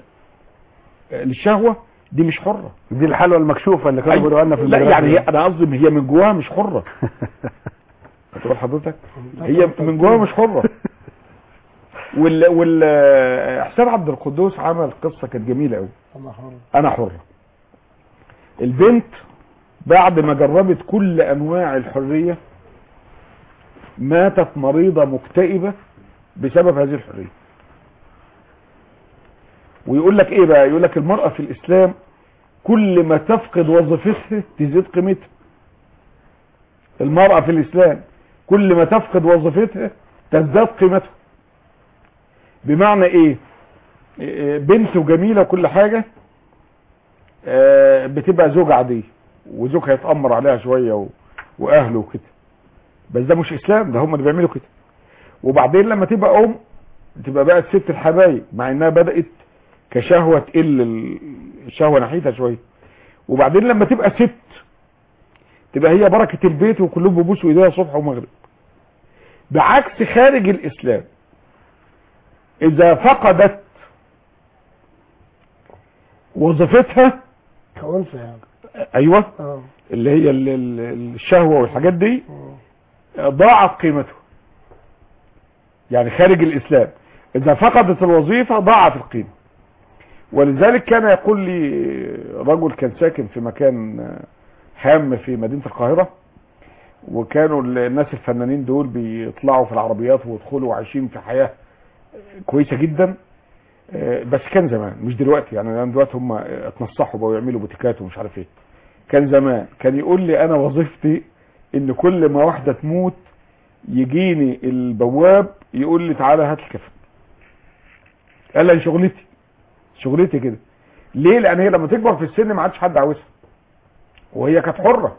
للشهوه دي مش حره دي الحلوه المكشوفه اللي كانوا أيوة. بيقولوا لنا في لا المدرسة. يعني هي انا قصدي إن هي من جواها مش حره هتقول حضرتك هي من جواها مش حره وال وال حسين عبد القدوس عمل قصه كانت جميله قوي أنا حر. انا حره البنت بعد ما جربت كل انواع الحريه ماتت مريضه مكتئبه بسبب هذه الحريه ويقول لك ايه بقى يقول لك المراه في الاسلام كل ما تفقد وظيفتها تزيد قيمتها المرأة في الإسلام كل ما تفقد وظيفتها تزداد قيمتها بمعنى إيه إيه، بنت وجميلة وكل حاجة آه، بتبقى زوجة عادية وزوجها يتأمر عليها شوية و... وأهله وكده بس ده مش إسلام ده هم اللي بيعملوا كده وبعدين لما تبقى أم تبقى بقى ست الحبايب مع إنها بدأت كشهوة تقل ال- الشهوه ناحيتها شويه وبعدين لما تبقى ست تبقى هي بركه البيت وكلهم بيبوسوا ايديها صبح ومغرب بعكس خارج الاسلام اذا فقدت وظيفتها كأنثى يعني ايوه اه اللي هي ال- ال- الشهوه والحاجات دي ضاعت قيمته يعني خارج الاسلام اذا فقدت الوظيفه ضاعت القيمه ولذلك كان يقول لي رجل كان ساكن في مكان هام في مدينه القاهره وكانوا الناس الفنانين دول بيطلعوا في العربيات ويدخلوا وعايشين في حياه كويسه جدا آه، بس كان زمان مش دلوقتي يعني لأن دلوقتي هم اتنصحوا بقوا يعملوا بوتيكات ومش عارف ايه كان زمان كان يقول لي انا وظيفتي ان كل ما واحده تموت يجيني البواب يقول لي تعالى هات الكفن قال لي شغلتي شغلتي كده ليه لان هي لما تكبر في السن ما عادش حد عاوزها وهي كانت حره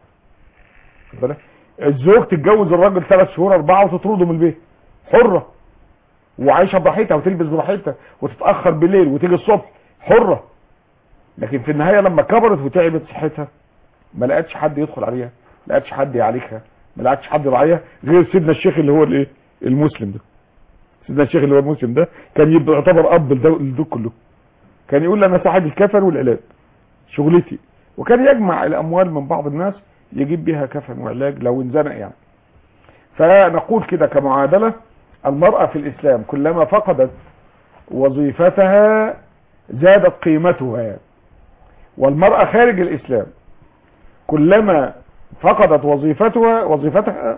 خد بالك الزوج تتجوز الراجل ثلاث شهور اربعه وتطرده من البيت حره وعايشه براحتها وتلبس براحتها وتتاخر بالليل وتيجي الصبح حره لكن في النهايه لما كبرت وتعبت صحتها ما لقتش حد يدخل عليها ما لقتش حد يعالجها ما لقتش حد يراعيها غير سيدنا الشيخ اللي هو الايه المسلم ده سيدنا الشيخ اللي هو المسلم ده كان يبقى يعتبر اب لدو- لدول كله كان يقول لي انا صاحب الكفن والعلاج شغلتي وكان يجمع الاموال من بعض الناس يجيب بيها كفن وعلاج لو انزنق يعني فنقول كده كمعادله المراه في الاسلام كلما فقدت وظيفتها زادت قيمتها والمرأة خارج الإسلام كلما فقدت وظيفتها وظيفتها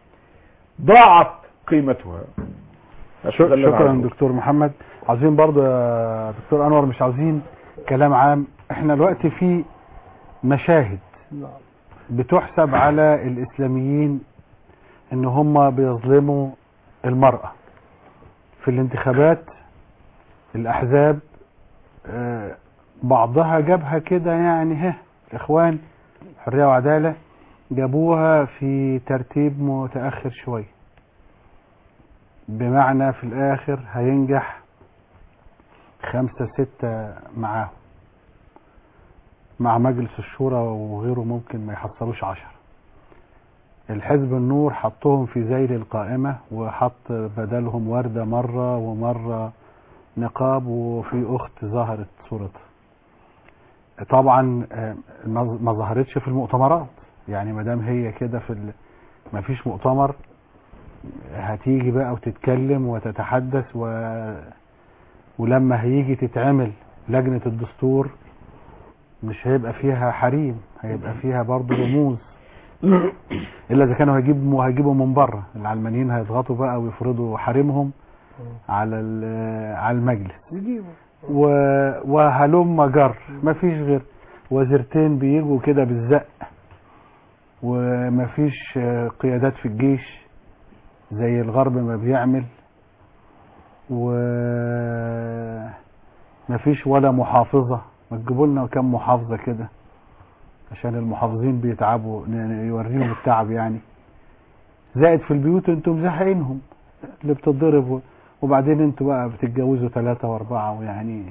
ضاعت قيمتها شك- ده اللي أنا شكرا عاوزه. دكتور محمد عاوزين برضو يا دكتور انور مش عاوزين كلام عام احنا دلوقتي في مشاهد بتحسب على الاسلاميين ان هم بيظلموا المرأة في الانتخابات الاحزاب آه، بعضها جابها كده يعني ها الاخوان حرية وعدالة جابوها في ترتيب متأخر شوية بمعنى في الاخر هينجح خمسة ستة معاهم مع مجلس الشورى وغيره ممكن ما يحصلوش عشر الحزب النور حطهم في ذيل القائمة وحط بدلهم وردة مرة ومرة نقاب وفي أخت ظهرت صورتها طبعا آه، ما ما ظهرتش في المؤتمرات يعني ما دام هي كده في ال... ما فيش مؤتمر هتيجي بقى وتتكلم وتتحدث و... ولما هيجي تتعمل لجنة الدستور مش هيبقى فيها حريم هيبقى فيها برضه رموز الا اذا كانوا هيجيبوا هيجيبوا من بره العلمانيين هيضغطوا بقى ويفرضوا حريمهم على ال- على المجلس يجيبوا و... وهلم جر مفيش غير وزيرتين بيجوا كده بالزق ومفيش آه، قيادات في الجيش زي الغرب ما بيعمل ومفيش ولا محافظة ما تجيبوا لنا كام محافظة كده عشان المحافظين بيتعبوا ن- ن- يوريهم التعب يعني زائد في البيوت انتم مزهقينهم اللي بتضرب و- وبعدين انتوا بقى بتتجوزوا ثلاثة واربعة ويعني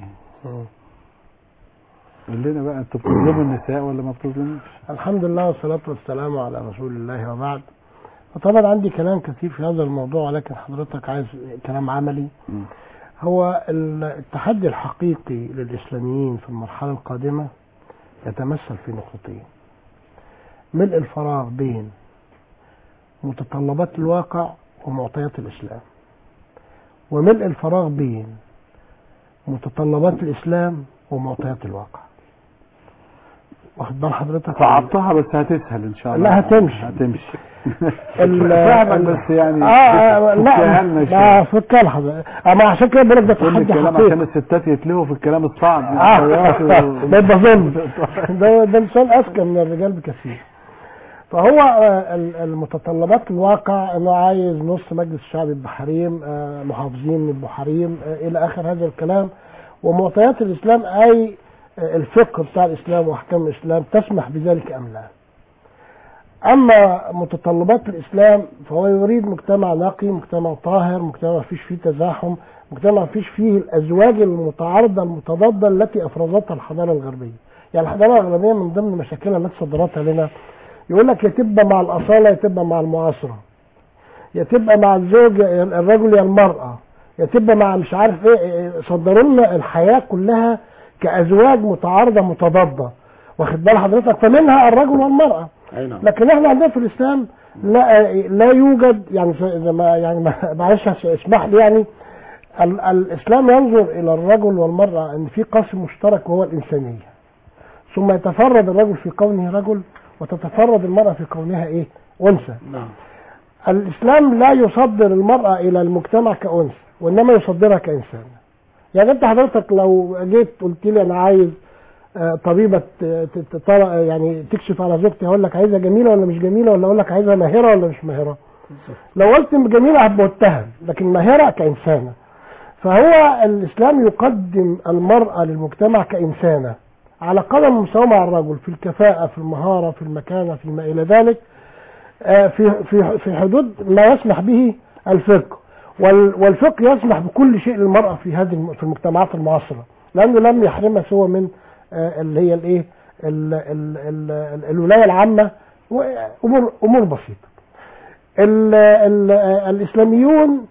قول لنا بقى انتوا بتظلموا النساء ولا ما بتظلموش؟ الحمد لله والصلاة والسلام على رسول الله وبعد وطبعا عندي كلام كثير في هذا الموضوع ولكن حضرتك عايز كلام عملي هو ال- التحدي الحقيقي للإسلاميين في المرحلة القادمة يتمثل في نقطتين ملء الفراغ بين متطلبات الواقع ومعطيات الإسلام وملء الفراغ بين متطلبات الإسلام ومعطيات الواقع واخد بال حضرتك صعبتها بس هتسهل ان شاء الله لا هتمشي هتمشي ال- فاهمك ال- بس يعني اه آه، فكها لا لنا شوية. لا فكها لحضرتك اما عشان كده بقول لك ده كل تحدي الكلام حقيقي عشان الستات يتلهوا في الكلام الصعب اه ده يبقى ظلم ده ده انسان اذكى من الرجال بكثير فهو آه، ال- المتطلبات الواقع انه عايز نص مجلس الشعب يبقى حريم آه، محافظين يبقوا حريم آه، الى اخر هذا الكلام ومعطيات الاسلام اي آه، الفقه بتاع الاسلام واحكام الاسلام تسمح بذلك ام لا اما متطلبات الاسلام فهو يريد مجتمع نقي مجتمع طاهر مجتمع ما فيش فيه تزاحم مجتمع ما فيش فيه الازواج المتعارضه المتضاده التي افرزتها الحضاره الغربيه يعني الحضاره الغربيه من ضمن مشاكلها التي صدرتها لنا يقول لك يا تبقى مع الاصاله يا تبقى مع المعاصره يا تبقى مع الزوج يا الرجل يا المراه يا تبقى مع مش عارف ايه إيه، صدروا لنا الحياه كلها كازواج متعارضه متضاده واخد بال حضرتك فمنها الرجل والمراه اي نعم لكن احنا عندنا في الاسلام لا لا يوجد يعني ز- ما يعني ما- معلش هس- اسمح لي يعني ال الاسلام ينظر الى الرجل والمراه ان في قاسم مشترك وهو الانسانيه ثم يتفرد الرجل في كونه رجل وتتفرد المراه في كونها ايه انثى نعم الاسلام لا يصدر المراه الى المجتمع كانثى وانما يصدرها كانسان يعني انت حضرتك لو جيت قلت لي انا عايز آه، طبيبه ت- ت- تطلع يعني تكشف على زوجتي هقول لك عايزها جميله ولا مش جميله ولا اقول لك عايزها ماهره ولا مش ماهره لو قلت جميله هبقى متهم لكن ماهره كانسانه فهو الاسلام يقدم المراه للمجتمع كانسانه على قدم مساواه مع الرجل في الكفاءه في المهاره في المكانه فيما الى ذلك آه، في في في حدود ما يسمح به الفقه وال- والفقه يسمح بكل شيء للمرأة في هذه الم- في المجتمعات المعاصرة لأنه لم يحرمها سوى من آه، اللي هي الايه ال- ال- ال- ال- الولاية العامة وأمور أمور بسيطة ال ال الإسلاميون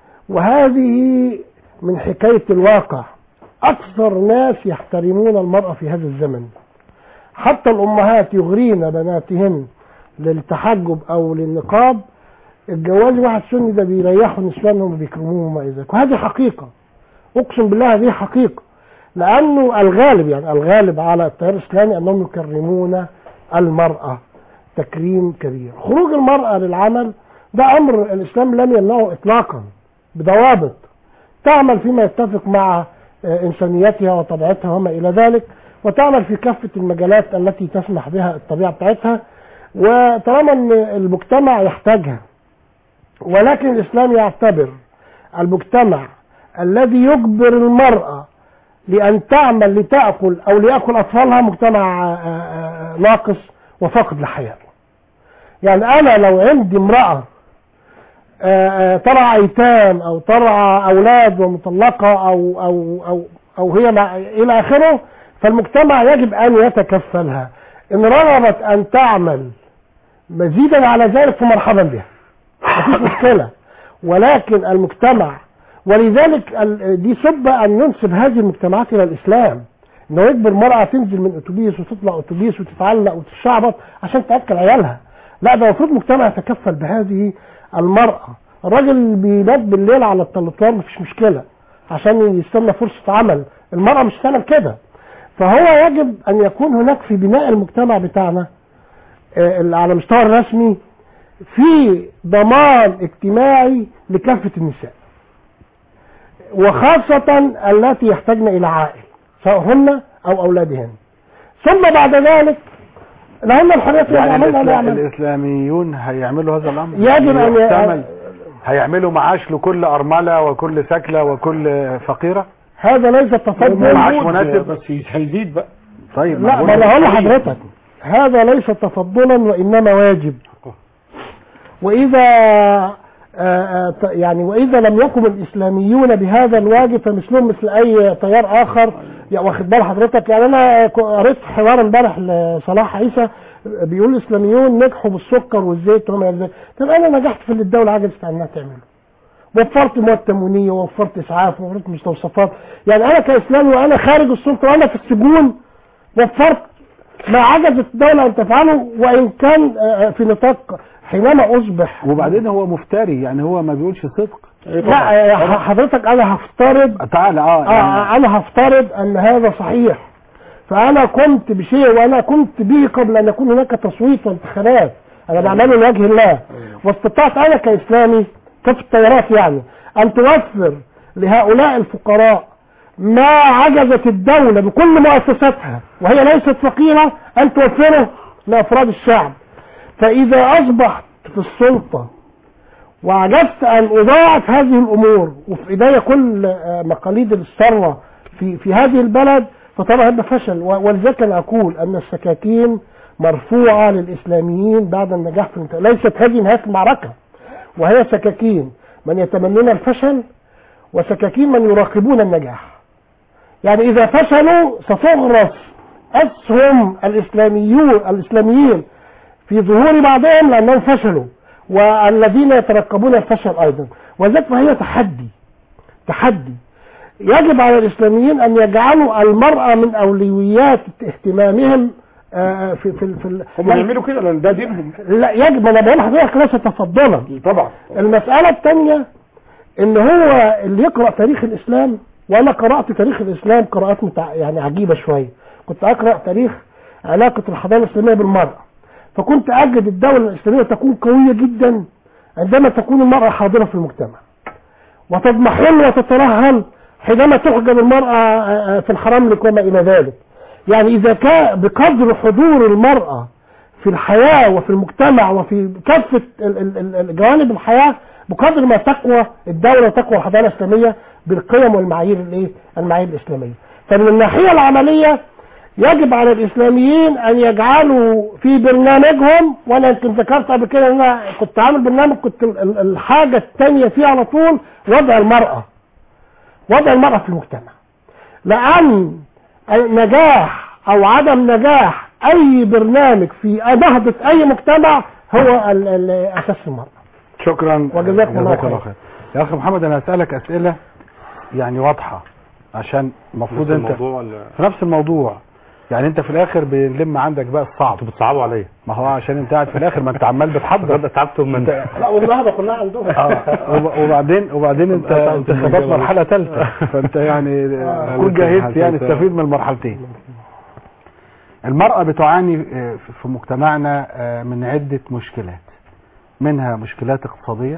وهذه من حكاية الواقع أكثر ناس يحترمون المرأة في هذا الزمن حتى الأمهات يغرين بناتهن للتحجب أو للنقاب الجواز واحد سني ده بيريحوا نسوانهم وبيكرموهم وما إلى ذلك وهذه حقيقة أقسم بالله هذه حقيقة لأنه الغالب يعني الغالب على التيار الإسلامي أنهم يكرمون المرأة تكريم كبير خروج المرأة للعمل ده أمر الإسلام لم يمنعه إطلاقا بضوابط تعمل فيما يتفق مع آه، إنسانيتها وطبيعتها وما إلى ذلك وتعمل في كافة المجالات التي تسمح بها الطبيعة بتاعتها وطالما أن المجتمع يحتاجها ولكن الإسلام يعتبر المجتمع الذي يجبر المرأة لأن تعمل لتأكل أو ليأكل أطفالها مجتمع آه، آه، ناقص وفاقد للحياة يعني أنا لو عندي امرأة آه، آه، ترعى أيتام أو ترعى أولاد ومطلقة أو أو أو أو هي مع إلى آخره فالمجتمع يجب أن يتكفلها إن رغبت أن تعمل مزيدا على ذلك فمرحبا بها مفيش مشكلة ولكن المجتمع ولذلك ال- دي سبة أن ينسب هذه المجتمعات إلى الإسلام إنه يجبر المرأة تنزل من أتوبيس وتطلع أتوبيس وتتعلق وتتشعبط عشان تأكل عيالها لا ده المفروض مجتمع يتكفل بهذه المرأة الراجل اللي بينام بالليل على التلطوار مفيش مشكلة عشان يستنى فرصة عمل المرأة مش تعمل كده فهو يجب أن يكون هناك في بناء المجتمع بتاعنا آه، اللي على مستوى الرسمي في ضمان اجتماعي لكافة النساء وخاصة التي يحتاجن إلى عائل سواء هن أو أولادهن ثم بعد ذلك لهن الحرية في يعني يعملن ولا الإسلا- يعمل الإسلاميون هيعملوا هذا الأمر يجب أن ي- يحتمل هيعملوا معاش لكل أرملة وكل سكلة وكل فقيرة هذا ليس تفضل معاش مناسب بس هيزيد بقى طيب لا بقول ما انا هقول لك لحضرتك هذا ليس تفضلا وانما واجب واذا آه، آه، ت- يعني واذا لم يقم الاسلاميون بهذا الواجب فمثلهم مثل اي تيار اخر يا واخد بال حضرتك يعني انا ك- قريت حوار امبارح لصلاح عيسى بيقول الاسلاميون نجحوا بالسكر والزيت وما الى ذلك طب انا نجحت في اللي الدوله عجزت عنها تعمله وفرت مواد تموينيه ووفرت اسعاف ووفرت مستوصفات يعني انا كاسلامي وانا خارج السلطه وانا في السجون وفرت ما عجزت الدوله ان تفعله وان كان آه، في نطاق حينما اصبح وبعدين هو مفتري يعني هو ما بيقولش صدق لا آه، حضرتك انا هفترض تعالى اه يعني آه انا هفترض ان هذا صحيح فانا قمت بشيء وانا قمت به قبل ان يكون هناك تصويت وانتخابات انا بعمله لوجه الله واستطعت انا كاسلامي كف التيارات يعني ان توفر لهؤلاء الفقراء ما عجزت الدولة بكل مؤسساتها وهي ليست فقيرة ان توفره لافراد الشعب فاذا اصبحت في السلطة وعجزت ان اضاعف هذه الامور وفي ايديا كل آه، مقاليد الثروه في في هذه البلد فطبعا هيبقى فشل و- ولذلك انا اقول ان السكاكين مرفوعة للإسلاميين بعد النجاح في الانتخاب ليست هذه نهاية المعركة وهي سكاكين من يتمنون الفشل وسكاكين من يراقبون النجاح يعني إذا فشلوا ستغرس أسهم الإسلاميون الإسلاميين في ظهور بعضهم لأنهم فشلوا والذين يترقبون الفشل أيضا وذلك فهي تحدي تحدي يجب على الإسلاميين أن يجعلوا المرأة من أولويات اهتمامهم آه، في في في ال- هم يعملوا كده لان ده دينهم لا يجب انا بقول لحضرتك ليس تفضلا طبعا المسألة الثانية ان هو اللي يقرأ تاريخ الاسلام وانا قرأت تاريخ الاسلام قراءات متع... يعني عجيبة شوية كنت اقرأ تاريخ علاقة الحضارة الاسلامية بالمرأة فكنت اجد الدولة الاسلامية تكون قوية جدا عندما تكون المرأة حاضرة في المجتمع وتضمحل وتترهل حينما تحجب المرأة آه، آه، في الحرملك وما الى ذلك يعني اذا كان بقدر حضور المرأة في الحياة وفي المجتمع وفي كافة ال- ال- ال- جوانب الحياة بقدر ما تقوى الدولة وتقوى الحضارة الإسلامية بالقيم والمعايير الايه المعايير الإسلامية فمن الناحية العملية يجب على الإسلاميين أن يجعلوا في برنامجهم وأنا يمكن ذكرت قبل كده إن أنا كنت عامل برنامج كنت ال- ال- الحاجة الثانية فيه على طول وضع المرأة وضع المرأة في المجتمع لأن النجاح أو عدم نجاح أي برنامج في نهضة أي مجتمع هو ال- ال- أساس المرأة شكرا وجزاكم الله خير. خير يا اخي محمد انا هسألك اسئلة يعني واضحة عشان المفروض نفس انت الموضوع ولا- في نفس الموضوع يعني انت في الاخر بنلم عندك بقى الصعب انتوا بتصعبوا عليا ما هو عشان انت قاعد في الاخر ما انت عمال بتحضر ده تعبتم من لا والنهضة كلها عندهم اه وب- وبعدين وبعدين انت انت خبطت مرحلة ثالثة فانت يعني كن جاهزت يعني استفيد من المرحلتين المرأة بتعاني آه، في مجتمعنا آه، من عدة مشكلات منها مشكلات اقتصادية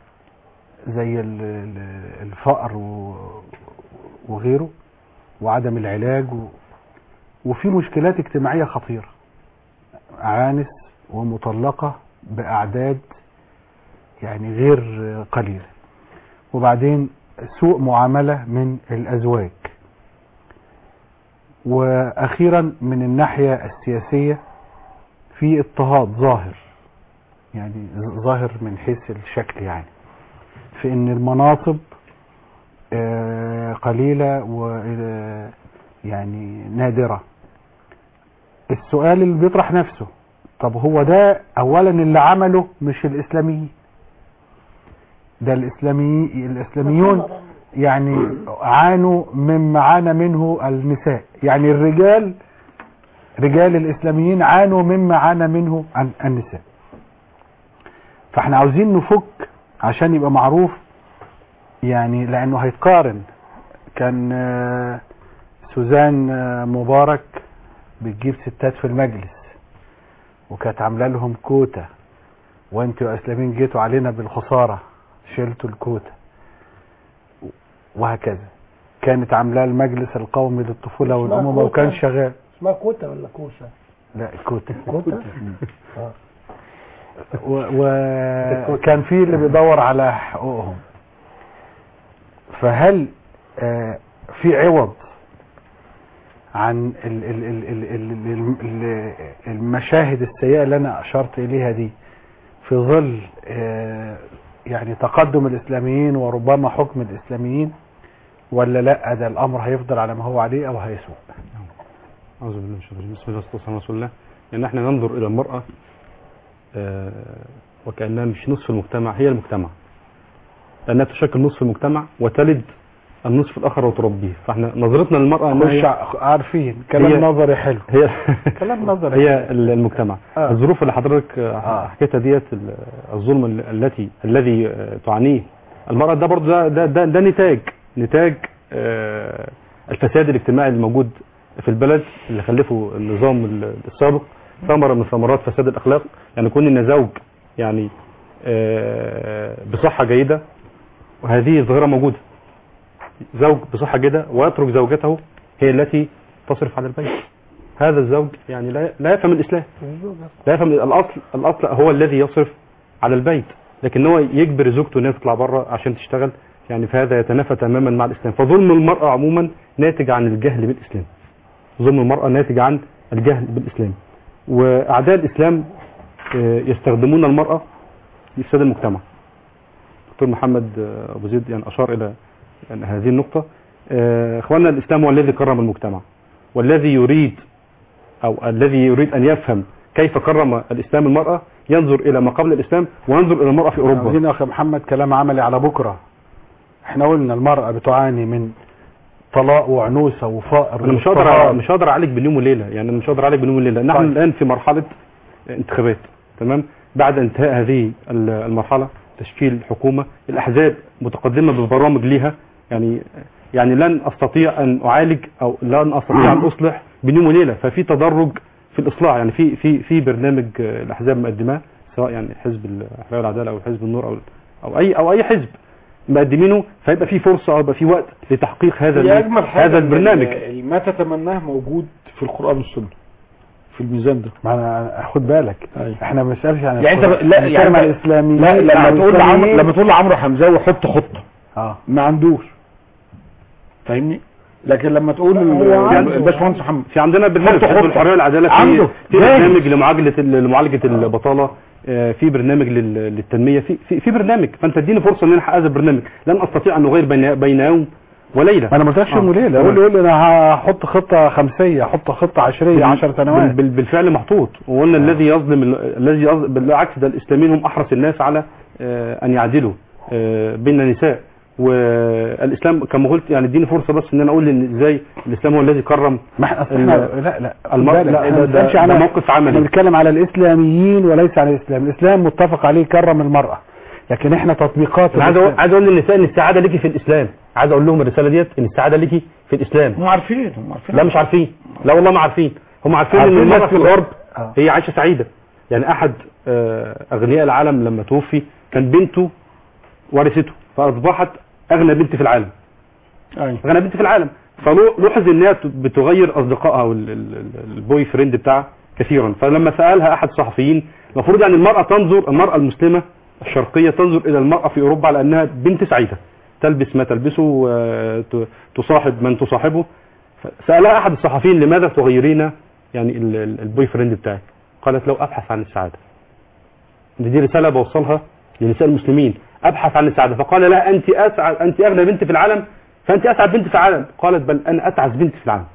زي ال- ال- الفقر و- وغيره وعدم العلاج و- وفي مشكلات اجتماعية خطيرة عانس ومطلقة بأعداد يعني غير قليلة وبعدين سوء معاملة من الأزواج وأخيرا من الناحية السياسية في اضطهاد ظاهر يعني ظاهر من حيث الشكل يعني في ان المناصب آه، قليلة و آه، يعني نادرة السؤال اللي بيطرح نفسه طب هو ده اولا اللي عمله مش الاسلاميين ده الاسلامي الاسلاميون يعني عانوا مما عانى منه النساء يعني الرجال رجال الاسلاميين عانوا مما عانى منه عن- النساء فاحنا عاوزين نفك عشان يبقى معروف يعني لانه هيتقارن كان آه، سوزان آه، مبارك بتجيب ستات في المجلس وكانت عامله لهم كوتا وانتوا يا اسلاميين جيتوا علينا بالخساره شلتوا الكوتا وهكذا كانت عاملاه المجلس القومي للطفوله اسمها والامومه كوتا. وكان شغال اسمها كوتا ولا كوسة لا كوتا كوتا آه. وكان في اللي بيدور على حقوقهم فهل آه، في عوض عن ال- ال- ال- ال- ال- ال- ال- المشاهد السيئة اللي أنا أشرت إليها دي في ظل آه، يعني تقدم الإسلاميين وربما حكم الإسلاميين ولا لا ده الأمر هيفضل على ما هو عليه أو هيسوء أعوذ بالله من الشيطان الرجيم بسم الله والصلاة والسلام على رسول الله لأن احنا ننظر إلى المرأة آه، وكأنها مش نصف المجتمع هي المجتمع لأنها تشكل نصف المجتمع وتلد النصف الآخر وتربيه فاحنا نظرتنا للمرأة أنها خش هي- ع- عارفين كلام هي- نظري حلو هي كلام نظري هي ال- المجتمع آه. الظروف اللي حضرتك آه، حكيتها ديت ال- الظلم ال- التي الذي آه، تعانيه المرأة ده برضه ده, ده, ده, ده نتاج نتاج آه، الفساد الاجتماعي الموجود في البلد اللي خلفه النظام ال- السابق ثمرة من ثمرات فساد الأخلاق يعني كون إن زوج يعني آه، بصحة جيدة وهذه ظاهرة موجودة زوج بصحة جيدة ويترك زوجته هي التي تصرف على البيت هذا الزوج يعني لا لا يفهم الإسلام لا يفهم الأصل الأصل هو الذي يصرف على البيت لكن هو يجبر زوجته انها تطلع بره عشان تشتغل يعني فهذا يتنافى تماما مع الإسلام فظلم المرأة عموما ناتج عن الجهل بالإسلام ظلم المرأة ناتج عن الجهل بالإسلام واعداء الاسلام آه، يستخدمون المراه لافساد المجتمع دكتور محمد آه، ابو زيد يعني اشار الى يعني هذه النقطه آه، اخواننا الاسلام هو الذي كرم المجتمع والذي يريد او الذي يريد ان يفهم كيف كرم الاسلام المراه ينظر الى ما قبل الاسلام وينظر الى المراه في اوروبا عاوزين يا اخي محمد كلام عملي على بكره احنا قلنا المرأة بتعاني من طلاق وعنوسة وفقر انا مش هقدر واضطهاد. مش هقدر اعالج بين يوم وليله يعني انا مش هقدر اعالج بين يوم وليله نحن طيب. الان في مرحله انتخابات تمام بعد انتهاء هذه ال- المرحله تشكيل حكومه الاحزاب متقدمه ببرامج ليها يعني يعني لن استطيع ان اعالج او لن استطيع ان اصلح بين يوم وليله ففي تدرج في الاصلاح يعني في في في برنامج آه، الاحزاب مقدماه سواء يعني حزب الحريه والعداله او حزب النور او او اي او اي حزب مقدمينه فيبقى في فرصه او يبقى في وقت لتحقيق هذا هي ال- اجمل حاجه هذا إن البرنامج ال- ما تتمناه موجود في القران والسنه في الميزان ده ما انا خد بالك احنا ما بنسالش عن يعني انت القرآن. لا بنتكلم يعني عن الاسلاميين لا لما عن تقول لعمرو الإسلاميين. لما تقول لعمرو حمزاوي حط خطه اه ما عندوش فاهمني لكن لما تقول هو عنده. الباشمهندس محمد في عندنا برنامج حط حزب خطة. الحريه والعداله في عنده. في جاهز. برنامج لمعالجه ال- لمعالجه البطاله آه، في برنامج لل- للتنميه في في, في برنامج فانت اديني فرصه ان انا احقق هذا البرنامج لن استطيع ان اغير بين بين يوم وليله ما انا ما قلتلكش يوم وليله تمام. قول لي قول لي انا هحط خطه خمسيه احط خطه عشريه 10 سنوات بال- بال- بالفعل محطوط وقلنا الذي يظلم ال- الذي يظ- بالعكس ده الاسلاميين هم احرص الناس على آه، ان يعدلوا آه، بين النساء والاسلام كما قلت يعني اديني فرصه بس ان انا اقول ان ازاي الاسلام هو الذي كرم ما احنا أصل ال- احنا لا لا خد المر... بالك، لا احنا ده, ما ده, بنتكلمش ده على موقف احنا عملي بنتكلم على الاسلاميين وليس على الاسلام الاسلام متفق عليه كرم المراه لكن احنا تطبيقات انا عايز أقول- الإسلام. عايز اقول للنساء ان السعاده ليكي في الاسلام عايز اقول لهم الرساله ديت ان السعاده ليكي في الاسلام هم عارفين هم عارفين لا مش عارفين لا والله ما عارفين هم عارفين ان عارفين المراه بس- في الغرب آه. هي عايشه سعيده يعني احد آه، اغنياء العالم لما توفي كان بنته ورثته فاصبحت اغنى بنت في العالم أيوة. اغنى بنت في العالم فلوحظ انها بتغير اصدقائها والبوي فريند بتاعها كثيرا فلما سالها احد الصحفيين المفروض يعني المراه تنظر المراه المسلمه الشرقيه تنظر الى المراه في اوروبا على انها بنت سعيده تلبس ما تلبسه آه، ت- تصاحب من تصاحبه سالها احد الصحفيين لماذا تغيرين يعني ال- ال- البوي فريند بتاعك قالت لو ابحث عن السعاده دي دي رساله بوصلها لنساء المسلمين ابحث عن السعاده فقال لا انت اسعد انت اغنى بنت في العالم فانت اسعد بنت في العالم قالت بل انا اتعس بنت في العالم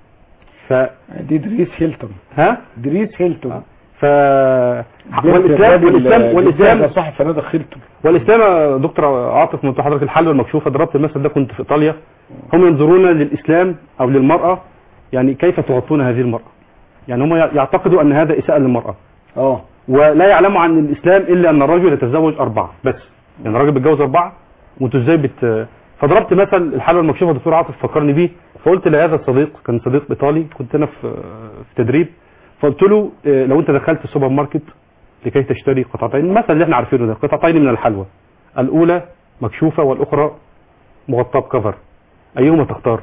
ف دي دريس هيلتون ها دريس هيلتون ف بنت والاسلام الراجل والاسلام اللي والاسلام ده صاحب فنادق هيلتون والاسلام يا دكتور عاطف من حضرتك الحل والمكشوفه ضربت المثل ده كنت في ايطاليا هم ينظرون للاسلام او للمراه يعني كيف تغطون هذه المراه يعني هم يعتقدوا ان هذا اساءه للمراه اه ولا يعلموا عن الاسلام الا ان الرجل يتزوج اربعه بس يعني الراجل بيتجوز اربعه وانتوا ازاي بت فضربت مثل الحاله المكشوفه دكتور عاطف فكرني بيه فقلت لهذا الصديق كان صديق ايطالي كنت انا في في تدريب فقلت له آه، لو انت دخلت السوبر ماركت لكي تشتري قطعتين المثل اللي احنا عارفينه ده قطعتين من الحلوى الاولى مكشوفه والاخرى مغطاه بكفر ايهما تختار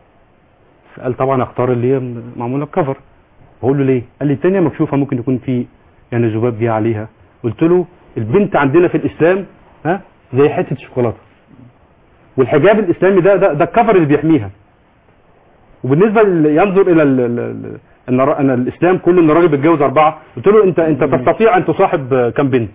فقال طبعا اختار اللي هي معموله بكفر بقول له ليه قال لي الثانيه مكشوفه ممكن يكون في يعني ذباب جه عليها قلت له البنت عندنا في الاسلام ها زي حته شوكولاته والحجاب الاسلامي ده ده, ده الكفر اللي بيحميها وبالنسبه اللي ينظر الى ال ال ال ان الر- ان الاسلام كله ان الراجل بيتجوز اربعه قلت له انت انت تستطيع ان تصاحب آه، كم بنت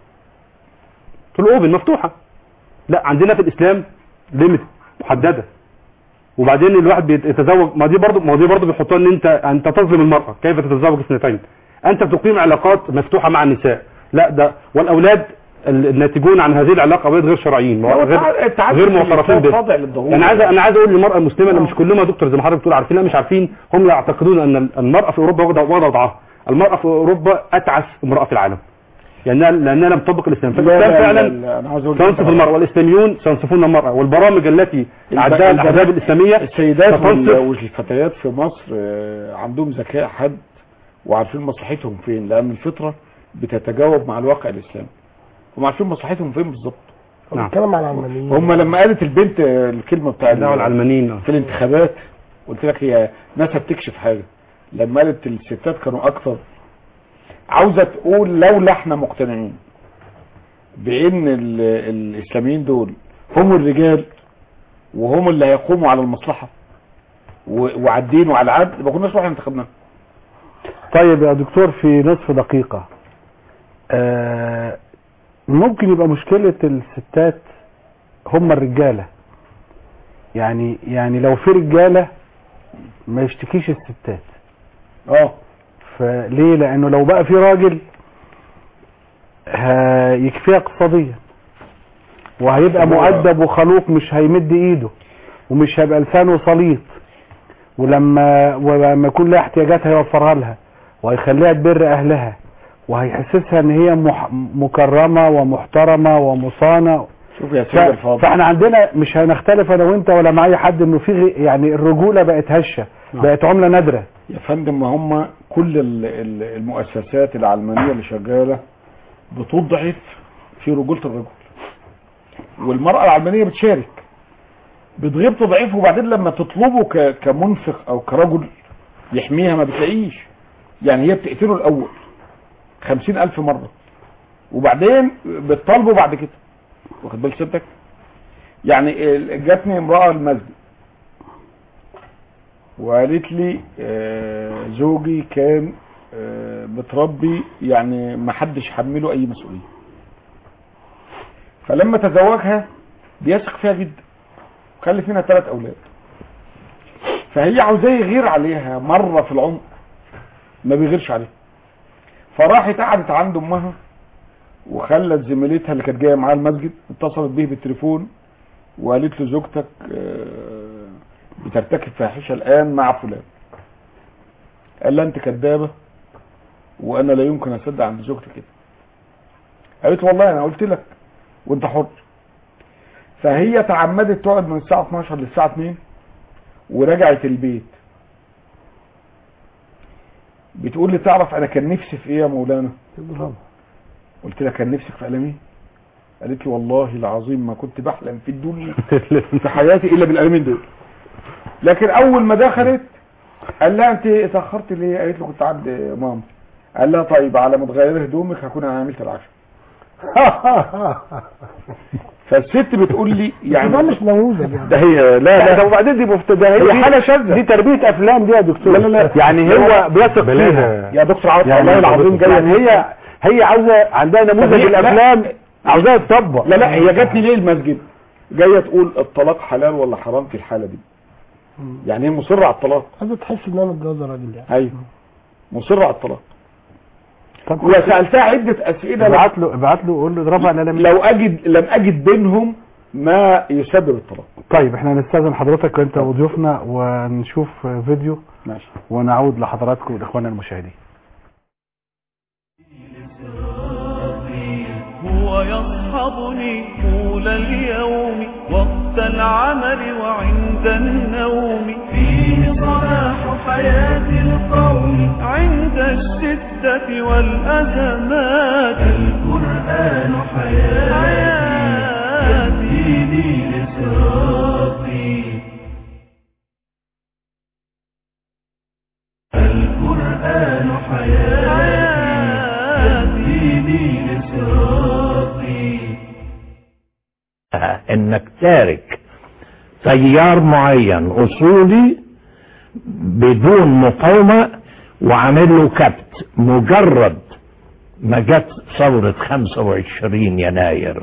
قلت له اوبن مفتوحه لا عندنا في الاسلام ليميت محدده وبعدين الواحد بيتزوج ما دي برضه ما دي برضه بيحطوها ان انت انت تظلم المراه كيف تتزوج اثنتين انت بتقيم علاقات مفتوحه مع النساء لا ده والاولاد ال- الناتجون عن هذه العلاقه اولاد غير شرعيين هو غير التع- التعدد غير في معترفين الإسلام به خاضع للضغوط. انا عايز انا عايز اقول للمراه المسلمه ان مش كلهم يا دكتور زي ما حضرتك بتقول عارفين لا مش عارفين هم يعتقدون ان المراه في اوروبا واخده واخده وضعها المراه في اوروبا اتعس امراه في العالم لانها لانها لم تطبق الاسلام لا، فالاسلام لا، فعلا لا، لا، انا عاوز اقول تنصف المراه والاسلاميون سينصفون المراه والبرامج التي اعدها الب- الاحزاب الاسلاميه السيدات وال- ستنصف والفتيات في مصر آه، عندهم ذكاء حد وعارفين مصلحتهم فين لان الفطره بتتجاوب مع الواقع الاسلامي هم عارفين مصلحتهم فين بالظبط نعم. بيتكلم على العلمانيين هم لما قالت البنت آه، الكلمه بتاع لا العلمانيين في الانتخابات قلت لك هي ناس بتكشف حاجه لما قالت الستات كانوا اكتر عاوزه تقول لولا احنا مقتنعين بان ال- الاسلاميين دول هم الرجال وهم اللي هيقوموا على المصلحه و- وعلى الدين وعلى العدل ما كناش رحنا انتخبناهم طيب يا دكتور في نصف دقيقة آه ممكن يبقى مشكلة الستات هم الرجالة يعني يعني لو في رجالة ما يشتكيش الستات اه فليه لانه لو بقى في راجل هيكفيها اقتصاديا وهيبقى هو- مؤدب وخلوق مش هيمد ايده ومش هيبقى لسانه سليط ولما ولما يكون لها احتياجات هيوفرها لها وهيخليها تبر اهلها وهيحسسها ان هي مح مكرمه ومحترمه ومصانه شوف يا ف... سيدي الفاضل فاحنا عندنا مش هنختلف انا وانت ولا مع اي حد انه في غ- يعني الرجوله بقت هشه نعم. بقت عمله نادره يا فندم ما هم كل ال- ال- المؤسسات العلمانية اللي شغالة بتضعف في رجولة الرجل والمرأة العلمانية بتشارك بتغيب تضعفه وبعدين لما تطلبه ك- كمنفق او كرجل يحميها ما بتلاقيش يعني هي بتقتله الاول خمسين الف مرة وبعدين بتطالبه بعد كده واخد بال سيادتك يعني ال- جاتني امرأة المسجد وقالت لي آه، زوجي كان آه، متربي يعني ما حدش حمله اي مسؤوليه فلما تزوجها بيثق فيها جدا وخلف منها ثلاث اولاد فهي عاوزاه يغير عليها مره في العمر ما بيغيرش عليها فراحت قعدت عند امها وخلت زميلتها اللي كانت جايه معاها المسجد اتصلت بيه بالتليفون وقالت له زوجتك آه، بترتكب فاحشه الان مع فلان قال لها انت كدابه وانا لا يمكن اصدق عند زوجتي كده قالت له والله انا قلت لك وانت حر فهي تعمدت تقعد من الساعه 12 للساعه 2 ورجعت البيت بتقول لي تعرف انا كان نفسي في ايه يا مولانا قلت لها كان نفسك في قلم ايه قالت لي والله العظيم ما كنت بحلم في الدنيا في حياتي الا بالقلمين دول لكن اول ما دخلت قال لها انت اتاخرت ليه قالت له كنت عند ماما قال لها طيب على ما تغيري هدومك هكون انا عملت العشاء فالست بتقول لي يعني ده مش نموذج يعني ده هي لا لا ده وبعدين دي مفتدى هي حاله شاذه دي تربيه افلام دي يا دكتور لا لا لا. يعني هو بيثق بلاها. فيها يا دكتور عاطف يعني والله العظيم جاي يعني هي هي عاوزه عندها نموذج طب هي- لا. الافلام عاوزاها تطبق لا لا هي جات لي ليه المسجد جايه تقول الطلاق حلال ولا حرام في الحاله دي يعني هي مصره على الطلاق عايزه تحس انها متجوزه راجل يعني ايوه مصره على الطلاق طب وسالتها عده اسئله ابعت له ابعت له قول له اضربها على لم لو اجد لم اجد بينهم ما يسبب الطلاق طيب احنا هنستاذن حضرتك انت وضيوفنا ونشوف فيديو ماشي ونعود لحضراتكم واخواننا المشاهدين هو يصحبني طول اليوم وقت العمل وعند النوم فيه صلاح حياة القوم عند الشدة والأزمات القرآن حياتي دين صراطي القرآن حياتي دين صراطي انك تارك تيار معين اصولي بدون مقاومة وعامل له كبت مجرد ما جت ثورة 25 يناير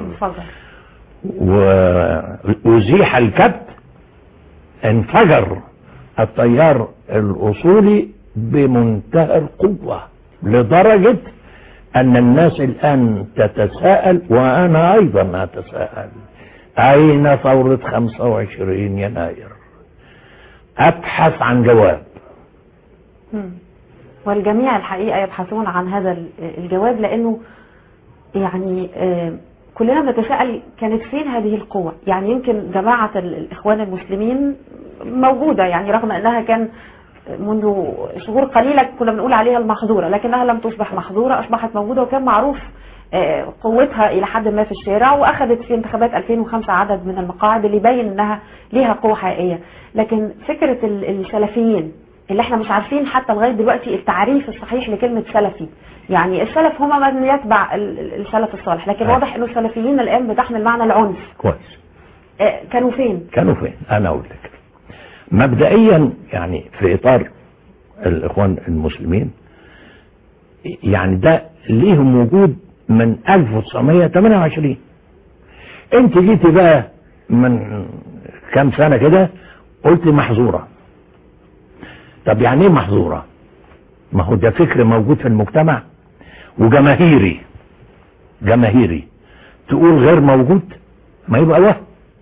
وأزيح الكبت انفجر التيار الأصولي بمنتهى القوة لدرجة أن الناس الآن تتساءل وأنا أيضا أتساءل أين ثورة 25 يناير أبحث عن جواب مم. والجميع الحقيقة يبحثون عن هذا ال- الجواب لأنه يعني آه، كلنا بنتساءل كانت فين هذه القوة يعني يمكن جماعة ال- الإخوان المسلمين موجودة يعني رغم أنها كان منذ شهور قليلة كنا بنقول عليها المحظورة لكنها لم تصبح محظورة أصبحت موجودة وكان معروف آه، قوتها إلى حد ما في الشارع وأخذت في انتخابات 2005 عدد من المقاعد اللي يبين أنها ليها قوة حقيقية لكن فكرة ال- السلفيين اللي احنا مش عارفين حتى لغاية دلوقتي التعريف الصحيح لكلمة سلفي يعني السلف هم من يتبع ال- ال- السلف الصالح لكن آه. واضح انه السلفيين الان بتحمل معنى العنف كويس آه، كانوا فين كانوا فين انا اقول لك مبدئيا يعني في اطار الاخوان المسلمين يعني ده ليهم وجود من 1928 انت جيتي بقى من كام سنة كده قلت محظورة طب يعني ايه محظورة ما هو ده فكر موجود في المجتمع وجماهيري جماهيري تقول غير موجود ما يبقى وهم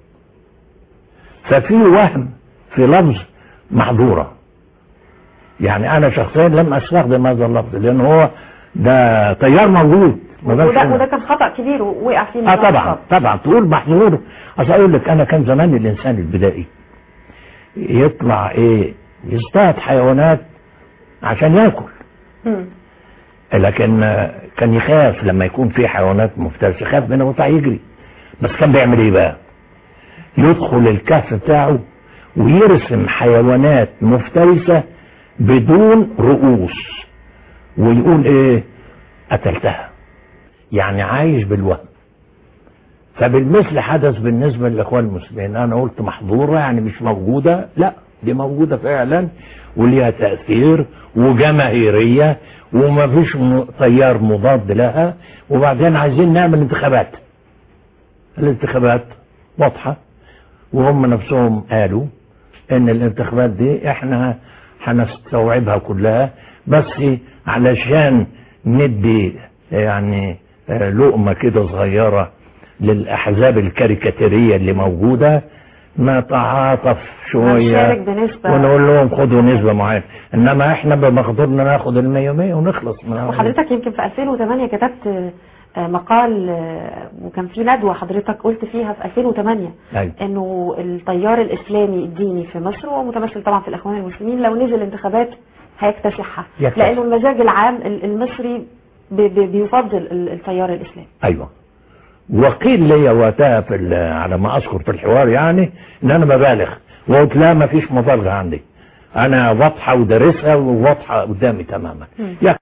ففي وهم في لفظ محظورة يعني انا شخصيا لم استخدم هذا اللفظ لان هو ده تيار موجود ما بقاش وده, وده كان خطأ كبير ووقع فيه اه نظام طبعا الخاص. طبعا تقول محظور اصل اقول لك انا كان زمان الانسان البدائي يطلع ايه يصطاد حيوانات عشان ياكل مم. لكن آه، كان يخاف لما يكون في حيوانات مفترسه يخاف منها ويطلع يجري بس كان بيعمل ايه بقى يدخل الكهف بتاعه ويرسم حيوانات مفترسه بدون رؤوس ويقول ايه قتلتها يعني عايش بالوهم فبالمثل حدث بالنسبة للإخوان المسلمين أنا قلت محظورة يعني مش موجودة لا دي موجودة فعلا وليها تأثير وجماهيرية وما فيش م- تيار مضاد لها وبعدين عايزين نعمل انتخابات الانتخابات واضحة وهم نفسهم قالوا ان الانتخابات دي احنا هنستوعبها كلها بس علشان ندي يعني آه، لقمة كده صغيرة للأحزاب الكاريكاتيرية اللي موجودة نتعاطف شوية هنشارك بنسبة ونقول لهم خدوا نسبة معينة إنما إحنا بمقدورنا ناخد المية مية ونخلص من وحضرتك يمكن في 2008 كتبت آه، مقال آه، وكان في ندوة حضرتك قلت فيها في 2008 أيوة. انه التيار الاسلامي الديني في مصر وهو متمثل طبعا في الاخوان المسلمين لو نزل انتخابات هيكتسحها يكتسح. لانه المزاج العام ال- المصري ب- ب- بيفضل ال- التيار الاسلامي أيوة وقيل لي وقتها في ال- على ما أذكر في الحوار يعني إن أنا ببالغ وقلت لا ما فيش مبالغة عندي أنا واضحة ودارسها وواضحة قدامي تماما يا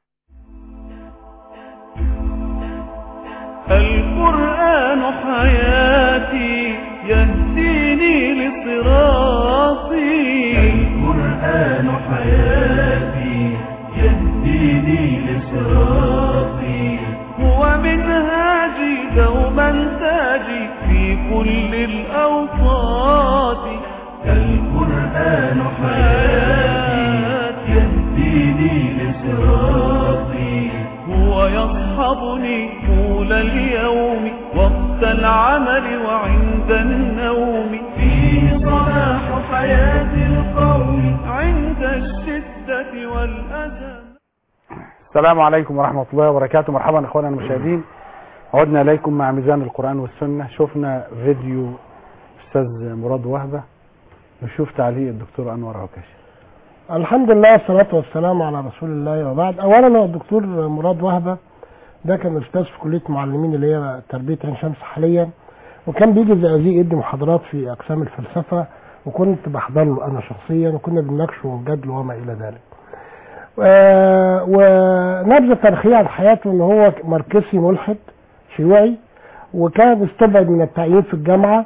القرآن حياتي يهديني لصراطي القرآن حياتي يهديني لصراطي هو منهاجي دوما تاجي في كل الأوقات القرآن حياتي يهديني لصراطي هو يصحبني طول اليوم وقت العمل وعند النوم فيه صلاح حياة القوم عند الشدة والأذى السلام عليكم ورحمة الله وبركاته مرحبا اخوانا المشاهدين عدنا اليكم مع ميزان القرآن والسنة شفنا فيديو استاذ مراد وهبة نشوف تعليق الدكتور انور عكاشي الحمد لله والصلاة والسلام على رسول الله وبعد أولا هو الدكتور مراد وهبة ده كان أستاذ في كلية معلمين اللي هي تربية عين شمس حاليا وكان بيجي زقازيق يدي محاضرات في أقسام الفلسفة وكنت بحضر له أنا شخصيا وكنا بنناقشه ونجادل وما إلى ذلك. و- ونبذة تاريخية عن حياته إن هو ماركسي ملحد شيوعي وكان استبعد من التعيين في الجامعة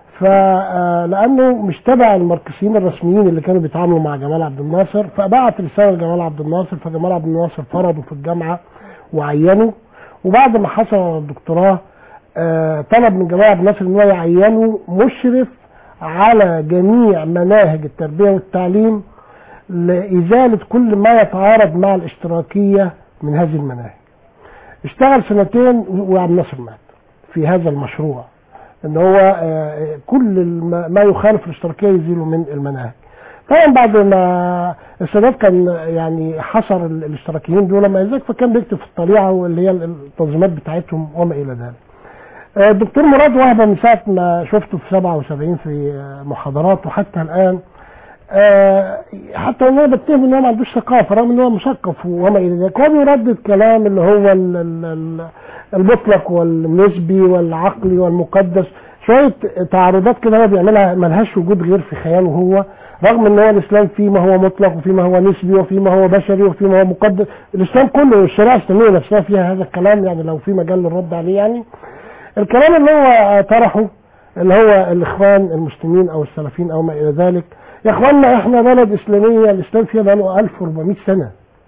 فلانه مش تبع الماركسيين الرسميين اللي كانوا بيتعاملوا مع جمال عبد الناصر فبعت رساله لجمال عبد الناصر فجمال عبد الناصر فرضه في الجامعه وعينه وبعد ما حصل على الدكتوراه آه، طلب من جمال عبد الناصر ان هو يعينه مشرف على جميع مناهج التربيه والتعليم لازاله كل ما يتعارض مع الاشتراكيه من هذه المناهج. اشتغل سنتين وعبد الناصر مات في هذا المشروع. ان هو آه، كل الم- ما يخالف الاشتراكيه يزيله من المناهج طبعا بعد ما السادات كان يعني حصر ال- الاشتراكيين دول ما ذلك فكان بيكتب في الطليعه واللي هي التنظيمات بتاعتهم وما الى ذلك آه، الدكتور مراد وهبه من ساعه ما شفته في 77 في آه، محاضرات وحتى الان آه، حتى ان انا بتهم ان هو ما عندوش ثقافه رغم ان هو مثقف وما الى ذلك هو بيردد كلام اللي هو ال- ال- ال- المطلق والنسبي والعقلي والمقدس شويه تعارضات كده هو بيعملها ملهاش وجود غير في خياله هو رغم ان هو الاسلام فيه ما هو مطلق وفيه ما هو نسبي وفيه ما هو بشري وفيه ما هو مقدس الاسلام كله والشريعه الاسلاميه نفسها فيها هذا الكلام يعني لو في مجال للرد عليه يعني الكلام اللي هو طرحه اللي هو الاخوان المسلمين او السلفيين او ما الى ذلك يا اخوانا احنا بلد اسلاميه الاسلام فيها بقاله 1400 سنه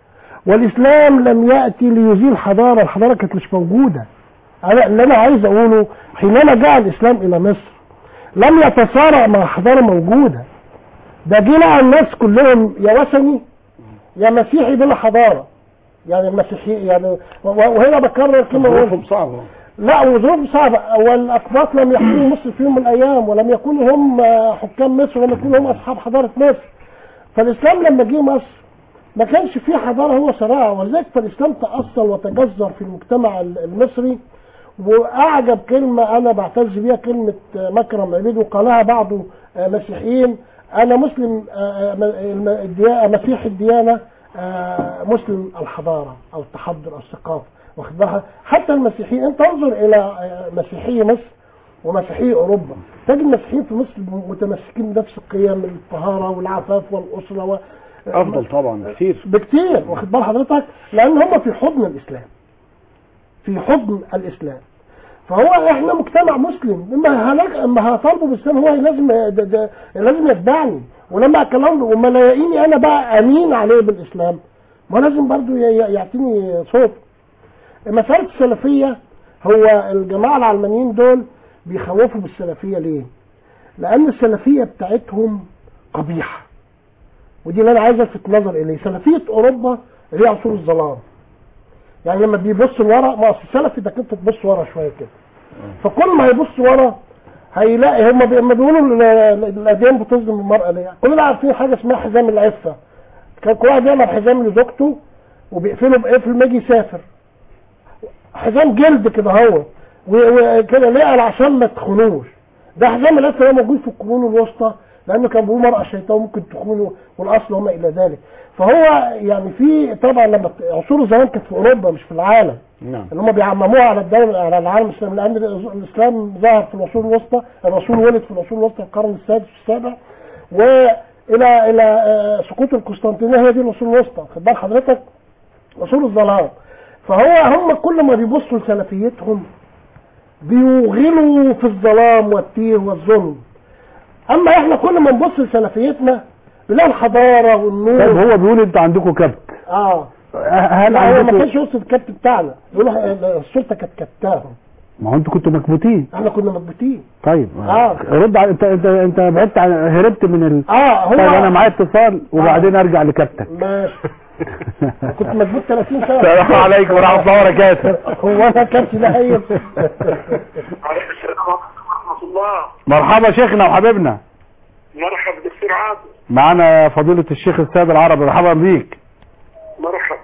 والاسلام لم ياتي ليزيل حضاره الحضاره كانت مش موجوده انا اللي انا عايز اقوله حينما جاء الاسلام الى مصر لم يتصارع مع حضاره موجوده ده جه لقى الناس كلهم يا وثني يا مسيحي بلا حضاره يعني المسيحي يعني و- و- وهنا بكرر كلمه ظروفهم صعبة لا وظروف صعبة والأقباط لم يحكموا مصر في يوم من الأيام ولم يكونوا هم آه، حكام مصر ولم يكونوا هم أصحاب حضارة مصر فالإسلام لما جه مصر ما كانش فيه حضارة هو صراع ولذلك فالإسلام تأصل وتجذر في المجتمع ال- المصري وأعجب كلمة أنا بعتز بيها كلمة آه، مكرم عبيد وقالها بعض آه، مسيحيين أنا مسلم آه، آه، الم- الديا- مسيحي الديانة آه، مسلم الحضارة أو التحضر أو الثقافة واخد بالك حتى المسيحيين أنت انظر إلى آه، مسيحي مصر ومسيحي أوروبا تجد المسيحيين في مصر متمسكين بنفس القيم الطهارة والعفاف والأسرة و... افضل طبعا كتير بكتير واخد بال حضرتك لان هم في حضن الاسلام في حضن الاسلام فهو احنا مجتمع مسلم اما هنك اما هطالبه بالاسلام هو لازم ده ده لازم يتبعني ولما اكلم له وما لاقيني انا بقى امين عليه بالاسلام ما لازم برضو ي- ي- يعطيني صوت مسألة السلفية هو الجماعة العلمانيين دول بيخوفوا بالسلفية ليه؟ لأن السلفية بتاعتهم قبيحة ودي اللي انا عايز الفت نظر اليه سلفيه اوروبا اللي هي عصور الظلام يعني لما بيبص لورا ما اصل السلفي ده كنت تبص ورا شويه كده فكل ما هيبص ورا هيلاقي هم بي... لما بيقولوا ال- ال- الاديان بتظلم المراه ليه كلنا عارفين حاجه اسمها حزام العفه كان كل واحد يعمل حزام لزوجته وبيقفله بقفل ما يجي يسافر حزام جلد كده هو و- وكده ليه قال عشان ما تخونوش ده حزام العفه ده موجود في القرون الوسطى لانه كان بيقول مرأة شيطان ممكن تخونه والاصل هم الى ذلك فهو يعني في طبعا لما عصور الزمان كانت في اوروبا مش في العالم نعم اللي هم بيعمموها على الدولة على العالم الاسلامي لان الاسلام ظهر في العصور الوسطى الرسول ولد في العصور الوسطى القرن السادس والسابع والى الى آه، سقوط القسطنطينيه هي دي العصور الوسطى خد بال حضرتك عصور الظلام فهو هم كل ما بيبصوا لسلفيتهم بيوغلوا في الظلام والتيه والظلم اما احنا كل ما نبص لسلفيتنا بنلاقي الحضاره والنور طيب هو بيقول انتوا عندكم كبت اه هل لا هو ما عندكم كانش يقصد الكبت بتاعنا يقول السلطه كانت كبتاهم ما هو انتوا كنتوا مكبوتين احنا كنا مكبوتين طيب آه. رد على انت انت انت بعدت عن هربت من ال اه هو طيب انا معايا اتصال وبعدين ارجع لكابتن ماشي كنت مكبوت 30 سنه السلام عليكم ورحمه الله وبركاته هو انا كبت ده هي عليكم السلام ورحمة الله مرحبا شيخنا وحبيبنا مرحبا دكتور عادل معانا فضيله الشيخ السيد العربي مرحبا بيك مرحبا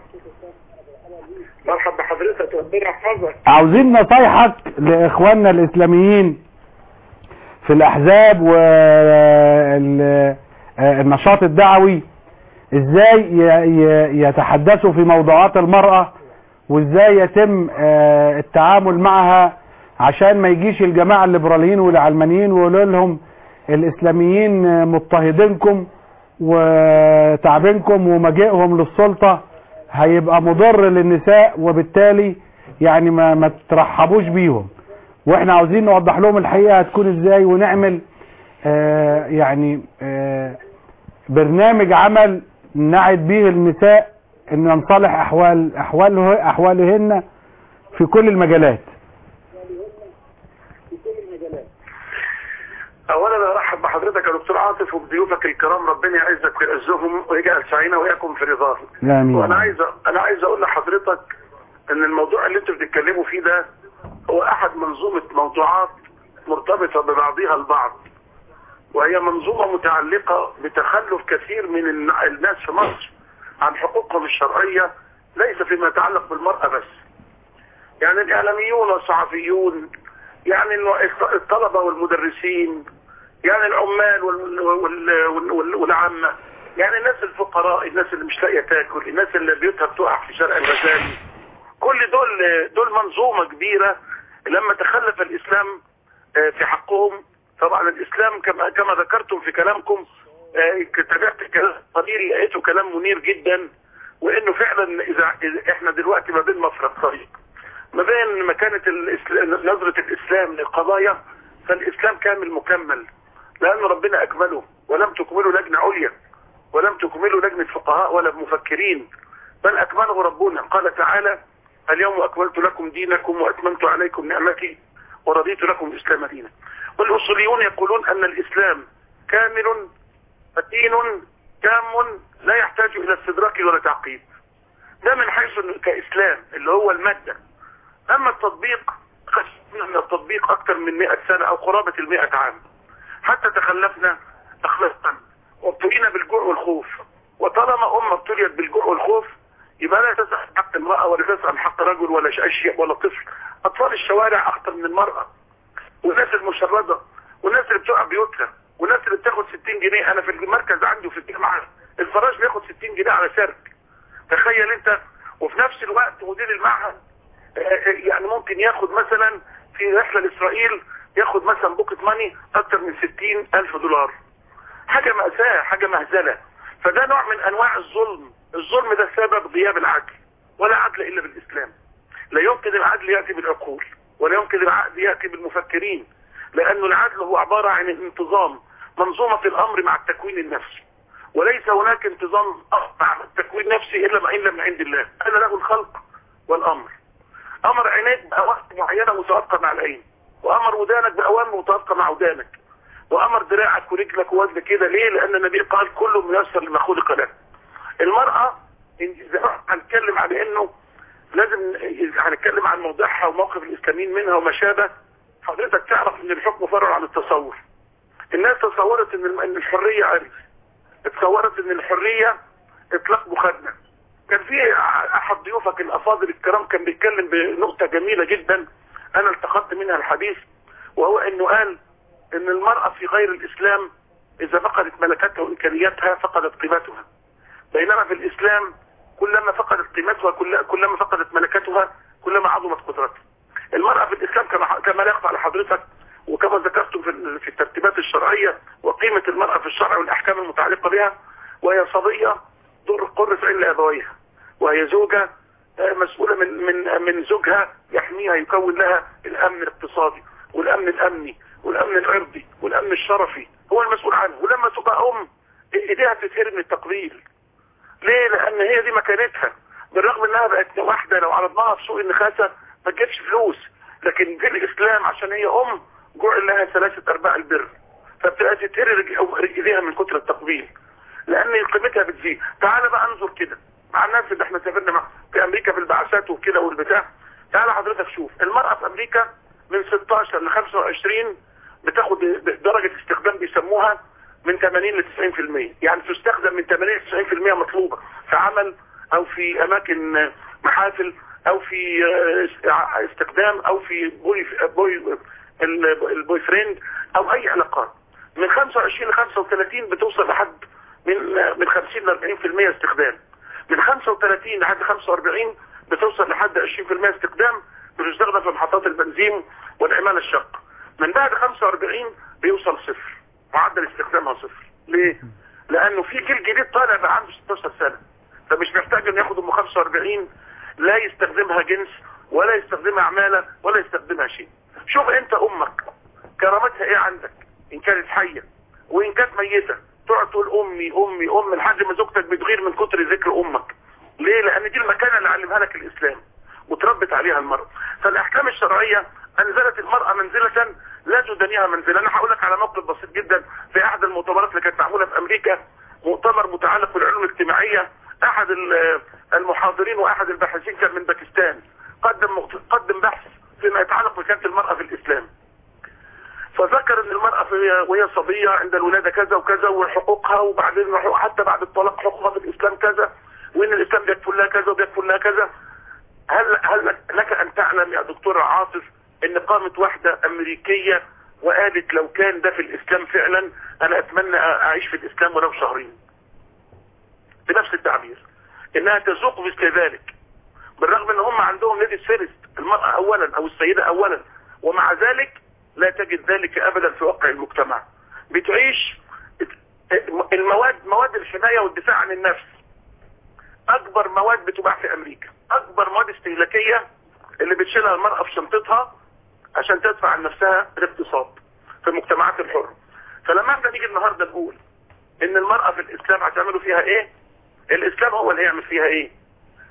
مرحبا بحضرتك ربنا يحفظك عاوزين نصايحك لاخواننا الاسلاميين في الاحزاب والنشاط الدعوي ازاي ي- ي- يتحدثوا في موضوعات المرأة وازاي يتم آه، التعامل معها عشان ما يجيش الجماعة الليبراليين والعلمانيين ويقولوا لهم الاسلاميين آه، مضطهدينكم وتعبينكم ومجيئهم للسلطة هيبقى مضر للنساء وبالتالي يعني ما, ما ترحبوش بيهم واحنا عاوزين نوضح لهم الحقيقة هتكون ازاي ونعمل آه يعني آه برنامج عمل نعد به النساء ان ينصلح احوال احواله احوالهن في كل المجالات اولا انا ارحب بحضرتك يا دكتور عاطف وبضيوفك الكرام ربنا يعزك ويعزهم ويجعل سعينا واياكم في رضاه آمين. وانا عايز انا عايز اقول لحضرتك ان الموضوع اللي انتوا بتتكلموا فيه ده هو احد منظومه موضوعات مرتبطه ببعضها البعض وهي منظومه متعلقه بتخلف كثير من الن- الناس في مصر عن حقوقهم الشرعيه ليس فيما يتعلق بالمراه بس يعني الاعلاميون والصحفيون يعني الو- الطلبه والمدرسين يعني العمال وال- وال- وال- وال- والعامه يعني الناس الفقراء الناس اللي مش لاقيه تاكل الناس اللي بيوتها بتقع في شارع الغزالي كل دول دول منظومه كبيره لما تخلف الاسلام آه، في حقهم طبعا الاسلام كما كما ذكرتم في كلامكم آه، تابعت كلام قليل لقيته كلام منير جدا وانه فعلا اذا إذا احنا دلوقتي ما بين مفرق طريق ما بين مكانه الإسل- نظره الاسلام للقضايا فالاسلام كامل مكمل لان ربنا اكمله ولم تكملوا لجنه عليا ولم تكملوا لجنه فقهاء ولا مفكرين بل أكمله ربنا قال تعالى اليوم أكملت لكم دينكم وأتممت عليكم نعمتي ورضيت لكم الإسلام دينا والأصوليون يقولون أن الإسلام كامل دين تام لا يحتاج إلى استدراك ولا تعقيب ده من حيث إنه كإسلام اللي هو المادة أما التطبيق خشينا من التطبيق أكثر من 100 سنة أو قرابة المئة عام حتى تخلفنا أخلاقا وابتلينا بالجوع والخوف وطالما أمة ابتليت بالجوع والخوف يبقى لا تسأل عن حق امرأة ولا تسأل عن حق رجل ولا أشياء ولا طفل أطفال الشوارع أخطر من المرأة والناس المشردة والناس اللي بتقع بيوتها والناس اللي بتاخد 60 جنيه أنا في المركز عندي في الجامعة الفراش بياخد 60 جنيه على سرك تخيل أنت وفي نفس الوقت مدير المعهد آه، آه، يعني ممكن ياخد مثلا في رحلة لإسرائيل ياخد مثلا بوكت ماني أكتر من 60 ألف دولار حاجة مأساة حاجة مهزلة فده نوع من أنواع الظلم الظلم ده سبب غياب العدل ولا عدل إلا بالإسلام لا يمكن العدل يأتي بالعقول ولا يمكن العدل يأتي بالمفكرين لأنه العدل هو عبارة عن انتظام منظومة الأمر مع التكوين النفسي وليس هناك انتظام مع التكوين النفسي إلا ما إلا من عند الله أنا له الخلق والأمر أمر عينيك بأوقات معينة متوافقة مع العين وأمر ودانك بأوامر متوافقة مع ودانك وأمر دراعك ورجلك ووزن كده ليه لأن النبي قال كل ميسر لما خلق له المرأة إذا هنتكلم على إنه لازم إذا هنتكلم عن موضوعها وموقف الإسلاميين منها وما شابه حضرتك تعرف إن الحكم فرع عن التصور الناس تصورت إن إن الحرية عرف اتصورت إن الحرية إطلاق مخدة كان في أحد ضيوفك الأفاضل الكرام كان بيتكلم بنقطة جميلة جدا أنا التقطت منها الحديث وهو إنه قال إن المرأة في غير الإسلام إذا فقدت ملكتها وإمكانياتها فقدت قيمتها بينما في الإسلام كلما فقدت قيمتها كل- كلما فقدت ملكتها كلما عظمت قدرتها المرأة في الإسلام كما كما لا يخفى على حضرتك وكما ذكرتم في ال- في الترتيبات الشرعية وقيمة المرأة في الشرع والأحكام المتعلقة بها وهي صبية ضر قر في عين أبويها وهي زوجة آه، مسؤولة من من من زوجها يحميها يكون لها الأمن الاقتصادي والأمن الأمني والأمن العرضي والأمن الشرفي هو المسؤول عنه ولما تبقى أم إيديها تتهرب من التقبيل ليه لأن هي دي مكانتها بالرغم إنها بقت واحدة لو عرضناها في سوق النخاسة ما تجيبش فلوس لكن في الإسلام عشان هي أم جعل لها ثلاثة أرباع البر فبتبقى تتهرب إيديها من كتر التقبيل لأن قيمتها بتزيد تعال بقى انظر كده مع الناس اللي احنا سافرنا مع في أمريكا في البعثات وكده والبتاع تعال حضرتك شوف المرأة في أمريكا من 16 ل 25 بتاخد درجة استخدام بيسموها من 80 ل 90% يعني تستخدم من 80 ل 90% مطلوبة في عمل او في اماكن محافل او في اه، استخدام او في بوي, بوي البوي فريند او اي علاقات من 25 ل 35 بتوصل لحد من من 50 ل 40% استخدام من 35 لحد 45 بتوصل لحد 20% استخدام بتستخدم في محطات البنزين والعمالة الشق من بعد 45 بيوصل صفر معدل استخدامها صفر ليه؟ لانه في جيل جديد طالع بقى عنده 16 سنة فمش محتاج انه ياخد ام 45 لا يستخدمها جنس ولا يستخدمها عمالة ولا يستخدمها شيء شوف انت امك كرامتها ايه عندك ان كانت حية وان كانت ميتة تقعد تقول امي امي ام لحد ما زوجتك بتغير من كتر ذكر امك ليه لان دي المكانة اللي علمها لك الاسلام وتربت عليها المرأة فالاحكام الشرعية انزلت المرأة منزلة لا تدنيها منزلة انا هقول لك على موقف بسيط جدا في احد المؤتمرات اللي كانت معمولة في امريكا مؤتمر متعلق بالعلوم الاجتماعية احد ال- المحاضرين واحد الباحثين كان من باكستان قدم مقت- قدم بحث فيما يتعلق بكانت المرأة في الاسلام فذكر ان المرأة في- وهي صبية عند الولادة كذا وكذا وحقوقها وبعدين حتى بعد الطلاق حقوقها في الاسلام كذا وان الاسلام بيكفل لها كذا وبيكفل لها كذا هل هل لك ان تعلم يا دكتور عاطف ان قامت واحدة امريكية وقالت لو كان ده في الاسلام فعلا انا اتمنى اعيش في الاسلام ولو شهرين بنفس التعبير انها تذوق مثل ذلك بالرغم ان هم عندهم ليديز فيرست المرأة اولا او السيدة اولا ومع ذلك لا تجد ذلك ابدا في واقع المجتمع بتعيش المواد مواد الحماية والدفاع عن النفس اكبر مواد بتباع في امريكا اكبر مواد استهلاكية اللي بتشيلها المرأة في شنطتها عشان تدفع عن نفسها الاقتصاد في المجتمعات الحرة فلما احنا نيجي النهاردة نقول ان المرأة في الاسلام هتعملوا فيها ايه الاسلام هو اللي هيعمل فيها ايه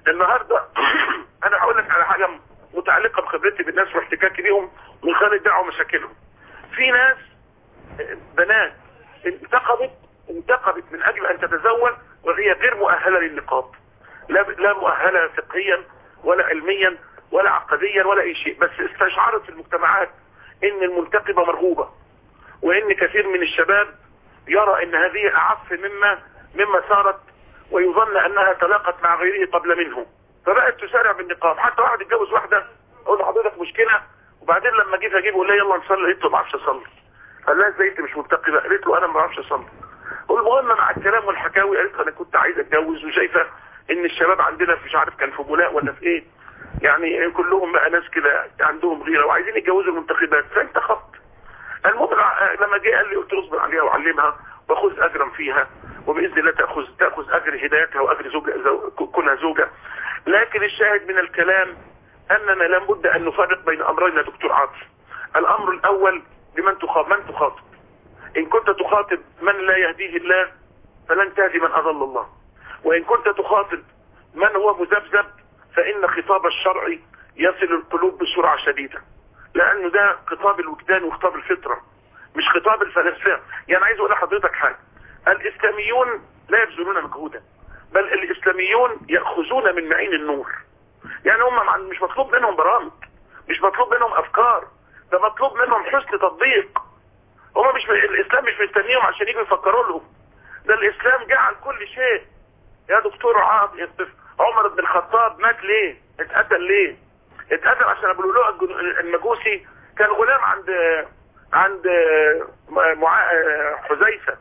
النهارده انا هقول لك على حاجه متعلقه بخبرتي بالناس واحتكاكي بيهم من خلال الدعوه ومشاكلهم في ناس بنات انتقبت انتقبت من اجل ان تتزوج وهي غير مؤهله للنقاب لا لا مؤهله فقهيا ولا علميا ولا عقديا ولا اي شيء بس استشعرت في المجتمعات ان المنتقبه مرغوبه وان كثير من الشباب يرى ان هذه اعف مما مما صارت ويظن انها تلاقت مع غيره قبل منه فبقت تسارع بالنقاب حتى واحد اتجوز واحده اقول لحضرتك مشكله وبعدين لما جيت اجيبه قال لي يلا نصلي قلت له ما بعرفش اصلي قال لها ازاي انت مش منتقبه قالت له انا ما بعرفش اصلي والمهم مع الكلام والحكاوي قالت له انا كنت عايز اتجوز وشايفه ان الشباب عندنا مش عارف كان في بولاء ولا في ايه يعني كلهم بقى ناس كده عندهم غيره وعايزين يتجوزوا المنتخبات فانت خط المهم لما جه قال لي قلت له اصبر عليها وعلمها وخذ اجرا فيها وباذن الله تاخذ تاخذ اجر هدايتها واجر زوجة زو كونها زوجه لكن الشاهد من الكلام اننا لابد ان نفرق بين امرين يا دكتور عاطف الامر الاول لمن تخاطب من تخاطب ان كنت تخاطب من لا يهديه الله فلن تهدي من اضل الله وان كنت تخاطب من هو مذبذب فان خطاب الشرع يصل القلوب بسرعه شديده لانه ده خطاب الوجدان وخطاب الفطره مش خطاب الفلاسفه يعني عايز اقول لحضرتك حاجه الاسلاميون لا يبذلون مجهودا بل الاسلاميون ياخذون من معين النور يعني هم مش مطلوب منهم برامج مش مطلوب منهم افكار ده مطلوب منهم حسن تطبيق هم مش الاسلام مش مستنيهم عشان يجوا يفكروا لهم ده الاسلام جعل كل شيء يا دكتور عاطف عمر بن الخطاب مات ليه اتقتل ليه اتقتل عشان ابو لؤلؤ المجوسي كان غلام عند عند مع... حذيفه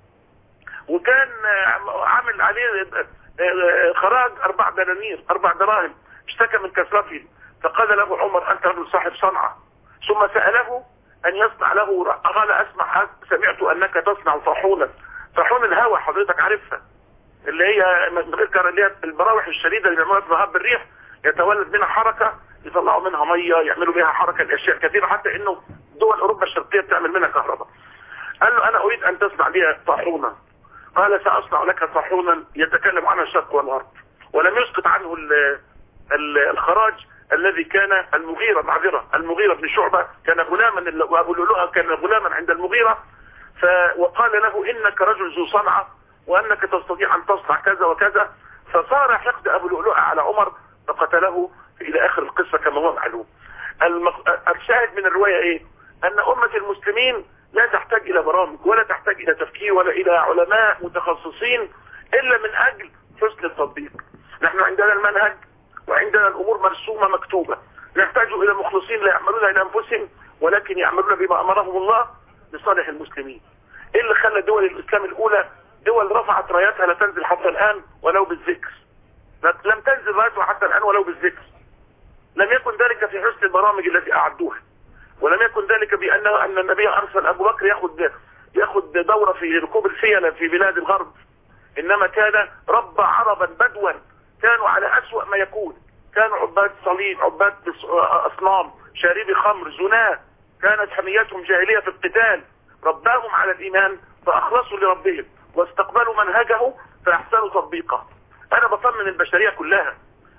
وكان عامل عليه خراج اربع دنانير اربع دراهم اشتكى من كثرته فقال له عمر انت رجل صاحب صنعه ثم ساله ان يصنع له قال اسمع سمعت انك تصنع طاحونا طاحون الهواء حضرتك عارفها اللي هي مذكر اللي هي المراوح الشديده اللي بيعملوها في ذهاب الريح يتولد منها حركه يطلعوا منها ميه يعملوا بها حركه لاشياء كثيره حتى انه دول اوروبا الشرقيه بتعمل منها كهرباء قال له انا اريد ان تصنع لي طاحونا قال ساصنع لك طاحونا يتكلم عنه الشرق والغرب ولم يسقط عنه ال ال الخراج الذي كان المغيرة معذرة المغيرة بن شعبة كان غلاما وابو لؤلؤة كان غلاما عند المغيرة ف وقال له انك رجل ذو صنعة وانك تستطيع ان تصنع كذا وكذا فصار حقد ابو لؤلؤة على عمر فقتله الى اخر القصة كما هو معلوم المق... الشاهد من الرواية ايه ان امة المسلمين لا تحتاج الى برامج ولا تحتاج الى تفكير ولا الى علماء متخصصين الا من اجل حسن التطبيق نحن عندنا المنهج وعندنا الامور مرسومة مكتوبة نحتاج الى مخلصين لا يعملون الى انفسهم ولكن يعملون بما امرهم الله لصالح المسلمين ايه اللي خلى دول الاسلام الاولى دول رفعت راياتها لا تنزل حتى الان ولو بالذكر لم تنزل راياتها حتى الان ولو بالذكر لم يكن ذلك في حسن البرامج التي اعدوها ولم يكن ذلك بانه ان النبي ارسل ابو بكر ياخذ ياخذ دوره في ركوب الفيله في بلاد الغرب انما كان ربى عربا بدوا كانوا على اسوأ ما يكون كانوا عباد صليب عباد اصنام شاربي خمر زناه كانت حميتهم جاهليه في القتال رباهم على الايمان فاخلصوا لربهم واستقبلوا منهجه فاحسنوا تطبيقه انا بطمن البشريه كلها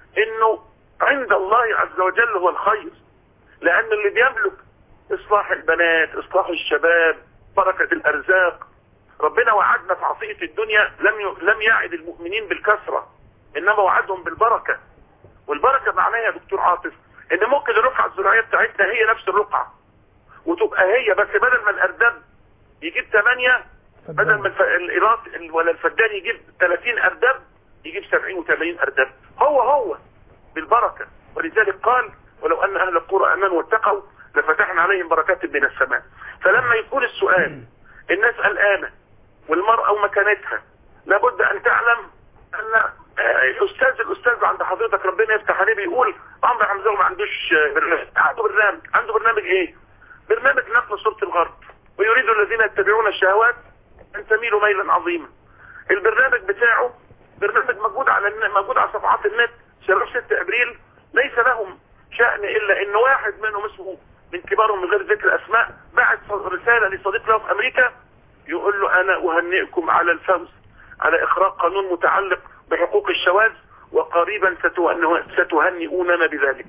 انه عند الله عز وجل هو الخير لان اللي بيملك اصلاح البنات اصلاح الشباب بركة الارزاق ربنا وعدنا في عطية الدنيا لم ي... لم يعد المؤمنين بالكثرة انما وعدهم بالبركة والبركة معناها يا دكتور عاطف ان ممكن الرقعة الزراعية بتاعتنا هي نفس الرقعة وتبقى هي بس بدل ما الارداب يجيب 8 بدل ما الف... الايراد ولا الفدان يجيب 30 ارداب يجيب 70 و80 ارداب هو هو بالبركة ولذلك قال ولو ان اهل القرى امنوا واتقوا لفتحنا عليهم بركات من السماء فلما يكون السؤال الناس قلقانه والمرأة ومكانتها لابد ان تعلم ان الاستاذ الاستاذ عند حضرتك ربنا يفتح عليه بيقول عمرو حمزه ما عندوش برنامج عنده برنامج عنده برنامج ايه برنامج نقل صورة الغرب ويريد الذين يتبعون الشهوات ان تميلوا ميلا عظيما البرنامج بتاعه برنامج موجود على موجود على صفحات النت شباب 6 ابريل ليس لهم شأن الا ان واحد منهم اسمه من كبارهم من غير ذكر اسماء بعت رسالة لصديق له في امريكا يقول له انا اهنئكم على الفوز على اخراج قانون متعلق بحقوق الشواذ وقريبا ستهن- ستهنئوننا بذلك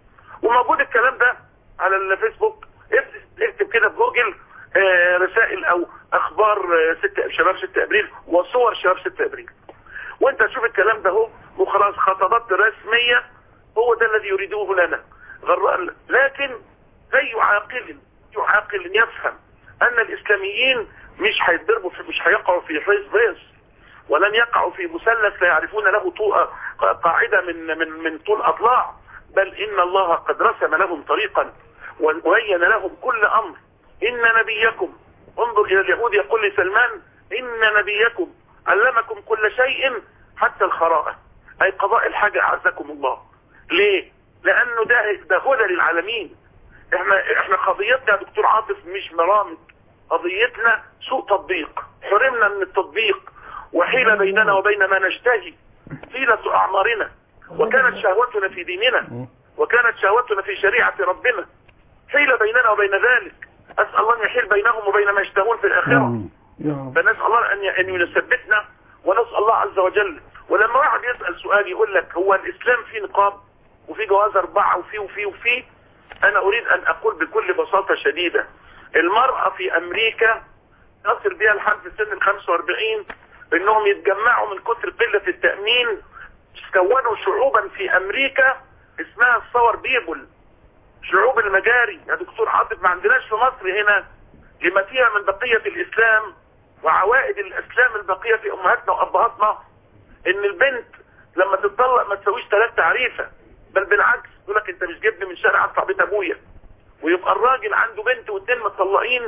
وموجود الكلام ده على الفيسبوك اكتب- اكتب كده في جوجل آه، رسائل او اخبار آه، ست شباب 6 ابريل وصور شباب 6 ابريل وانت تشوف الكلام ده اهو وخلاص خطابات رسميه هو ده الذي يريدوه لنا غر... لكن اي عاقل عاقل يفهم ان الاسلاميين مش هيتضربوا في مش هيقعوا في حيز بيص ولن يقعوا في مثلث لا يعرفون له طو... قاعده من من من طول اضلاع بل ان الله قد رسم لهم طريقا وبين لهم كل امر ان نبيكم انظر الى اليهود يقول لسلمان ان نبيكم علمكم كل شيء حتى الخراءه اي قضاء الحاجه اعزكم الله ليه لانه ده ده هدى للعالمين احنا احنا قضيتنا يا دكتور عاطف مش مرامج قضيتنا سوء تطبيق حرمنا من التطبيق وحيل بيننا وبين ما نشتهي حيلة اعمارنا وكانت شهوتنا في ديننا وكانت شهوتنا في شريعة ربنا حيل بيننا وبين ذلك اسأل الله ان يحيل بينهم وبين ما يشتهون في الاخرة فنسأل الله ان ان يثبتنا ونسأل الله عز وجل ولما واحد يسأل سؤال يقول لك هو الاسلام فيه نقاب وفي جواز اربعة وفي وفي وفي انا اريد ان اقول بكل بساطة شديدة المرأة في امريكا تصل بها لحد سن ال 45 انهم يتجمعوا من كثر قلة التأمين كونوا شعوبا في امريكا اسمها الصور بيبل شعوب المجاري يا دكتور عاطف ما عندناش في مصر هنا لما فيها من بقية الاسلام وعوائد الاسلام البقية في امهاتنا وابهاتنا ان البنت لما تتطلق ما تسويش ثلاث تعريفة بل بالعكس يقول لك انت مش جبني من شارع اطلع بيت ابويا ويبقى الراجل عنده بنت واثنين متطلقين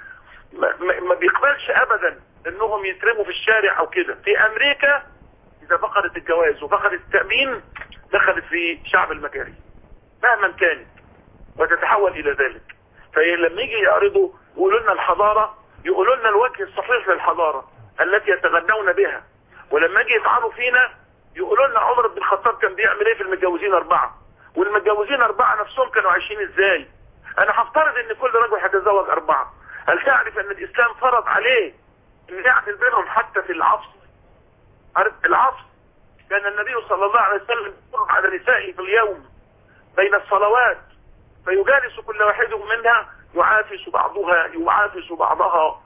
ما, ما ما بيقبلش ابدا انهم يترموا في الشارع او كده في امريكا اذا فقدت الجواز وفقدت التأمين دخلت في شعب المجاري مهما كانت وتتحول الى ذلك فلما يجي يعرضوا يقولوا لنا الحضارة يقولوا لنا الوجه الصحيح للحضارة التي يتغنون بها ولما يجي يطعنوا فينا يقولوا لنا عمر بن الخطاب كان بيعمل ايه في المتجوزين اربعة والمتجوزين اربعة نفسهم كانوا عايشين ازاي انا هفترض ان كل رجل هيتزوج اربعة هل تعرف ان الاسلام فرض عليه ان يعدل بينهم حتى في العصر عارف العصر كان النبي صلى الله عليه وسلم يمر على نسائه في اليوم بين الصلوات فيجالس كل واحد منها يعافس بعضها يعافس بعضها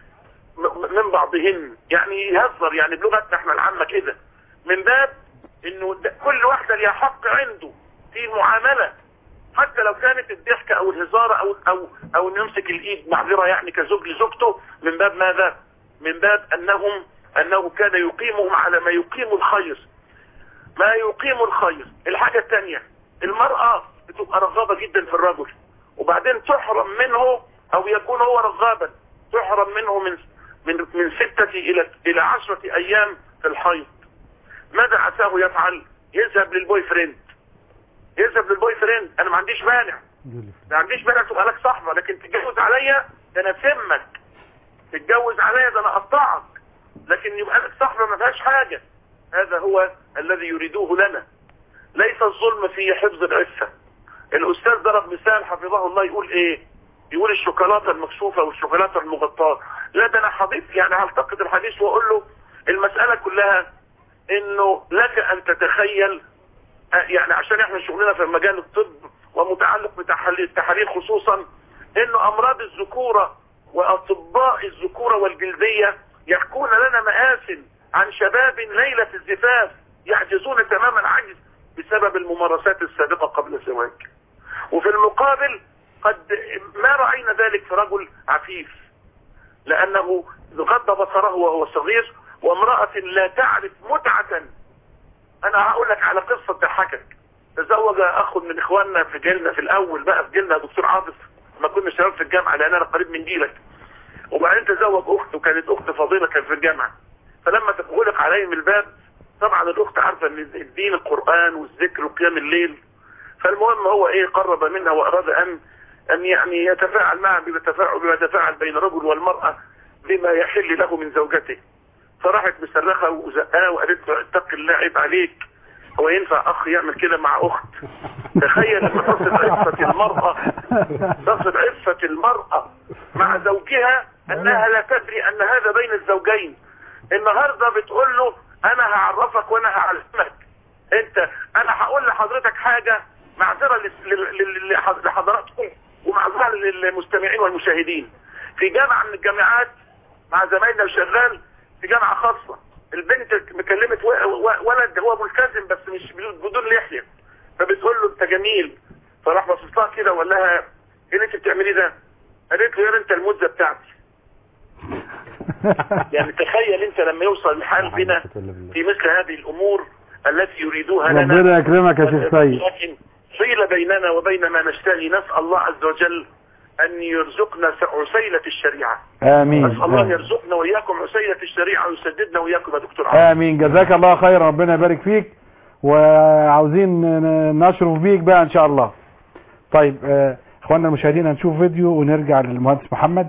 م- من بعضهن يعني يهزر يعني بلغتنا احنا العامة كده من باب انه د- كل واحدة ليها حق عنده في معاملة حتى لو كانت الضحكة او الهزار او او او انه يمسك الايد معذرة يعني كزوج لزوجته من باب ماذا من باب انهم انه كان يقيمهم على ما يقيم الخير ما يقيم الخير الحاجة الثانية المرأة بتبقى رغابة جدا في الرجل وبعدين تحرم منه او يكون هو رغابا تحرم منه من من من ستة الى الى عشرة ايام في الحيض ماذا عساه يفعل يذهب للبوي فريند يذهب للبوي فريند انا ما عنديش مانع ما عنديش مانع تبقى لك صاحبه لكن تتجوز عليا ده انا سمك تتجوز عليا ده انا اقطعك لكن يبقى لك صاحبه ما فيهاش حاجه هذا هو الذي يريدوه لنا ليس الظلم في حفظ العفه الاستاذ ضرب مثال حفظه الله يقول ايه يقول الشوكولاته المكشوفه والشوكولاته المغطاه لا ده انا حضيف يعني هلتقط الحديث واقول له المساله كلها انه لك ان تتخيل آه، يعني عشان احنا شغلنا في مجال الطب ومتعلق بتحاليل التحاليل خصوصا انه امراض الذكوره واطباء الذكوره والجلديه يحكون لنا مآسٍ عن شباب ليله الزفاف يعجزون تمام العجز بسبب الممارسات السابقه قبل الزواج وفي المقابل قد ما راينا ذلك في رجل عفيف لانه غض بصره وهو صغير وامراه لا تعرف متعه انا هقول لك على قصه تضحكك تزوج اخ من اخواننا في جيلنا في الاول بقى في جيلنا دكتور عاطف لما كنا شباب في الجامعه لان انا قريب من جيلك وبعدين تزوج اخت وكانت اخت فضيله كانت في الجامعه فلما تغلق عليهم الباب طبعا الاخت عارفه ان الدين القران والذكر وقيام الليل فالمهم هو ايه قرب منها واراد ان ان يعني يتفاعل معها بما تفاعل بما يتفاعل بين الرجل والمراه بما يحل له من زوجته فراحت مصرخه وزقاه وقالت له اتق الله عيب عليك هو ينفع اخ يعمل كده مع اخت تخيل ان تصل عفة المرأة تصل عفة المرأة مع زوجها انها لا تدري ان هذا بين الزوجين النهاردة بتقول له انا هعرفك وانا هعلمك انت انا هقول لحضرتك حاجة معذرة لل- لل- لل- لح- لحضراتكم ومعذرة للمستمعين والمشاهدين في جامعة من الجامعات مع زمايلنا شغال في جامعة خاصة البنت مكلمت و- و- ولد هو ملتزم بس مش بدون لحية فبتقول له انت جميل فراح بصيت لها كده وقال لها ايه اللي انت بتعمليه ده؟ قالت له يا انت المزه بتاعتي يعني تخيل انت لما يوصل الحال بنا في مثل هذه الامور التي يريدوها لنا ربنا يكرمك يا شيخ سيد لكن حيل بيننا وبين ما نشتهي نسأل الله عز وجل أن يرزقنا عسيلة الشريعة امين نسأل الله أن آمين. يرزقنا وإياكم عسيلة الشريعة ويسددنا وإياكم يا دكتور عمرو امين جزاك الله خيرا ربنا يبارك فيك وعاوزين ن- نشرف بيك بقى ان شاء الله طيب آه، اخواننا المشاهدين هنشوف فيديو ونرجع للمهندس محمد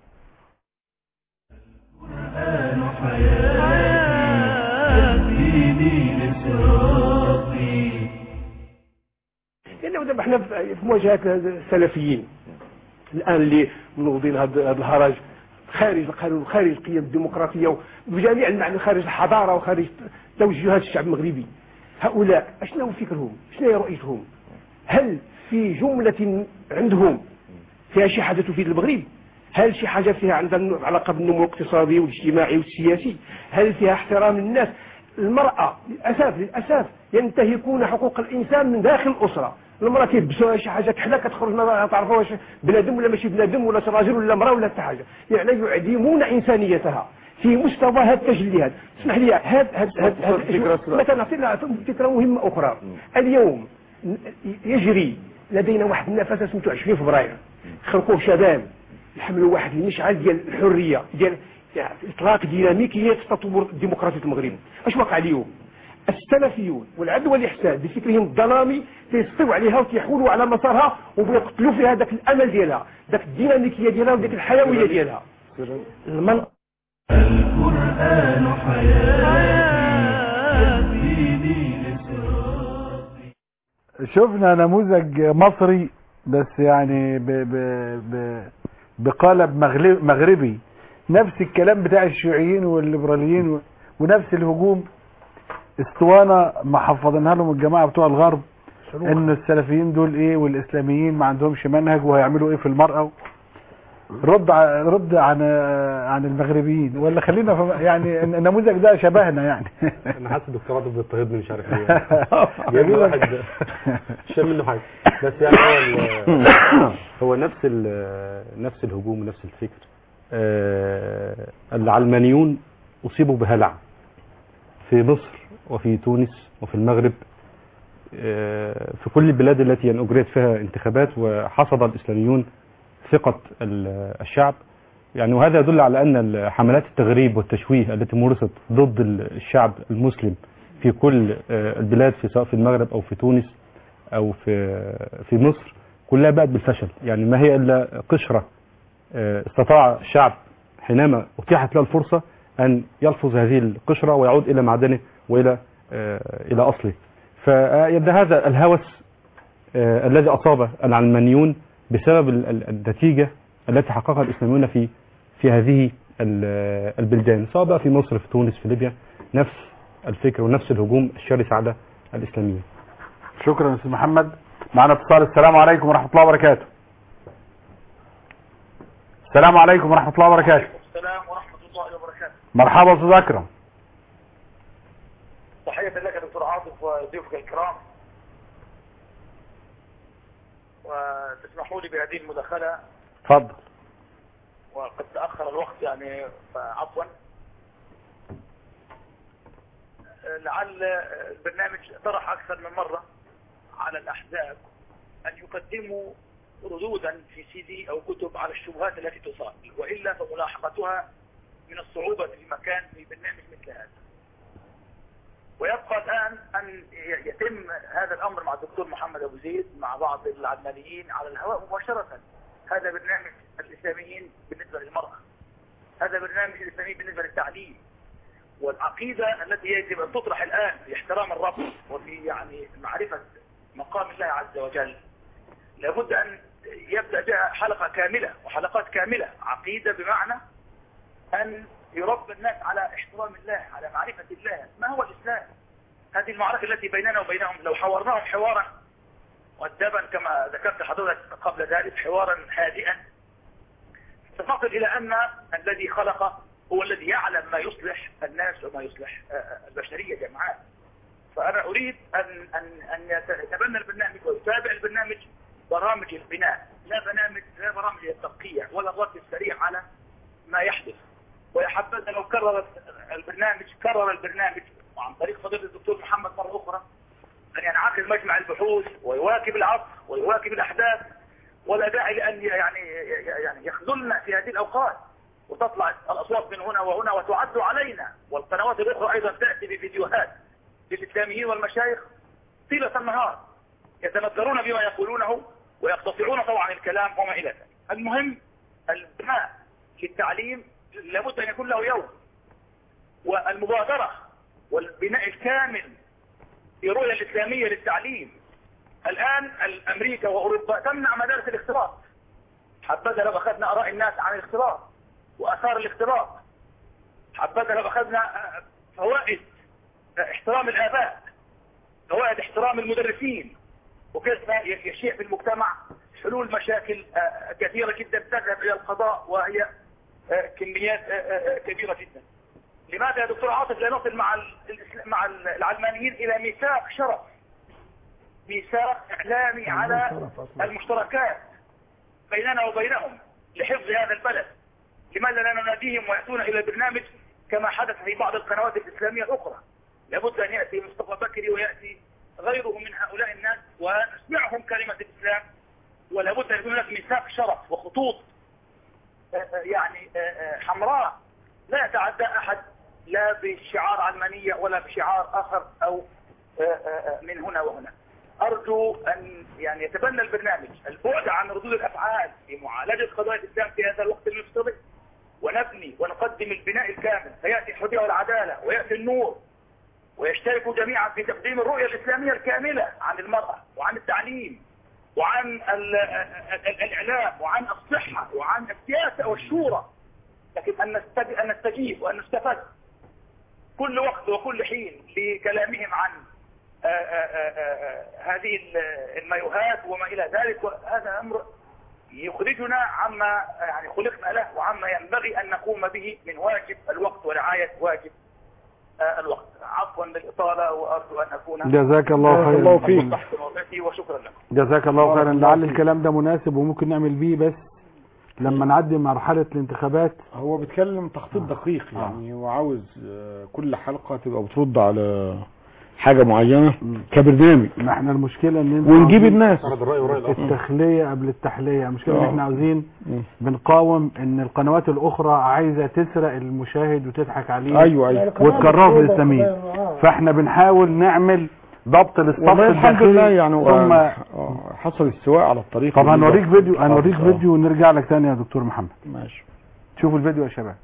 لأنه دابا احنا في في مواجهة السلفيين الآن اللي منوضين هذا هذا الهرج خارج القانون خارج القيم الديمقراطية بجميع المعنى خارج الحضارة وخارج توجهات الشعب المغربي هؤلاء اشنو فكرهم شنو هي رؤيتهم هل في جملة عندهم فيها شي حاجة تفيد المغرب هل شي حاجة فيها عندها علاقة بالنمو الاقتصادي والاجتماعي والسياسي هل فيها احترام الناس المرأة للأسف للأسف ينتهكون حقوق الإنسان من داخل الأسرة المرأة كيلبسوها شي حاجة كحلة كتخرج ما تعرفوا واش بنادم ولا ماشي بنادم ولا شي راجل ولا امرأة ولا حتى حاجة يعني يعدمون إنسانيتها في مستوى هذه التجليات اسمح لي هاد هاد هاد هاد مثلا نعطينا فكرة مهمة أخرى اليوم يجري لدينا واحد النفس اسمه 20 فبراير خلقوه شباب يحملوا واحد المشعل ديال الحريه ديال يعني اطلاق ديناميكيه تطور الديمقراطيه المغرب اش وقع اليوم السلفيون والعدل والاحسان بفكرهم الظلامي تيسطيو عليها وتيحولوا على مسارها وبيقتلوا فيها ذاك الامل ديالها ذاك الديناميكيه ديالها وذاك الحيويه ديالها المن... القرآن حياتي شفنا نموذج مصري بس يعني ب ب ب بقالب مغلب- مغربي نفس الكلام بتاع الشيوعيين والليبراليين و- ونفس الهجوم اسطوانة محفظينها لهم الجماعة بتوع الغرب ان السلفيين دول ايه والاسلاميين ما عندهمش منهج وهيعملوا ايه في المرأة رد ع- رد عن عن المغربيين ولا خلينا في يعني النموذج ده شبهنا يعني انا حاسس الدكتوراه دي بتضطهدني مش عارف ليه جايب لي واحد مش فاهم منه حاجه بس يعني هو ال- هو نفس ال- نفس الهجوم ونفس الفكر آه، العلمانيون اصيبوا بهلع في مصر وفي تونس وفي المغرب آه، في كل البلاد التي اجريت فيها انتخابات وحصد الاسلاميون ثقه ال- الشعب يعني وهذا يدل على ان حملات التغريب والتشويه التي مورست ضد الشعب المسلم في كل آه، البلاد في سواء في المغرب او في تونس او في في مصر كلها بقت بالفشل يعني ما هي الا قشره آه، استطاع الشعب حينما اتيحت له الفرصه ان يلفظ هذه القشره ويعود الى معدنه والى آه، الى اصله فيبدا هذا الهوس آه، الذي اصاب العلمانيون بسبب ال- ال- النتيجه التي حققها الاسلاميون في في هذه ال- البلدان سواء بقى في مصر في تونس في ليبيا نفس الفكر ونفس الهجوم الشرس على الاسلاميين شكرا يا استاذ محمد معنا اتصال السلام عليكم ورحمه الله وبركاته السلام عليكم ورحمه الله وبركاته السلام ورحمة الله وبركاته مرحبا استاذ اكرم تحية لك دكتور عاطف وضيوفك الكرام وتسمحوا لي بهذه المداخلة اتفضل وقد تأخر الوقت يعني فعفوا لعل البرنامج طرح أكثر من مرة على الأحزاب أن يقدموا ردودا في سي دي أو كتب على الشبهات التي تصاب وإلا فملاحقتها من الصعوبة في مكان في برنامج مثل هذا ويبقى الآن أن يتم هذا الأمر مع الدكتور محمد أبو زيد مع بعض العلمانيين على الهواء مباشرة هذا برنامج الإسلاميين بالنسبة للمرأة هذا برنامج الإسلامي بالنسبة للتعليم والعقيدة التي يجب أن تطرح الآن في احترام الرب وفي يعني معرفة مقام الله عز وجل لابد أن يبدأ بها حلقة كاملة وحلقات كاملة عقيدة بمعنى أن يربى الناس على احترام الله على معرفة الله ما هو الإسلام هذه المعركة التي بيننا وبينهم لو حورناهم حوارا مؤدبا كما ذكرت حضرتك قبل ذلك حوارا هادئا سنصل إلى أن الذي خلق هو الذي يعلم ما يصلح الناس وما يصلح آه، البشرية جمعاء فأنا أريد أن أن أن يتبنى البرنامج ويتابع البرنامج برامج البناء لا برنامج لا برامج الترقيع ولا الرد السريع على ما يحدث ويحبذ لو كرر البرنامج كرر البرنامج وعن طريق فضيلة الدكتور محمد مرة أخرى أن ينعقد مجمع البحوث ويواكب العصر ويواكب الأحداث ولا داعي لأن يعني يعني يخذلنا في هذه الأوقات وتطلع الأصوات من هنا وهنا وتعد علينا والقنوات الأخرى أيضا تأتي بفيديوهات للإسلاميين والمشايخ طيلة النهار يتنظرون بما يقولونه ويقتطعون طبعا الكلام وما إلى ذلك المهم البناء في التعليم لابد أن يكون له يوم والمبادرة والبناء الكامل في الرؤية الإسلامية للتعليم الآن أمريكا وأوروبا تمنع مدارس الاختلاط حبذا لو أخذنا آراء الناس عن الاختلاط وأثار الاختلاط حبذا لو أخذنا فوائد احترام الآباء فوائد احترام المدرسين وكيف يشيع في المجتمع حلول مشاكل كثيرة جدا تذهب إلى القضاء وهي كميات كبيرة جدا لماذا يا دكتور عاطف لا نصل مع مع العلمانيين إلى ميثاق شرف ميثاق إعلامي على المشتركات بيننا وبينهم لحفظ هذا البلد لماذا لا نناديهم ويأتون إلى البرنامج كما حدث في بعض القنوات الإسلامية الأخرى لابد أن يأتي مصطفى بكري ويأتي غيره من هؤلاء الناس ونسمعهم كلمة الإسلام ولابد أن يكون هناك ميثاق شرف وخطوط يعني حمراء لا يتعدى أحد لا بشعار علمانية ولا بشعار آخر أو من هنا وهنا أرجو أن يعني يتبنى البرنامج البعد عن ردود الأفعال في معالجة قضايا الإسلام في هذا الوقت المفترض ونبني ونقدم البناء الكامل فيأتي الحرية والعدالة ويأتي النور ويشتركوا جميعا في تقديم الرؤية الإسلامية الكاملة عن المرأة وعن التعليم وعن الإعلام وعن الصحة وعن السياسة والشورى لكن أن أن نستجيب وأن نستفد كل وقت وكل حين لكلامهم عن آآ آآ آآ هذه المايوهات وما إلى ذلك وهذا أمر يخرجنا عما يعني خلقنا له وعما ينبغي أن نقوم به من واجب الوقت ورعاية واجب الوقت عفوا للإطالة وأرجو أن أكون جزاك الله خيرا الله فيك موقعتي وشكرا لكم جزاك الله خيرا لعل الكلام ده مناسب وممكن نعمل بيه بس لما نعدي مرحلة الانتخابات هو بيتكلم تخطيط دقيق يعني هو عاوز آه، كل حلقة تبقى بترد على حاجة معينة كبرنامج ما احنا المشكلة ان انت ونجيب عاوزين الناس التخلية قبل التحلية المشكلة ان آه. احنا عاوزين مم. بنقاوم ان القنوات الاخرى عايزة تسرق المشاهد وتضحك عليه أيوة، أيوة. وتكرهه في الاسلاميين فاحنا بنحاول نعمل ضبط للصف والله الحمد الداخلي لله يعني ثم آه، آه، حصل استواء على الطريق طب هنوريك فيديو هنوريك آه. فيديو ونرجع لك تاني يا دكتور محمد ماشي شوفوا الفيديو يا شباب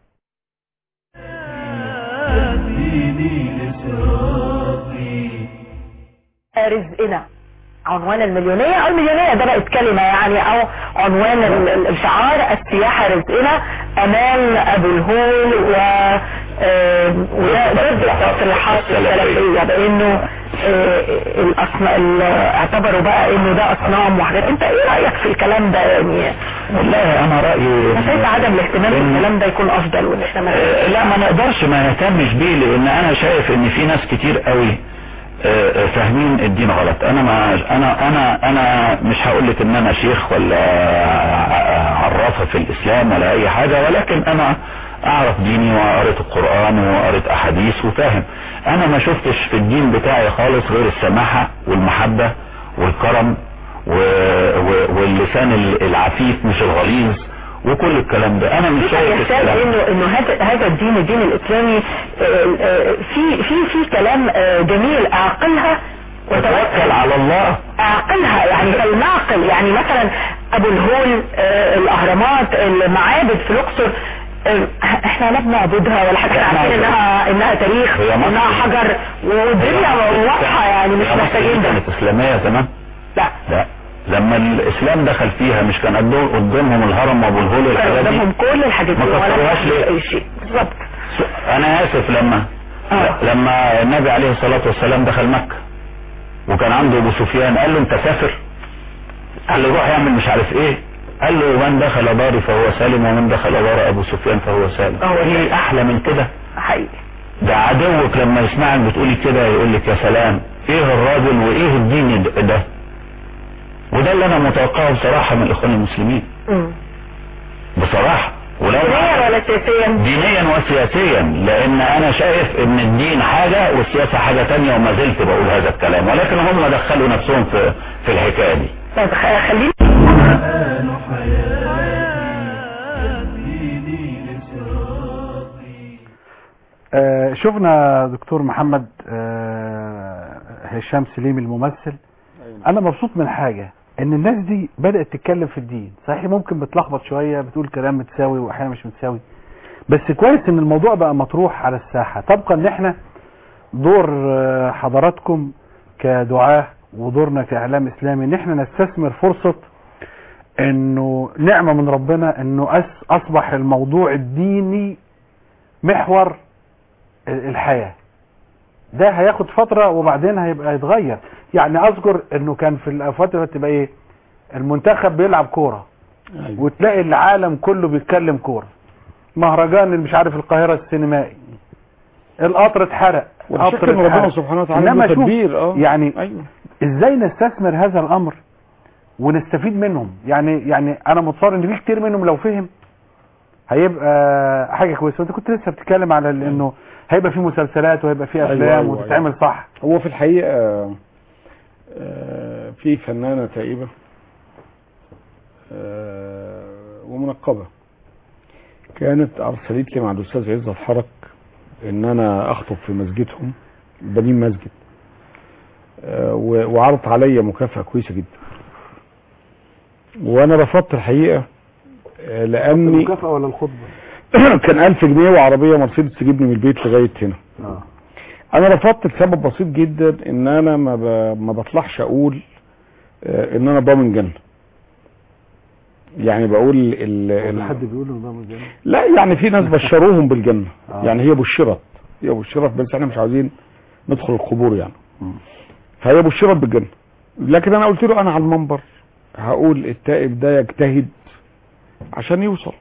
رزقنا عنوان المليونية او المليونية ده بقت كلمة يعني او عنوان ال- ال- الشعار السياحة رزقنا امال ابو الهول و آه، وده ضد التصريحات السلفية بانه آه، الأصنام ال- اعتبروا بقى انه ده اصنام وحاجات انت ايه رأيك في الكلام ده يعني والله انا رايي انا شايف عدم الاهتمام بالكلام ده يكون افضل وان احنا ما آه، لا ما نقدرش ما نهتمش بيه لان انا شايف ان في ناس كتير قوي آه، آه، فاهمين الدين غلط انا ما انا انا انا مش هقول لك ان انا شيخ ولا ع- عرافه في الاسلام ولا اي حاجه ولكن انا اعرف ديني وقريت القران وقريت احاديث وفاهم انا ما شفتش في الدين بتاعي خالص غير السماحه والمحبه والكرم و... و... واللسان ال- العفيف مش الغليظ وكل الكلام ده انا مش شايف يحتاج الكلام انه انه هذا هذا الدين الدين الاسلامي آه، آه، في في في كلام آه، جميل اعقلها وتوكل على الله اعقلها يعني فلنعقل يعني مثلا ابو الهول آه، الاهرامات المعابد في الاقصر آه، احنا لا بنعبدها ولا حاجه احنا عارفين انها انها تاريخ هي مصر انها حجر والدنيا واضحه يعني مش هي مصر محتاجين ده كانت اسلاميه زمان لا لا لما الاسلام دخل فيها مش كان قدام- قدامهم الهرم وابو الهول كان والحاجات دي قدامهم كل الحاجات ما دي ولا كسروهاش ليه؟ اي شيء بالظبط انا اسف لما لما النبي عليه الصلاة والسلام دخل مكة وكان عنده ابو سفيان قال له انت كافر قال له روح يعمل مش عارف ايه قال له من دخل داري فهو سالم ومن دخل دار ابو سفيان فهو سالم هو ايه احلى من كده حقيقي ده عدوك لما يسمعك بتقولي كده يقول لك يا سلام ايه الراجل وايه الدين ده- ده وده اللي انا متوقعه بصراحة من الاخوان المسلمين بصراحة ولو دينيا ولا سياسيا دينيا وسياسيا لان انا شايف ان الدين حاجة والسياسة حاجة تانية وما زلت بقول هذا الكلام ولكن هم دخلوا نفسهم في في الحكاية دي طيب خ- خلينا آه، شفنا دكتور محمد آه، هشام سليم الممثل انا مبسوط من حاجة ان الناس دي بدأت تتكلم في الدين صحيح ممكن بتلخبط شوية بتقول كلام متساوي واحيانا مش متساوي بس كويس ان الموضوع بقى مطروح على الساحة طبقا ان احنا دور آه، حضراتكم كدعاة ودورنا كاعلام اسلامي ان احنا نستثمر فرصة انه نعمة من ربنا انه أس- اصبح الموضوع الديني محور الحياة ده هياخد فترة وبعدين هيبقى يتغير يعني اذكر انه كان في الفترة تبقى ايه المنتخب بيلعب كورة وتلاقي العالم كله بيتكلم كورة مهرجان اللي مش عارف القاهرة السينمائي القطر اتحرق والشك قطر ان ربنا اتحرق. سبحانه وتعالى انما له شوف تدبير اه يعني ايوه ازاي نستثمر هذا الامر ونستفيد منهم يعني يعني انا متصور ان في كتير منهم لو فهم هيبقى حاجه كويسه وانت كنت لسه بتتكلم على ال- انه هيبقى في مسلسلات وهيبقى في أيوة، افلام أيوة، وتتعمل أيوة. صح هو في الحقيقة آه، في فنانة تائبة آه، ومنقبة كانت أرسلت لي مع الأستاذ عزت حرك إن أنا أخطب في مسجدهم بنين مسجد آه، و- وعرضت عليا مكافأة كويسة جدا وأنا رفضت الحقيقة آه، لأني المكافأة ولا الخطبة كان 1000 جنيه وعربية مرسيدس تجيبني من البيت لغاية هنا اه انا رفضت لسبب بسيط جدا ان انا ما ب... ما بطلعش اقول آه، ان انا ضامن جنه يعني بقول ال... ال... حد بيقول انه ده مجاني لا يعني في ناس بشروهم بالجنه آه. يعني هي بشرت هي بشرت بس احنا مش عاوزين ندخل القبور يعني فهي بشرت بالجنه لكن انا قلت له انا على المنبر هقول التائب ده يجتهد عشان يوصل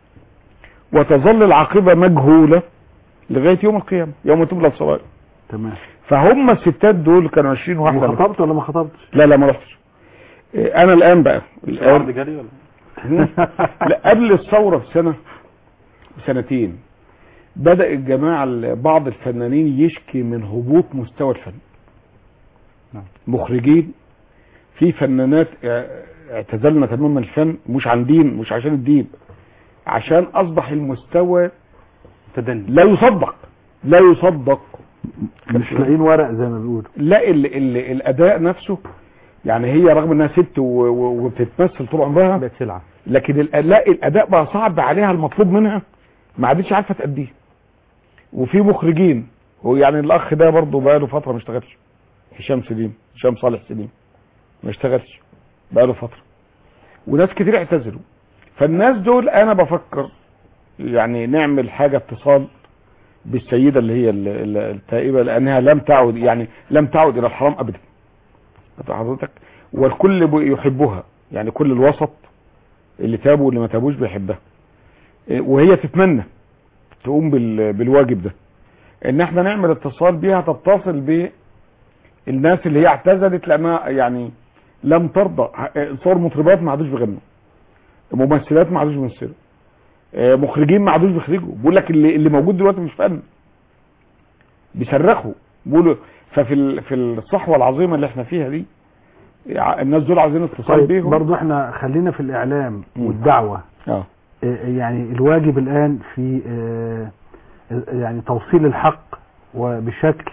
وتظل العاقبه مجهوله لغايه يوم القيامه يوم تبلى الصوائب تمام فهم الستات دول كانوا 20 واحده وخطبت ولا ما خطبتش لا لا ما رحتش إيه، انا الان بقى الان جري ولا لا قبل الثوره بسنه بسنتين بدا الجماعه ال- بعض الفنانين يشكي من هبوط مستوى الفن نعم. مخرجين في فنانات اه، اعتزلنا تماما الفن مش عن دين مش عشان الدين عشان اصبح المستوى تدني لا يصدق لا يصدق مش لاقيين ورق زي ما بيقولوا لا ال ال الاداء نفسه يعني هي رغم انها ست و- و- وبتتمثل طول عمرها بقت سلعه لكن ال- لا الاداء بقى صعب عليها المطلوب منها ما عادتش عارفه تأديه وفي مخرجين ويعني الاخ ده برضه بقى له فتره ما اشتغلش هشام سليم هشام صالح سليم ما اشتغلش بقى له فتره وناس كتير اعتزلوا فالناس دول انا بفكر يعني نعمل حاجه اتصال بالسيده اللي هي ال- ال- التائبه لانها لم تعد يعني لم تعد الى الحرام ابدا أنت حضرتك والكل ب- يحبها يعني كل الوسط اللي تابوا واللي ما تابوش بيحبها إيه، وهي تتمنى تقوم بال- بالواجب ده ان احنا نعمل اتصال بيها تتصل بالناس اللي هي اعتزلت لانها يعني لم ترضى ه- صور مطربات ما عادوش بيغنوا ممثلات ما عادوش بيمثلوا آه، مخرجين ما عادوش بيخرجوا بيقول لك اللي, اللي موجود دلوقتي مش فن بيصرخوا بيقولوا ففي ال- في الصحوه العظيمه اللي احنا فيها دي ع- الناس دول عايزين اتصال طيب بيهم برضو احنا خلينا في الاعلام مم. والدعوة اه آه، يعني الواجب الان في آه، يعني توصيل الحق وبشكل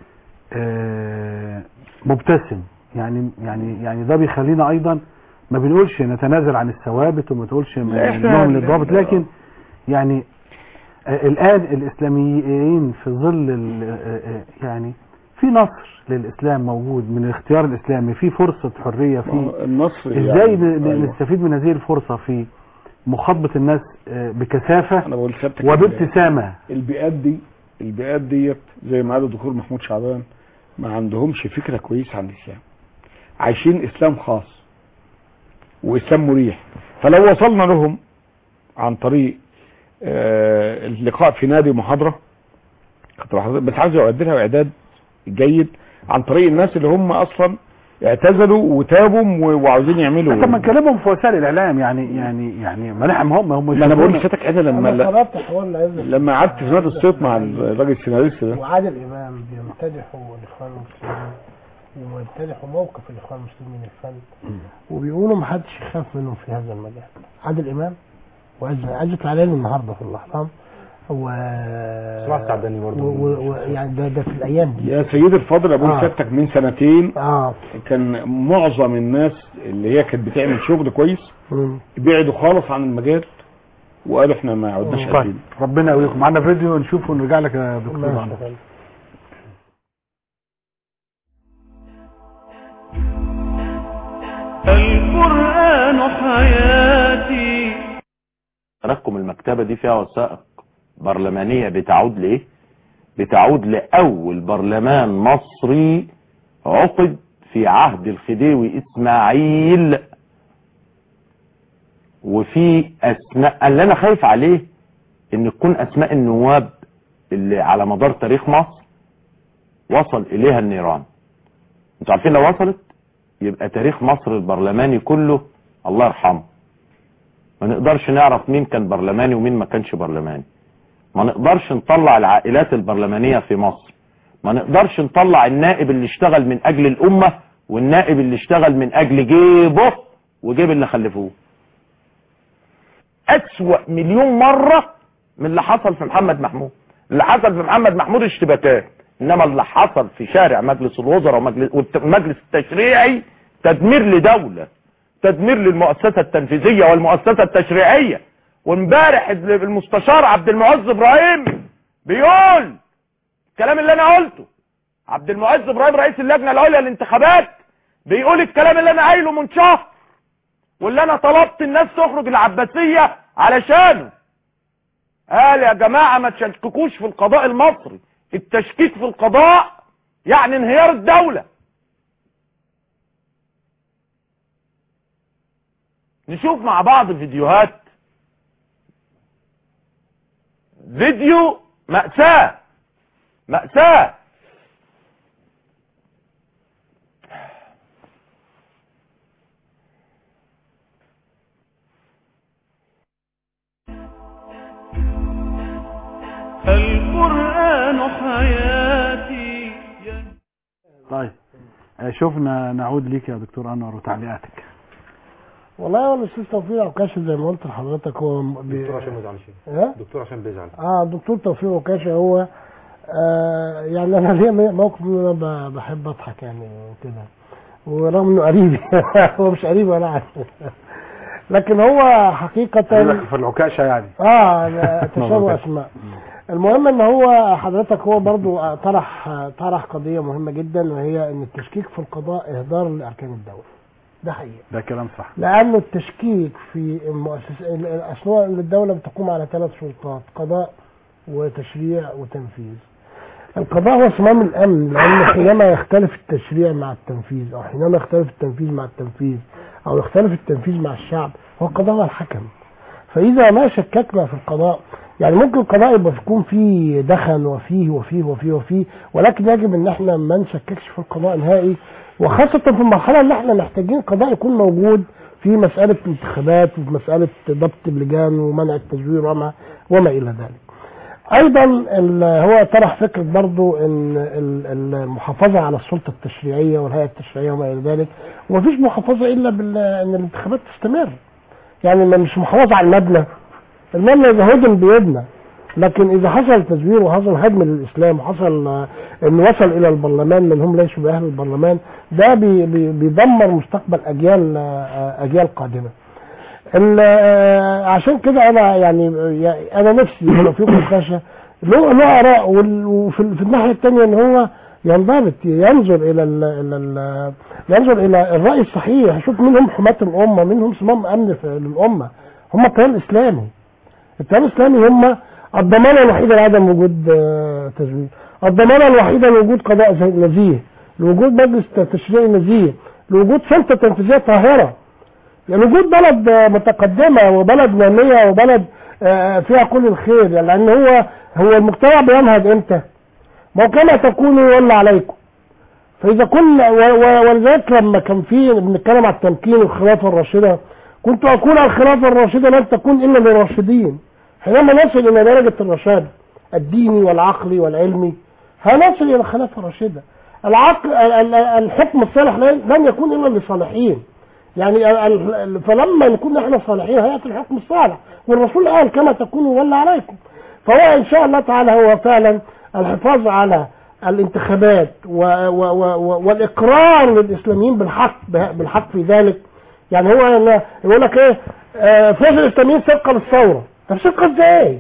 آه، مبتسم يعني يعني يعني ده بيخلينا ايضا ما بنقولش نتنازل عن الثوابت وما تقولش لا، إحنا- منهم للضابط لكن يعني آه، الان الاسلاميين في ظل ال- آه، آه، يعني في نصر للاسلام موجود من الاختيار الاسلامي في فرصه حريه في النصر ازاي يعني ن- ن- أيوة. نستفيد من هذه الفرصه في مخاطبه الناس آه، بكثافه انا بقول لسيادتك وبابتسامه البيئات دي البيئات ديت زي ما قال الدكتور محمود شعبان ما عندهمش فكره كويسه عن الاسلام عايشين اسلام خاص واسلام مريح فلو وصلنا لهم عن طريق آه، اللقاء في نادي محاضره كنت بحضر- بس عايز اعدلها اعداد جيد عن طريق الناس اللي هم اصلا اعتزلوا وتابوا و- وعاوزين يعملوا طب ما نكلمهم في وسائل الاعلام يعني يعني يعني ما نحن هم هم ما انا بقول لسيادتك انا لما انا لا طلبت حوار العزة لما قعدت في نادي الصيف مع الراجل السيناريست ده وعادل امام بيمتدحوا الاخوان المسلمين ويمتدحوا موقف الاخوان المسلمين من الفن وبيقولوا ما حدش يخاف منهم في هذا المجال عادل امام وعزت عزت العلالي النهارده في الاحرام و سمعت السعداني برضه. و- و- و- يعني ده, ده في الايام دي يا سيدي الفاضل ابو آه. سيادتك من سنتين اه كان معظم الناس اللي هي كانت بتعمل شغل كويس مم. بعدوا خالص عن المجال وقالوا احنا ما عدناش طيب قادرين ربنا يقويكم معانا فيديو نشوفه ونرجع لك يا دكتور ماشي عمرو. يا فندم. القرآن حياتي حضراتكم المكتبة دي فيها وثائق برلمانية بتعود لإيه؟ بتعود لأول برلمان مصري عقد في عهد الخديوي إسماعيل وفي أسماء اللي أنا خايف عليه إن تكون أسماء النواب اللي على مدار تاريخ مصر وصل إليها النيران انتوا عارفين لو وصلت يبقى تاريخ مصر البرلماني كله الله يرحمه ما نقدرش نعرف مين كان برلماني ومين ما كانش برلماني ما نقدرش نطلع العائلات البرلمانية في مصر ما نقدرش نطلع النائب اللي اشتغل من اجل الامة والنائب اللي اشتغل من اجل جيبه وجيب اللي خلفوه اسوأ مليون مرة من اللي حصل في محمد محمود اللي حصل في محمد محمود اشتباكات انما اللي حصل في شارع مجلس الوزراء ومجلس والمجلس التشريعي تدمير لدولة تدمير للمؤسسة التنفيذية والمؤسسة التشريعية وامبارح المستشار عبد المعز ابراهيم بيقول الكلام اللي انا قلته عبد المعز ابراهيم رئيس اللجنة العليا للانتخابات بيقول الكلام اللي انا قايله من شهر واللي انا طلبت الناس تخرج العباسية علشانه قال يا جماعة ما تشككوش في القضاء المصري التشكيك في القضاء يعني انهيار الدولة نشوف مع بعض فيديوهات فيديو مأساة مأساة القرآن حياتي طيب آه، شوفنا نعود ليك يا دكتور انور وتعليقاتك والله هو الاستاذ توفيق عكاشة زي ما قلت لحضرتك هو بي... دكتور عشان ما يزعلش ها؟ دكتور عشان بيزعل اه الدكتور توفيق عكاشة هو آه يعني انا ليا موقف ان انا ب- بحب اضحك يعني وكده ورغم انه قريبي هو مش قريب ولا عارف لكن هو حقيقة في العكاشة يعني اه أنا تشابه اسماء المهم ان هو حضرتك هو برضو طرح طرح قضية مهمة جدا وهي ان التشكيك في القضاء اهدار لاركان الدولة ده حقيقي ده كلام صح لانه التشكيك في المؤسسة اصلا الدولة بتقوم على ثلاث سلطات قضاء وتشريع وتنفيذ القضاء هو صمام الامن لان حينما يختلف التشريع مع التنفيذ او حينما يختلف التنفيذ مع التنفيذ او يختلف التنفيذ مع الشعب هو القضاء هو الحكم فاذا ما شككنا في القضاء يعني ممكن القضاء يبقى يكون فيه دخن وفيه وفيه وفيه وفيه ولكن يجب ان احنا ما نشككش في القضاء نهائي وخاصة في المرحلة اللي احنا محتاجين القضاء يكون موجود في مسألة انتخابات وفي مسألة ضبط اللجان ومنع التزوير وما وما إلى ذلك. أيضا ال- هو طرح فكرة برضو إن ال- ال- المحافظة على السلطة التشريعية والهيئة التشريعية وما إلى ذلك ومفيش محافظة إلا بال- إن الانتخابات تستمر. يعني ما مش محافظة على المبنى المبنى إذا هدم بيبنى لكن إذا حصل تزوير وحصل هدم للإسلام وحصل آه، إن وصل إلى البرلمان من هم ليسوا بأهل البرلمان ده بي- بي- بيدمر مستقبل أجيال آه، أجيال قادمة. ال- آه، عشان كده انا يعني يعني انا نفسي لو في مستشفى له له اراء وال- وفي في الناحيه الثانيه ان هو ينضبط ينظر الى ال الى ال ينظر الى الراي الصحيح يشوف مين هم حماة الامه مين هم صمام امن في للامه هم التيار الاسلامي التيار الاسلامي هم الضمانة الوحيدة لعدم وجود آه، تزوير الضمانة الوحيدة لوجود قضاء زي- نزيه لوجود مجلس تشريعي نزيه لوجود سلطة تنفيذية طاهرة يعني وجود بلد آه، متقدمة وبلد نامية وبلد آه، فيها كل الخير يعني لأن هو هو المجتمع بينهض امتى؟ ما هو كما تكونوا ولا عليكم فإذا كل و- و- ولذلك لما كان في بنتكلم على التمكين والخلافة الراشدة كنت أقول الخلافة الراشدة لن تكون إلا للراشدين حينما نصل إلى درجة الرشاد الديني والعقلي والعلمي هنصل إلى الخلافة الراشدة العقل ال- ال- الحكم الصالح لن لن يكون إلا للصالحين يعني ال- ال- فلما نكون احنا صالحين هيأتي الحكم الصالح والرسول قال كما تكونوا ولا عليكم فهو ان شاء الله تعالى هو فعلا الحفاظ على الانتخابات و و و و والاقرار للاسلاميين بالحق بالحق في ذلك يعني هو أنا- يقول لك ايه آه، فوز الاسلاميين سبقه للثوره طب سبقه ازاي؟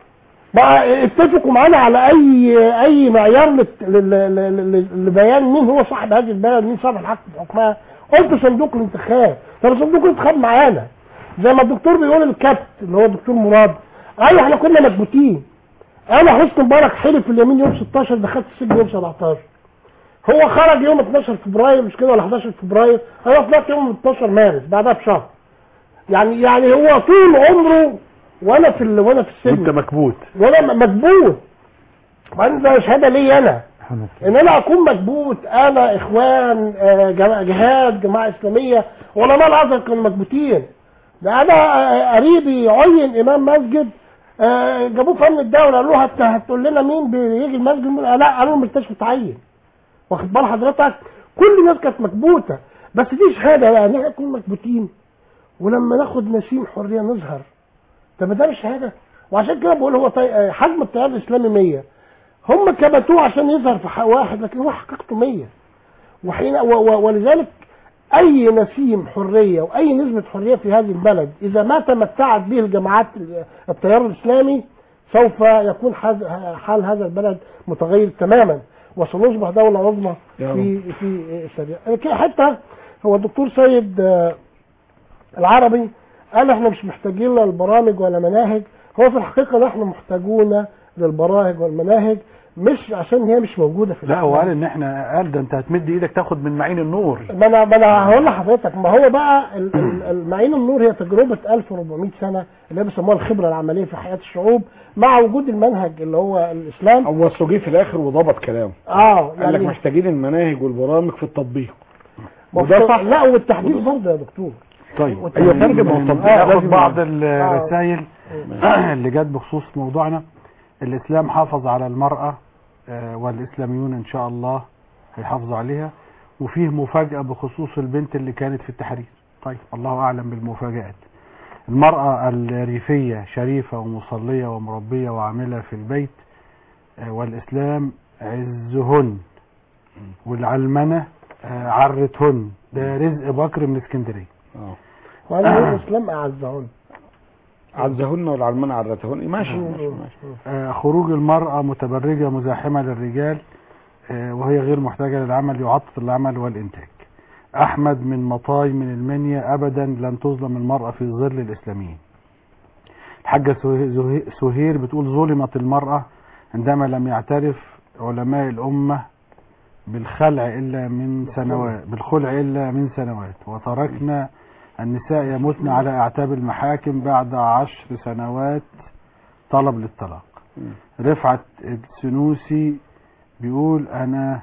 بقى اتفقوا معانا على اي اي معيار لت- ل- ل- ل- ل- لبيان مين هو صاحب هذه البلد مين صاحب الحق في حكمها قلت صندوق الانتخاب طب صندوق الانتخاب معانا زي ما الدكتور بيقول الكابت اللي هو الدكتور مراد ايوه احنا كنا مكبوتين انا حسني مبارك حلف اليمين يوم 16 دخلت السجن يوم 17 هو خرج يوم 12 فبراير مش كده ولا 11 فبراير انا طلعت يوم 12 مارس بعدها بشهر يعني يعني هو طول عمره وانا في ال- وانا في السجن وانت مكبوت وانا م- مكبوت وبعدين ده شهاده لي انا ان انا اكون مكبوت انا اخوان آه، جما- جهاد جماعه اسلاميه علماء الازهر كانوا مكبوتين ده انا آه، قريبي عين امام مسجد آه، جابوه فن الدوله قالوا له هت- هتقول لنا مين بيجي المسجد آه، لا قالوا له مش متعين واخد بال حضرتك كل الناس كانت مكبوته بس دي شهاده بقى ان احنا نكون مكبوتين ولما ناخد نسيم حريه نظهر طب ده مش شهاده وعشان كده بقول هو طي... آه، حجم التيار الاسلامي 100 هم كبتوه عشان يظهر في حق واحد لكن هو حقيقته 100 وحين و... و... ولذلك اي نسيم حريه واي نسبه حريه في هذه البلد اذا ما تمتعت به الجماعات ال- التيار الاسلامي سوف يكون حز... حال هذا البلد متغير تماما وسنصبح دوله عظمى يا في في السريع كده حتى هو الدكتور سيد آه، العربي قال احنا مش محتاجين لا البرامج ولا مناهج هو في الحقيقه نحن محتاجون للبرامج والمناهج مش عشان هي مش موجوده في لا هو الإسلام. قال ان احنا قال ده انت هتمد ايدك تاخد من معين النور ما انا ما انا هقول لحضرتك ما هو بقى ال- ال- المعين النور هي تجربه 1400 سنه اللي هي بيسموها الخبره العمليه في حياه الشعوب مع وجود المنهج اللي هو الاسلام هو السجي في الاخر وضبط كلامه اه قال لك محتاجين المناهج والبرامج في التطبيق وده وده صح لا والتحديث برضه يا دكتور طيب والتحديث- ايوه فندم هو التطبيق ناخد لازم بعض يعني. الرسائل اللي جت بخصوص موضوعنا الاسلام حافظ على المرأة آه، والاسلاميون ان شاء الله هيحافظوا عليها وفيه مفاجأة بخصوص البنت اللي كانت في التحرير طيب الله اعلم بالمفاجآت المرأة الريفية شريفة ومصلية ومربية وعاملة في البيت آه، والاسلام عزهن والعلمنة آه، عرتهن ده رزق بكر من اسكندرية وانا بقول الاسلام اعزهن عزهن والعلمان عرتهن ماشي ماشي ماشي آه، خروج المرأة متبرجة مزاحمة للرجال آه، وهي غير محتاجة للعمل يعطل العمل والإنتاج أحمد من مطاي من المنيا أبدا لن تظلم المرأة في ظل الإسلاميين الحاجة سه- زه- سهير بتقول ظلمت المرأة عندما لم يعترف علماء الأمة بالخلع إلا من سنوات بالخلع إلا من سنوات وتركنا النساء يموتن على أعتاب المحاكم بعد عشر سنوات طلب للطلاق رفعت السنوسي بيقول أنا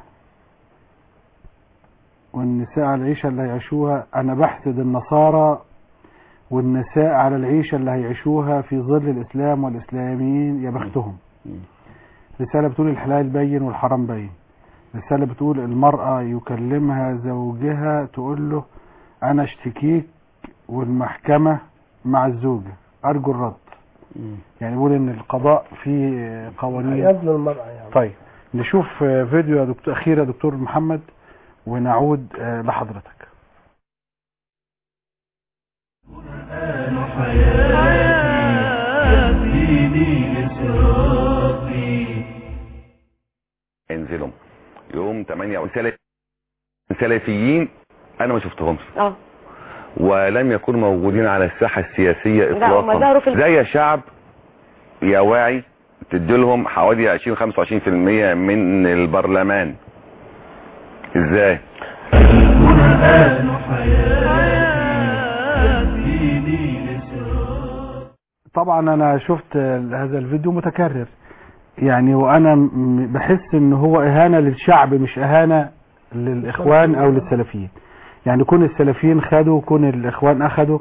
والنساء على العيشة اللي هيعيشوها أنا بحسد النصارى والنساء على العيشة اللي هيعيشوها في ظل الإسلام والإسلاميين يا بختهم رسالة بتقول الحلال بين والحرام بين رسالة بتقول المرأة يكلمها زوجها تقول له أنا اشتكيك والمحكمة مع الزوجة أرجو الرد يعني بيقول إن القضاء فيه قوانين يظلم المرأة يعني طيب نشوف آه، فيديو يا دكتور أخير يا دكتور محمد ونعود آه، لحضرتك انزلوا يوم 8 وسلف سلفيين انا ما شفتهمش اه ولم يكونوا موجودين على الساحه السياسيه لا، هم ظهروا في اطلاقا ال- زي شعب يا واعي تدي لهم حوالي 20 25% من البرلمان ازاي القرآن حياتي دين طبعا انا شفت هذا الفيديو متكرر يعني وانا م- بحس ان هو اهانة للشعب مش اهانة للاخوان او للسلفيين يعني كون السلفيين خدوا كون الاخوان اخدوا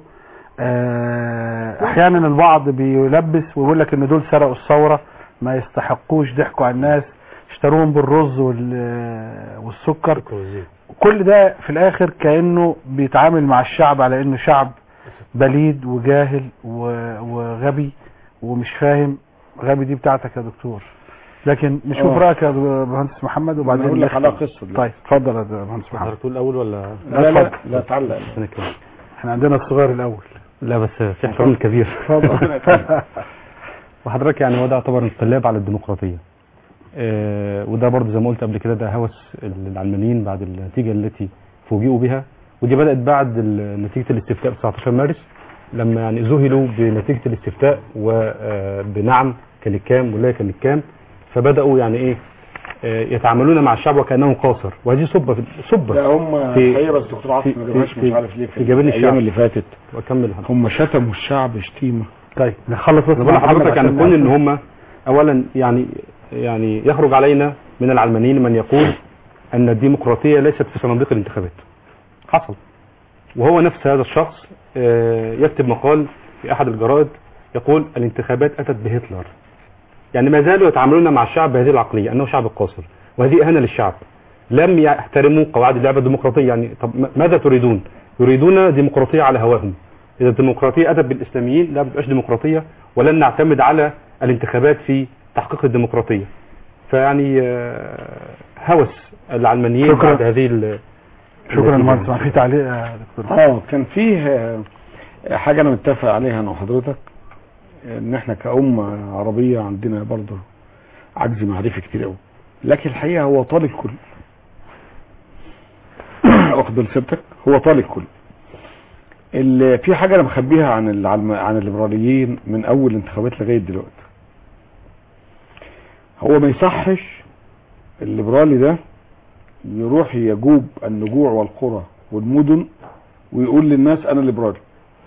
آه، احيانا البعض بيلبس ويقول لك ان دول سرقوا الثورة ما يستحقوش ضحكوا على الناس اشتروهم بالرز وال- والسكر كل ده في الاخر كأنه بيتعامل مع الشعب على انه شعب بليد وجاهل و- وغبي ومش فاهم غبي دي بتاعتك يا دكتور لكن نشوف آه. رايك يا مهندس محمد وبعدين أقول لك نختم. على قصة دلوقتي. طيب اتفضل يا مهندس محمد حضرتك تقول الاول ولا لا لا اتفضل. لا تعلق أنا كمان. احنا عندنا الصغير الاول لا بس في احترام الكبير اتفضل. وحضرتك يعني هو ده يعتبر انقلاب على الديمقراطيه آه، وده برضه زي ما قلت قبل كده ده هوس العلمانيين بعد النتيجه التي فوجئوا بها ودي بدات بعد ال- نتيجه الاستفتاء 19 مارس لما يعني ذهلوا بنتيجه الاستفتاء وبنعم كانت كام ولا كانت كام فبداوا يعني ايه آه، يتعاملون مع الشعب وكانه قاصر وهذه صبه في صبه لا هم في- الحقيقه بس دكتور عاطف في- ما جابهاش في- مش عارف ليه في جبين الايام الشعب. اللي فاتت واكمل هم شتموا الشعب شتيمه طيب نخلص بس انا بقول مع محمد لحضرتك يعني عشان كون ان نعرف. هم اولا يعني يعني يخرج علينا من العلمانيين من يقول ان الديمقراطيه ليست في صناديق الانتخابات حصل وهو نفس هذا الشخص آه، يكتب مقال في احد الجرائد يقول الانتخابات اتت بهتلر يعني ما زالوا يتعاملون مع الشعب بهذه العقليه انه شعب قاصر وهذه اهانه للشعب لم يحترموا قواعد اللعبه الديمقراطيه يعني طب م- ماذا تريدون؟ يريدون ديمقراطيه على هواهم اذا الديمقراطيه اتت بالاسلاميين لا بتبقاش ديمقراطيه ولن نعتمد على الانتخابات في تحقيق الديمقراطيه فيعني آه، هوس العلمانيين شكرا. بعد هذه ال- شكرا النتيجة. مهندس محمد. في تعليق يا دكتور اه كان فيه آه، حاجه انا متفق عليها انا وحضرتك ان احنا كأمة عربية عندنا برضه عجز معرفي كتير قوي لكن الحقيقة هو طال الكل واخد بال سيادتك هو طال الكل اللي في حاجة انا مخبيها عن العلم... عن الليبراليين من اول الانتخابات لغاية دلوقتي هو ما يصحش الليبرالي ده يروح يجوب النجوع والقرى والمدن ويقول للناس انا ليبرالي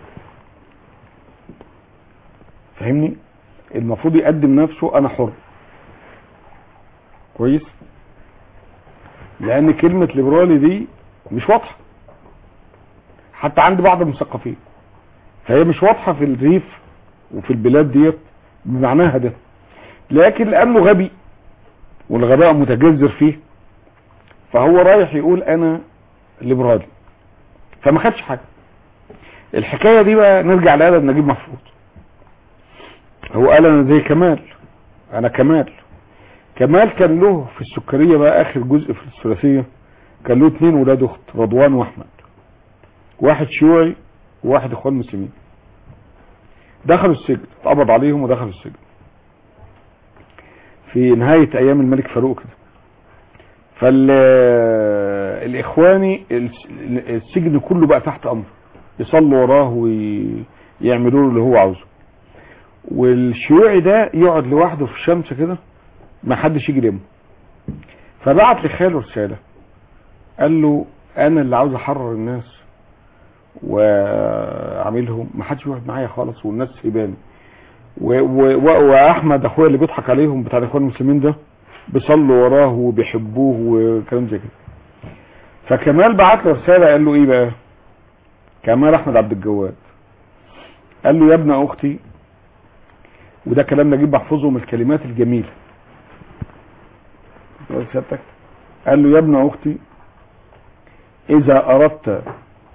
فاهمني المفروض يقدم نفسه انا حر كويس لان كلمة ليبرالي دي مش واضحة حتى عند بعض المثقفين فهي مش واضحة في الريف وفي البلاد ديت بمعناها ده لكن لانه غبي والغباء متجذر فيه فهو رايح يقول انا ليبرالي فما خدش حاجة الحكاية دي بقى نرجع لادب نجيب محفوظ هو قال انا زي كمال انا كمال كمال كان له في السكرية بقى اخر جزء في الثلاثية كان له اتنين ولاد اخت رضوان واحمد واحد شيوعي وواحد اخوان مسلمين دخلوا السجن اتقبض عليهم ودخلوا السجن في نهاية ايام الملك فاروق كده فالاخواني السجن كله بقى تحت امره يصلوا وراه ويعملوا له اللي هو عاوزه والشيوعي ده يقعد لوحده في الشمس كده ما حدش يجي يلمه فبعت لخاله رساله قال له انا اللي عاوز احرر الناس واعملهم ما حدش يقعد معايا خالص والناس سيباني و- و- و- واحمد اخويا اللي بيضحك عليهم بتاع الاخوان المسلمين ده بيصلوا وراه وبيحبوه وكلام زي كده فكمال بعت له رساله قال له ايه بقى كمال احمد عبد الجواد قال له يا ابن اختي وده كلام نجيب محفوظه من الكلمات الجميله يقول سيادتك قال له يا ابن اختي اذا اردت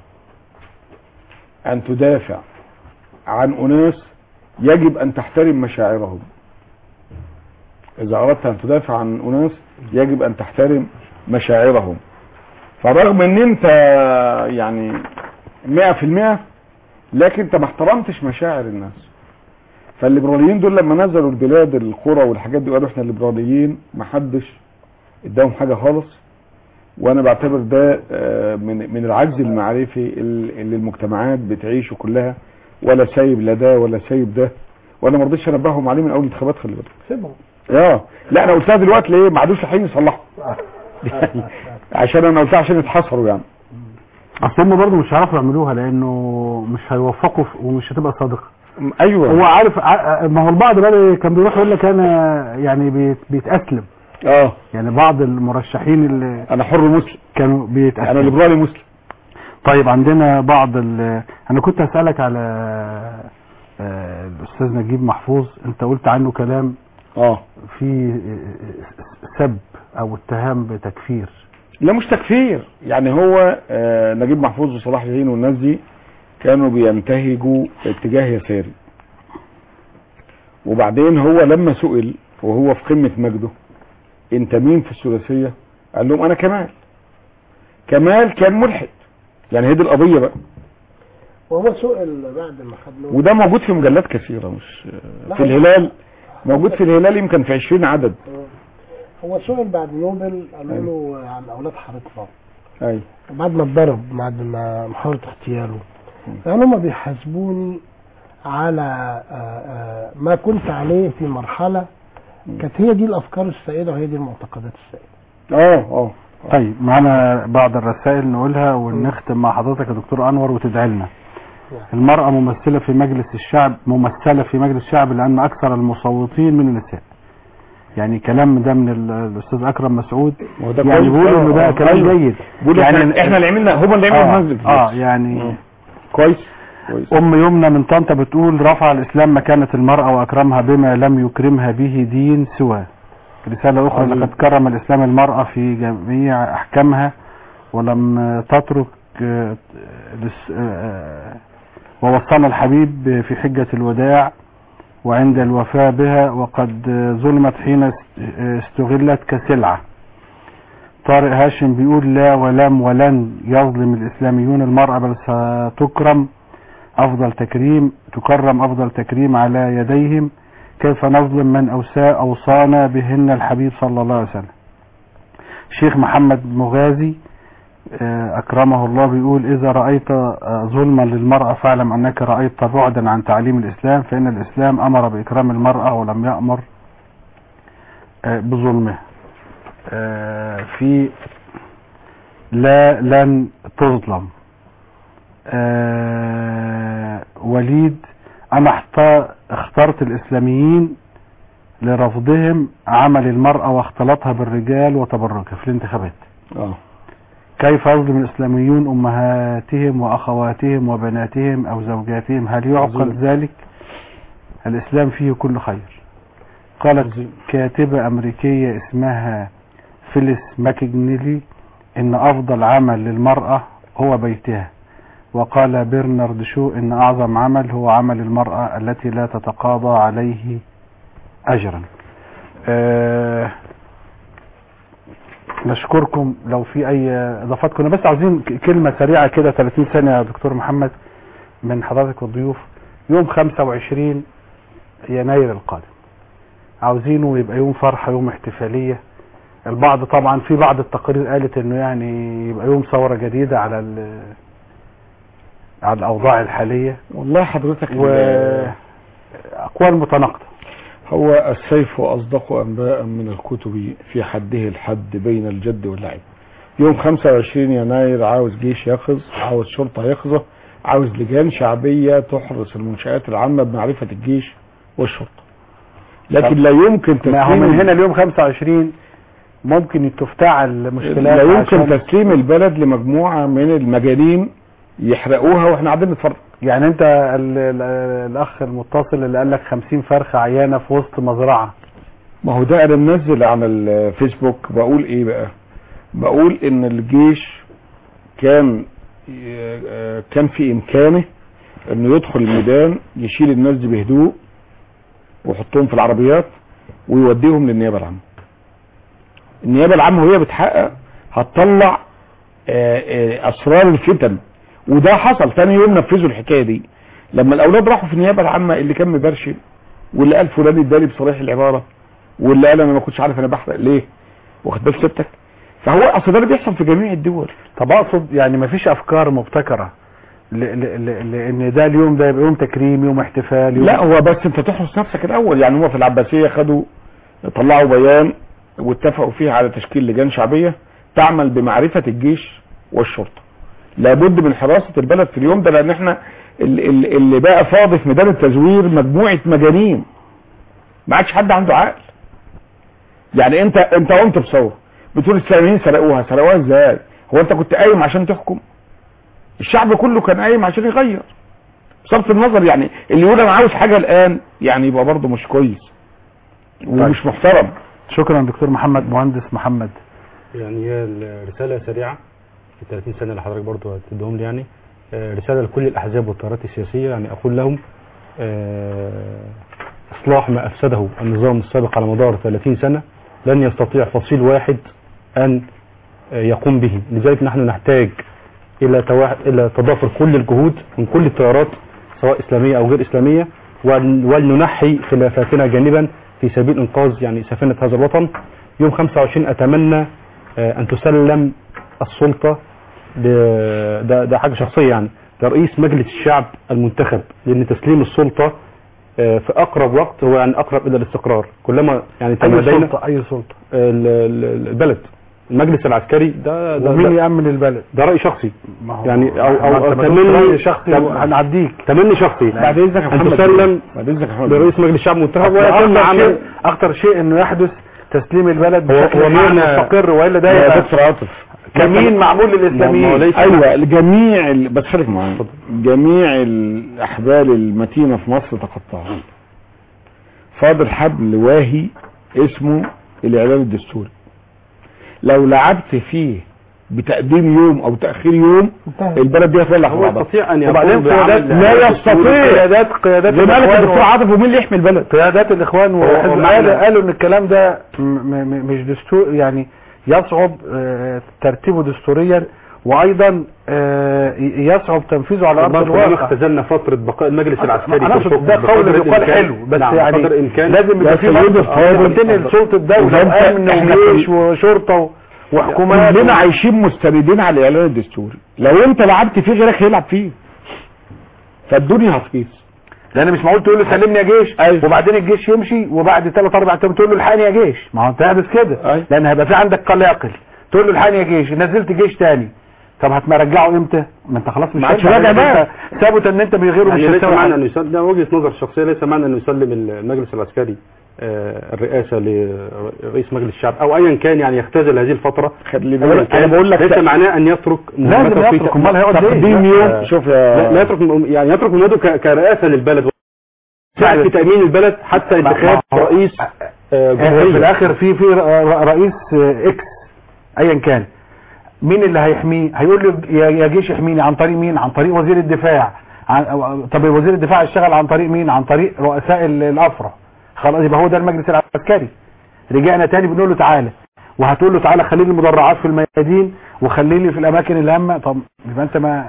ان تدافع عن اناس يجب ان تحترم مشاعرهم اذا اردت ان تدافع عن اناس يجب ان تحترم مشاعرهم فرغم ان انت يعني مئة في المئة لكن انت ما احترمتش مشاعر الناس فالليبراليين دول لما نزلوا البلاد القرى والحاجات دي قالوا احنا الليبراليين ما حدش اداهم حاجة خالص وانا بعتبر ده آه، من من العجز المعرفي اللي المجتمعات بتعيشه كلها ولا سايب لا ده ولا سايب ده وانا ما رضيتش انبههم عليه من اول الانتخابات خلي بالك سيبهم اه لا انا قلتها دلوقتي ليه ما عادوش لحين يصلحوا عشان انا قلتها عشان يتحصروا يعني اصل هم برضه مش هيعرفوا يعملوها لانه مش هيوفقوا في- ومش هتبقى صادقه ايوه هو عارف ع- ما هو البعض بقى كان بيروح يقول لك انا يعني بيت- بيتاسلم اه يعني بعض المرشحين اللي انا حر مسلم كانوا بيتاسلموا انا ليبرالي مسلم طيب عندنا بعض ال... انا كنت هسألك على آه، الاستاذ نجيب محفوظ انت قلت عنه كلام اه في سب او اتهام بتكفير لا مش تكفير يعني هو آه نجيب محفوظ وصلاح جاهين والناس دي كانوا بينتهجوا اتجاه يساري وبعدين هو لما سئل وهو في قمة مجده انت مين في الثلاثية قال لهم انا كمال كمال كان ملحد يعني هي دي القضية بقى وهو سئل بعد ما خد نوبل وده موجود في مجلات كثيرة مش لا، في الهلال موجود في الهلال يمكن في 20 عدد هو سئل بعد نوبل قالوا له عن اولاد حضرتك ايوه بعد ما اتضرب بعد ما محاولة اغتياله قالوا هم بيحاسبوني على آه، آه، ما كنت عليه في مرحلة كانت هي دي الافكار السائدة وهي دي المعتقدات السائدة اه اه طيب معانا بعض الرسائل نقولها ونختم مع حضرتك يا دكتور انور وتدعي لنا المرأة ممثلة في مجلس الشعب ممثلة في مجلس الشعب لأن أكثر المصوتين من النساء يعني كلام ده من ال- الأستاذ أكرم مسعود ده يعني كويس. بيقول إنه ده آه، كلام أيوه. جيد بيقول إحنا- إحنا اللي عملنا- هما اللي عملوا آه المسجد. اه يعني كويس كويس أم يمنى من طنطا بتقول رفع الإسلام مكانة المرأة وأكرمها بما لم يكرمها به دين سواه رسالة أخرى عظيم. لقد كرم الإسلام المرأة في جميع أحكامها ولم تترك آه، لس- آه، ووصانا الحبيب في حجة الوداع وعند الوفاة بها وقد ظلمت حين است- استغلت كسلعة طارق هاشم بيقول لا ولم ولن يظلم الإسلاميون المرأة بل ستكرم أفضل تكريم تكرم أفضل تكريم على يديهم كيف نظلم من أوسى أوصانا بهن الحبيب صلى الله عليه وسلم شيخ محمد مغازي آه، أكرمه الله بيقول إذا رأيت آه، ظلما للمرأة فاعلم أنك رأيت بعدا عن تعليم الإسلام فإن الإسلام أمر بإكرام المرأة ولم يأمر آه، بظلمها آه، في لا لن تظلم آه، وليد أنا احت- اخترت الإسلاميين لرفضهم عمل المرأة واختلاطها بالرجال وتبرجها في الانتخابات اه كيف يظلم الإسلاميون أمهاتهم وأخواتهم وبناتهم أو زوجاتهم هل يعقل عظيم. ذلك الإسلام فيه كل خير قالت كاتبة أمريكية اسمها فيليس ماكجنيلي إن أفضل عمل للمرأة هو بيتها وقال برنارد شو إن أعظم عمل هو عمل المرأة التي لا تتقاضى عليه أجرا آه نشكركم لو في اي اضافات كنا بس عاوزين ك- كلمة سريعة كده 30 ثانية يا دكتور محمد من حضرتك والضيوف يوم 25 يناير القادم عاوزينه يبقى يوم فرحة يوم احتفالية البعض طبعا في بعض التقارير قالت انه يعني يبقى يوم ثورة جديدة على ال- على الاوضاع الحالية والله حضرتك واقوال متناقضة هو السيف أصدق أنباء من الكتب في حده الحد بين الجد واللعب يوم 25 يناير عاوز جيش يقظ عاوز شرطة يقظة عاوز لجان شعبية تحرس المنشآت العامة بمعرفة الجيش والشرطة لكن لا يمكن ما هو من تسليم هنا اليوم 25 ممكن تفتعل مشكلات لا يمكن عشان- تسليم البلد لمجموعة من المجانين يحرقوها واحنا قاعدين نتفرج يعني انت ال ال الاخ المتصل اللي قال لك 50 فرخة عيانة في وسط مزرعة ما هو ده انا منزل على الفيسبوك بقول ايه بقى بقول ان الجيش كان آه، كان في امكانه انه يدخل الميدان يشيل الناس دي بهدوء ويحطهم في العربيات ويوديهم للنيابه العامه النيابه العامه وهي بتحقق هتطلع آه، آه، اسرار الفتن وده حصل تاني يوم نفذوا الحكايه دي لما الاولاد راحوا في النيابه العامه اللي كان مبرشم واللي قال فلان ادالي بصريح العباره واللي قال انا ما كنتش عارف انا بحرق ليه واخد بال ستك فهو اصل ده اللي بيحصل في جميع الدول طب اقصد يعني مفيش افكار مبتكرة ل- ل- ل- لان ده اليوم ده يبقى يوم تكريم يوم احتفال يوم لا هو بس انت تحرس نفسك الاول يعني هو في العباسيه خدوا طلعوا بيان واتفقوا فيه على تشكيل لجان شعبيه تعمل بمعرفه الجيش والشرطه لابد من حراسه البلد في اليوم ده لان احنا ال- ال- اللي بقى فاضي في ميدان التزوير مجموعه مجانين ما عادش حد عنده عقل يعني انت انت قمت بثوره بتقول السلميين سرقوها سرقوها ازاي هو انت كنت قايم عشان تحكم الشعب كله كان قايم عشان يغير بصرف النظر يعني اللي يقول انا عاوز حاجه الان يعني يبقى برضه مش كويس ومش محترم شكرا دكتور محمد مهندس محمد يعني هي الرسالة سريعة في 30 سنة اللي حضرتك برضو هتديهم لي يعني آه، رسالة لكل الأحزاب والتيارات السياسية يعني أقول لهم آه، إصلاح ما أفسده النظام السابق على مدار 30 سنة لن يستطيع فصيل واحد أن آه، يقوم به لذلك نحن نحتاج إلى توا- إلى تضافر كل الجهود من كل التيارات سواء إسلامية أو غير إسلامية ون- ولننحي خلافاتنا جانبا في سبيل إنقاذ يعني سفينة هذا الوطن يوم 25 أتمنى آه، أن تسلم السلطة ل- ده, ده حاجة شخصية يعني لرئيس مجلس الشعب المنتخب لأن تسليم السلطة آه، في أقرب وقت هو يعني أقرب إلى الاستقرار كلما يعني اي تمادينا سلطه اي سلطه ال- ال- البلد المجلس العسكري ده ده, ومين ده, يامن البلد ده رأي شخصي ما هو- يعني أو ما أو, أنت أو ما تقولش تمني رأي شخصي تم- وهنعديك تمني شخصي بعد إذنك يا أن محمد تسلم بعد اذنك يا محمد لرئيس مجلس الشعب المنتخب ويتم اكتر عمل شيء اكتر شيء انه يحدث تسليم البلد هو- بشكل هو عام معنى- مستقر والا ده يا يبقى دكتور عاطف كمين معمول ما هو للاسلاميين ليس- ايوه لجميع ال... بس خليك معايا جميع الاحبال المتينه في مصر تقطعت فاضل حبل واهي اسمه الاعلان الدستوري لو لعبت فيه بتقديم يوم او تاخير يوم انتهى. البلد دي هتولع في هو بعضها يستطيع أن وبعدين يقوم بعمل قيادات لا يستطيع قيادات قيادات لمالك الإخوان الدكتور و- عاطف ومين اللي يحمي البلد قيادات الاخوان وحزب هو معنى- قالوا قالوا ان الكلام ده م- م- مش دستور يعني يصعب آه، ترتيبه دستوريا وايضا آه، ي- يصعب تنفيذه على ارض كلما الواقع اختزلنا فترة بقاء المجلس العسكري انا في اقصد الحكم ده قول بقدر يقال الإمكان. حلو بس نعم، يعني بقدر الإمكان لازم يبقى يا في سيد برضه الفاضل. تنقل سلطه الدوله وده أنت- وامن إحنا وجيش كل- وشرطه و- وحكومات كلنا عايشين مستندين على الاعلان الدستوري لو انت لعبت فيه غيرك هيلعب فيه فالدنيا هتقيس لان مش معقول تقول له سلمني يا جيش وبعدين الجيش يمشي وبعد ثلاث اربع ايام تقول له الحقني يا جيش ما هو انت قاعد كده أيوة. لان هيبقى في عندك قلاقل تقول له الحقني يا جيش نزلت جيش تاني طب هترجعه امتى ما انت خلاص مش ما عادش هينفع. راجع انت بقى. ثابت ان انت من غيره مش يعني ليس هتسوي معنى حاجة. انه يسلم ده وجهه نظر شخصيه ليس معنى انه يسلم المجلس العسكري آه، الرئاسه لرئيس مجلس الشعب او ايا كان يعني يختزل هذه الفتره خلي أيا بالك كان، انا بقول لك ليس معناه ان يترك لازم مهمته في يترك، ت- امال هيقعد ليه؟ تقديم لا. يوم شوف لا, يا لا يترك يعني يترك مهمته ك- كرئاسه للبلد ساعد في تامين البلد حتى انتخاب ما هو- رئيس آه، آه، في جمهوريه الاخر في في ر- رئيس آه، اكس ايا كان مين اللي هيحميه هيقول له يا يا جيش احميني عن طريق مين عن طريق وزير الدفاع عن أو- طب وزير الدفاع يشتغل عن طريق مين عن طريق رؤساء ال- الافرع خلاص يبقى هو ده المجلس العسكري رجعنا تاني بنقول له تعالى وهتقول له تعالى خلي لي المدرعات في الميادين وخلي لي في الاماكن الهامه طب يبقى انت ما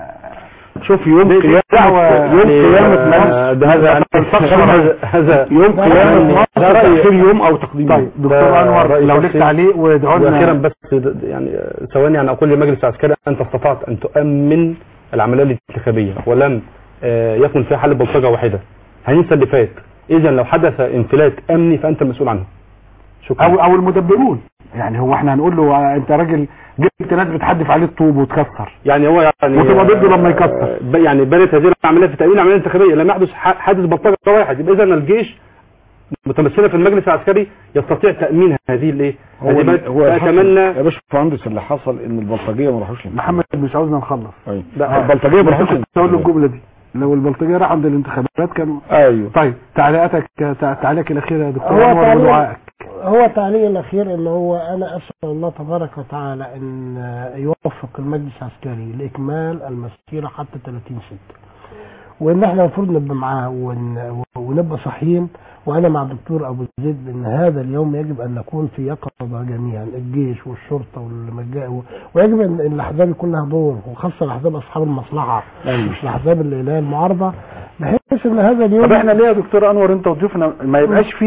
شوف يوم دي- دي قيامة دعوة يوم يعني، قيامة آه، مجلس ده هذا هذا هذا يوم ده قيامة رأيي. مصر ده رأيي. تأخير يوم او تقديم طيب يوم دكتور ده انور رأي لو لك شخصي. تعليق وادعوا واخيرا لنا بس د- يعني آه، ثواني يعني اقول للمجلس العسكري انت استطعت ان تؤمن العمليه الانتخابيه ولم آه، يكن فيها حل بلطجه واحده هننسى اللي فات اذا لو حدث انفلات امني فانت المسؤول عنه شكرا او او المدبرون يعني هو احنا هنقول له آه، انت راجل جبت ناس بتحدف عليه الطوب وتكسر يعني هو يعني وتبقى ضده لما آه، يكسر. ب- يعني بنت هذه العمليه في تامين العمليه الانتخابيه لم يحدث ح- حادث بلطجه واحد يبقى اذا الجيش متمثله في المجلس العسكري يستطيع تامين هذه الايه هو هذه ال- البلد. هو الحصل- فاتمنى يا باشا مهندس اللي حصل ان البلطجيه ما راحوش محمد مش عاوزنا نخلص ايوه لا البلطجيه ما راحوش كنت اقول له الجمله دي لو البلطجيه راح عند الانتخابات كانوا ايوه طيب تعليقاتك تع- تعليقك الاخير يا دكتور هو انور تعليق ودعائك هو تعليق الاخير ان هو انا اسال الله تبارك وتعالى ان يوفق المجلس العسكري لاكمال المسيره حتى 30 6 وان احنا المفروض نبقى معاه ون- ونبقى صحيين وانا مع الدكتور ابو زيد ان هذا اليوم يجب ان نكون في يقظه جميعا الجيش والشرطه والمجا ويجب ان إن الاحزاب يكون لها دور وخاصه الاحزاب اصحاب المصلحه مش الاحزاب اللي هي المعارضه بحيث ان هذا اليوم طب احنا ليه يا دكتور انور انت وضيوفنا ما يبقاش فيه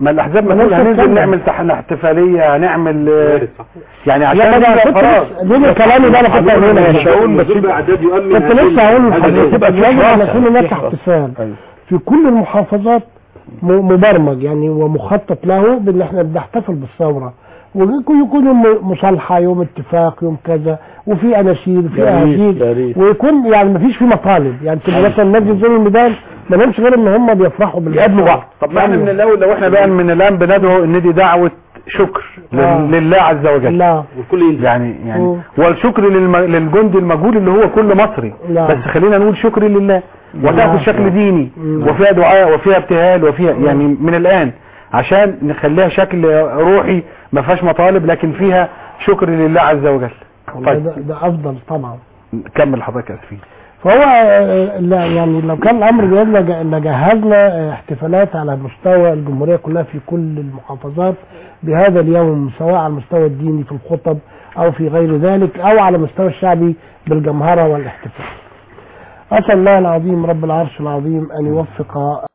ما الاحزاب ما مسؤول نفس هننزل الكلام. نعمل تحن احتفاليه هنعمل آه، يعني لا، عشان ما أنا يبقى كنت خلاص لسه- دي اللي كلامي ده انا كنت هقوله مش هقول بس كنت لسه هقول لحضرتك تبقى في لازم حراسة. يكون هناك في حراسة. احتفال أيوة. في كل المحافظات م- مبرمج يعني ومخطط له بان احنا بنحتفل بالثوره ويكون يكون يوم مصالحه يوم اتفاق يوم كذا وفي اناشيد وفي يا ريت، اهازيج يا ريت. ويكون يعني ما فيش فيه مطالب يعني تبقى مثلا الناس ينزلوا الميدان ما لهمش غير ان هم بيفرحوا بال يقابلوا بعض طب ما احنا من الاول لو احنا بقى من الان بندعو ان دي دعوه شكر لل- آه. لله عز وجل لا والكل يعني يعني مم. والشكر للم... للجندي المجهول اللي هو كل مصري لا. بس خلينا نقول شكر لله وتاخد لا. شكل ديني مم. وفيها دعاء وفيها ابتهال وفيها يعني من الان عشان نخليها شكل روحي ما فيهاش مطالب لكن فيها شكر لله عز وجل والله طيب ده, ده افضل طبعا كمل حضرتك يا اسفين فهو آه، لا يعني لو كان الامر بيدنا ج- لجهزنا آه، احتفالات على مستوى الجمهوريه كلها في كل المحافظات بهذا اليوم سواء على المستوى الديني في الخطب او في غير ذلك او على المستوى الشعبي بالجمهره والاحتفال. اسال الله العظيم رب العرش العظيم ان يوفق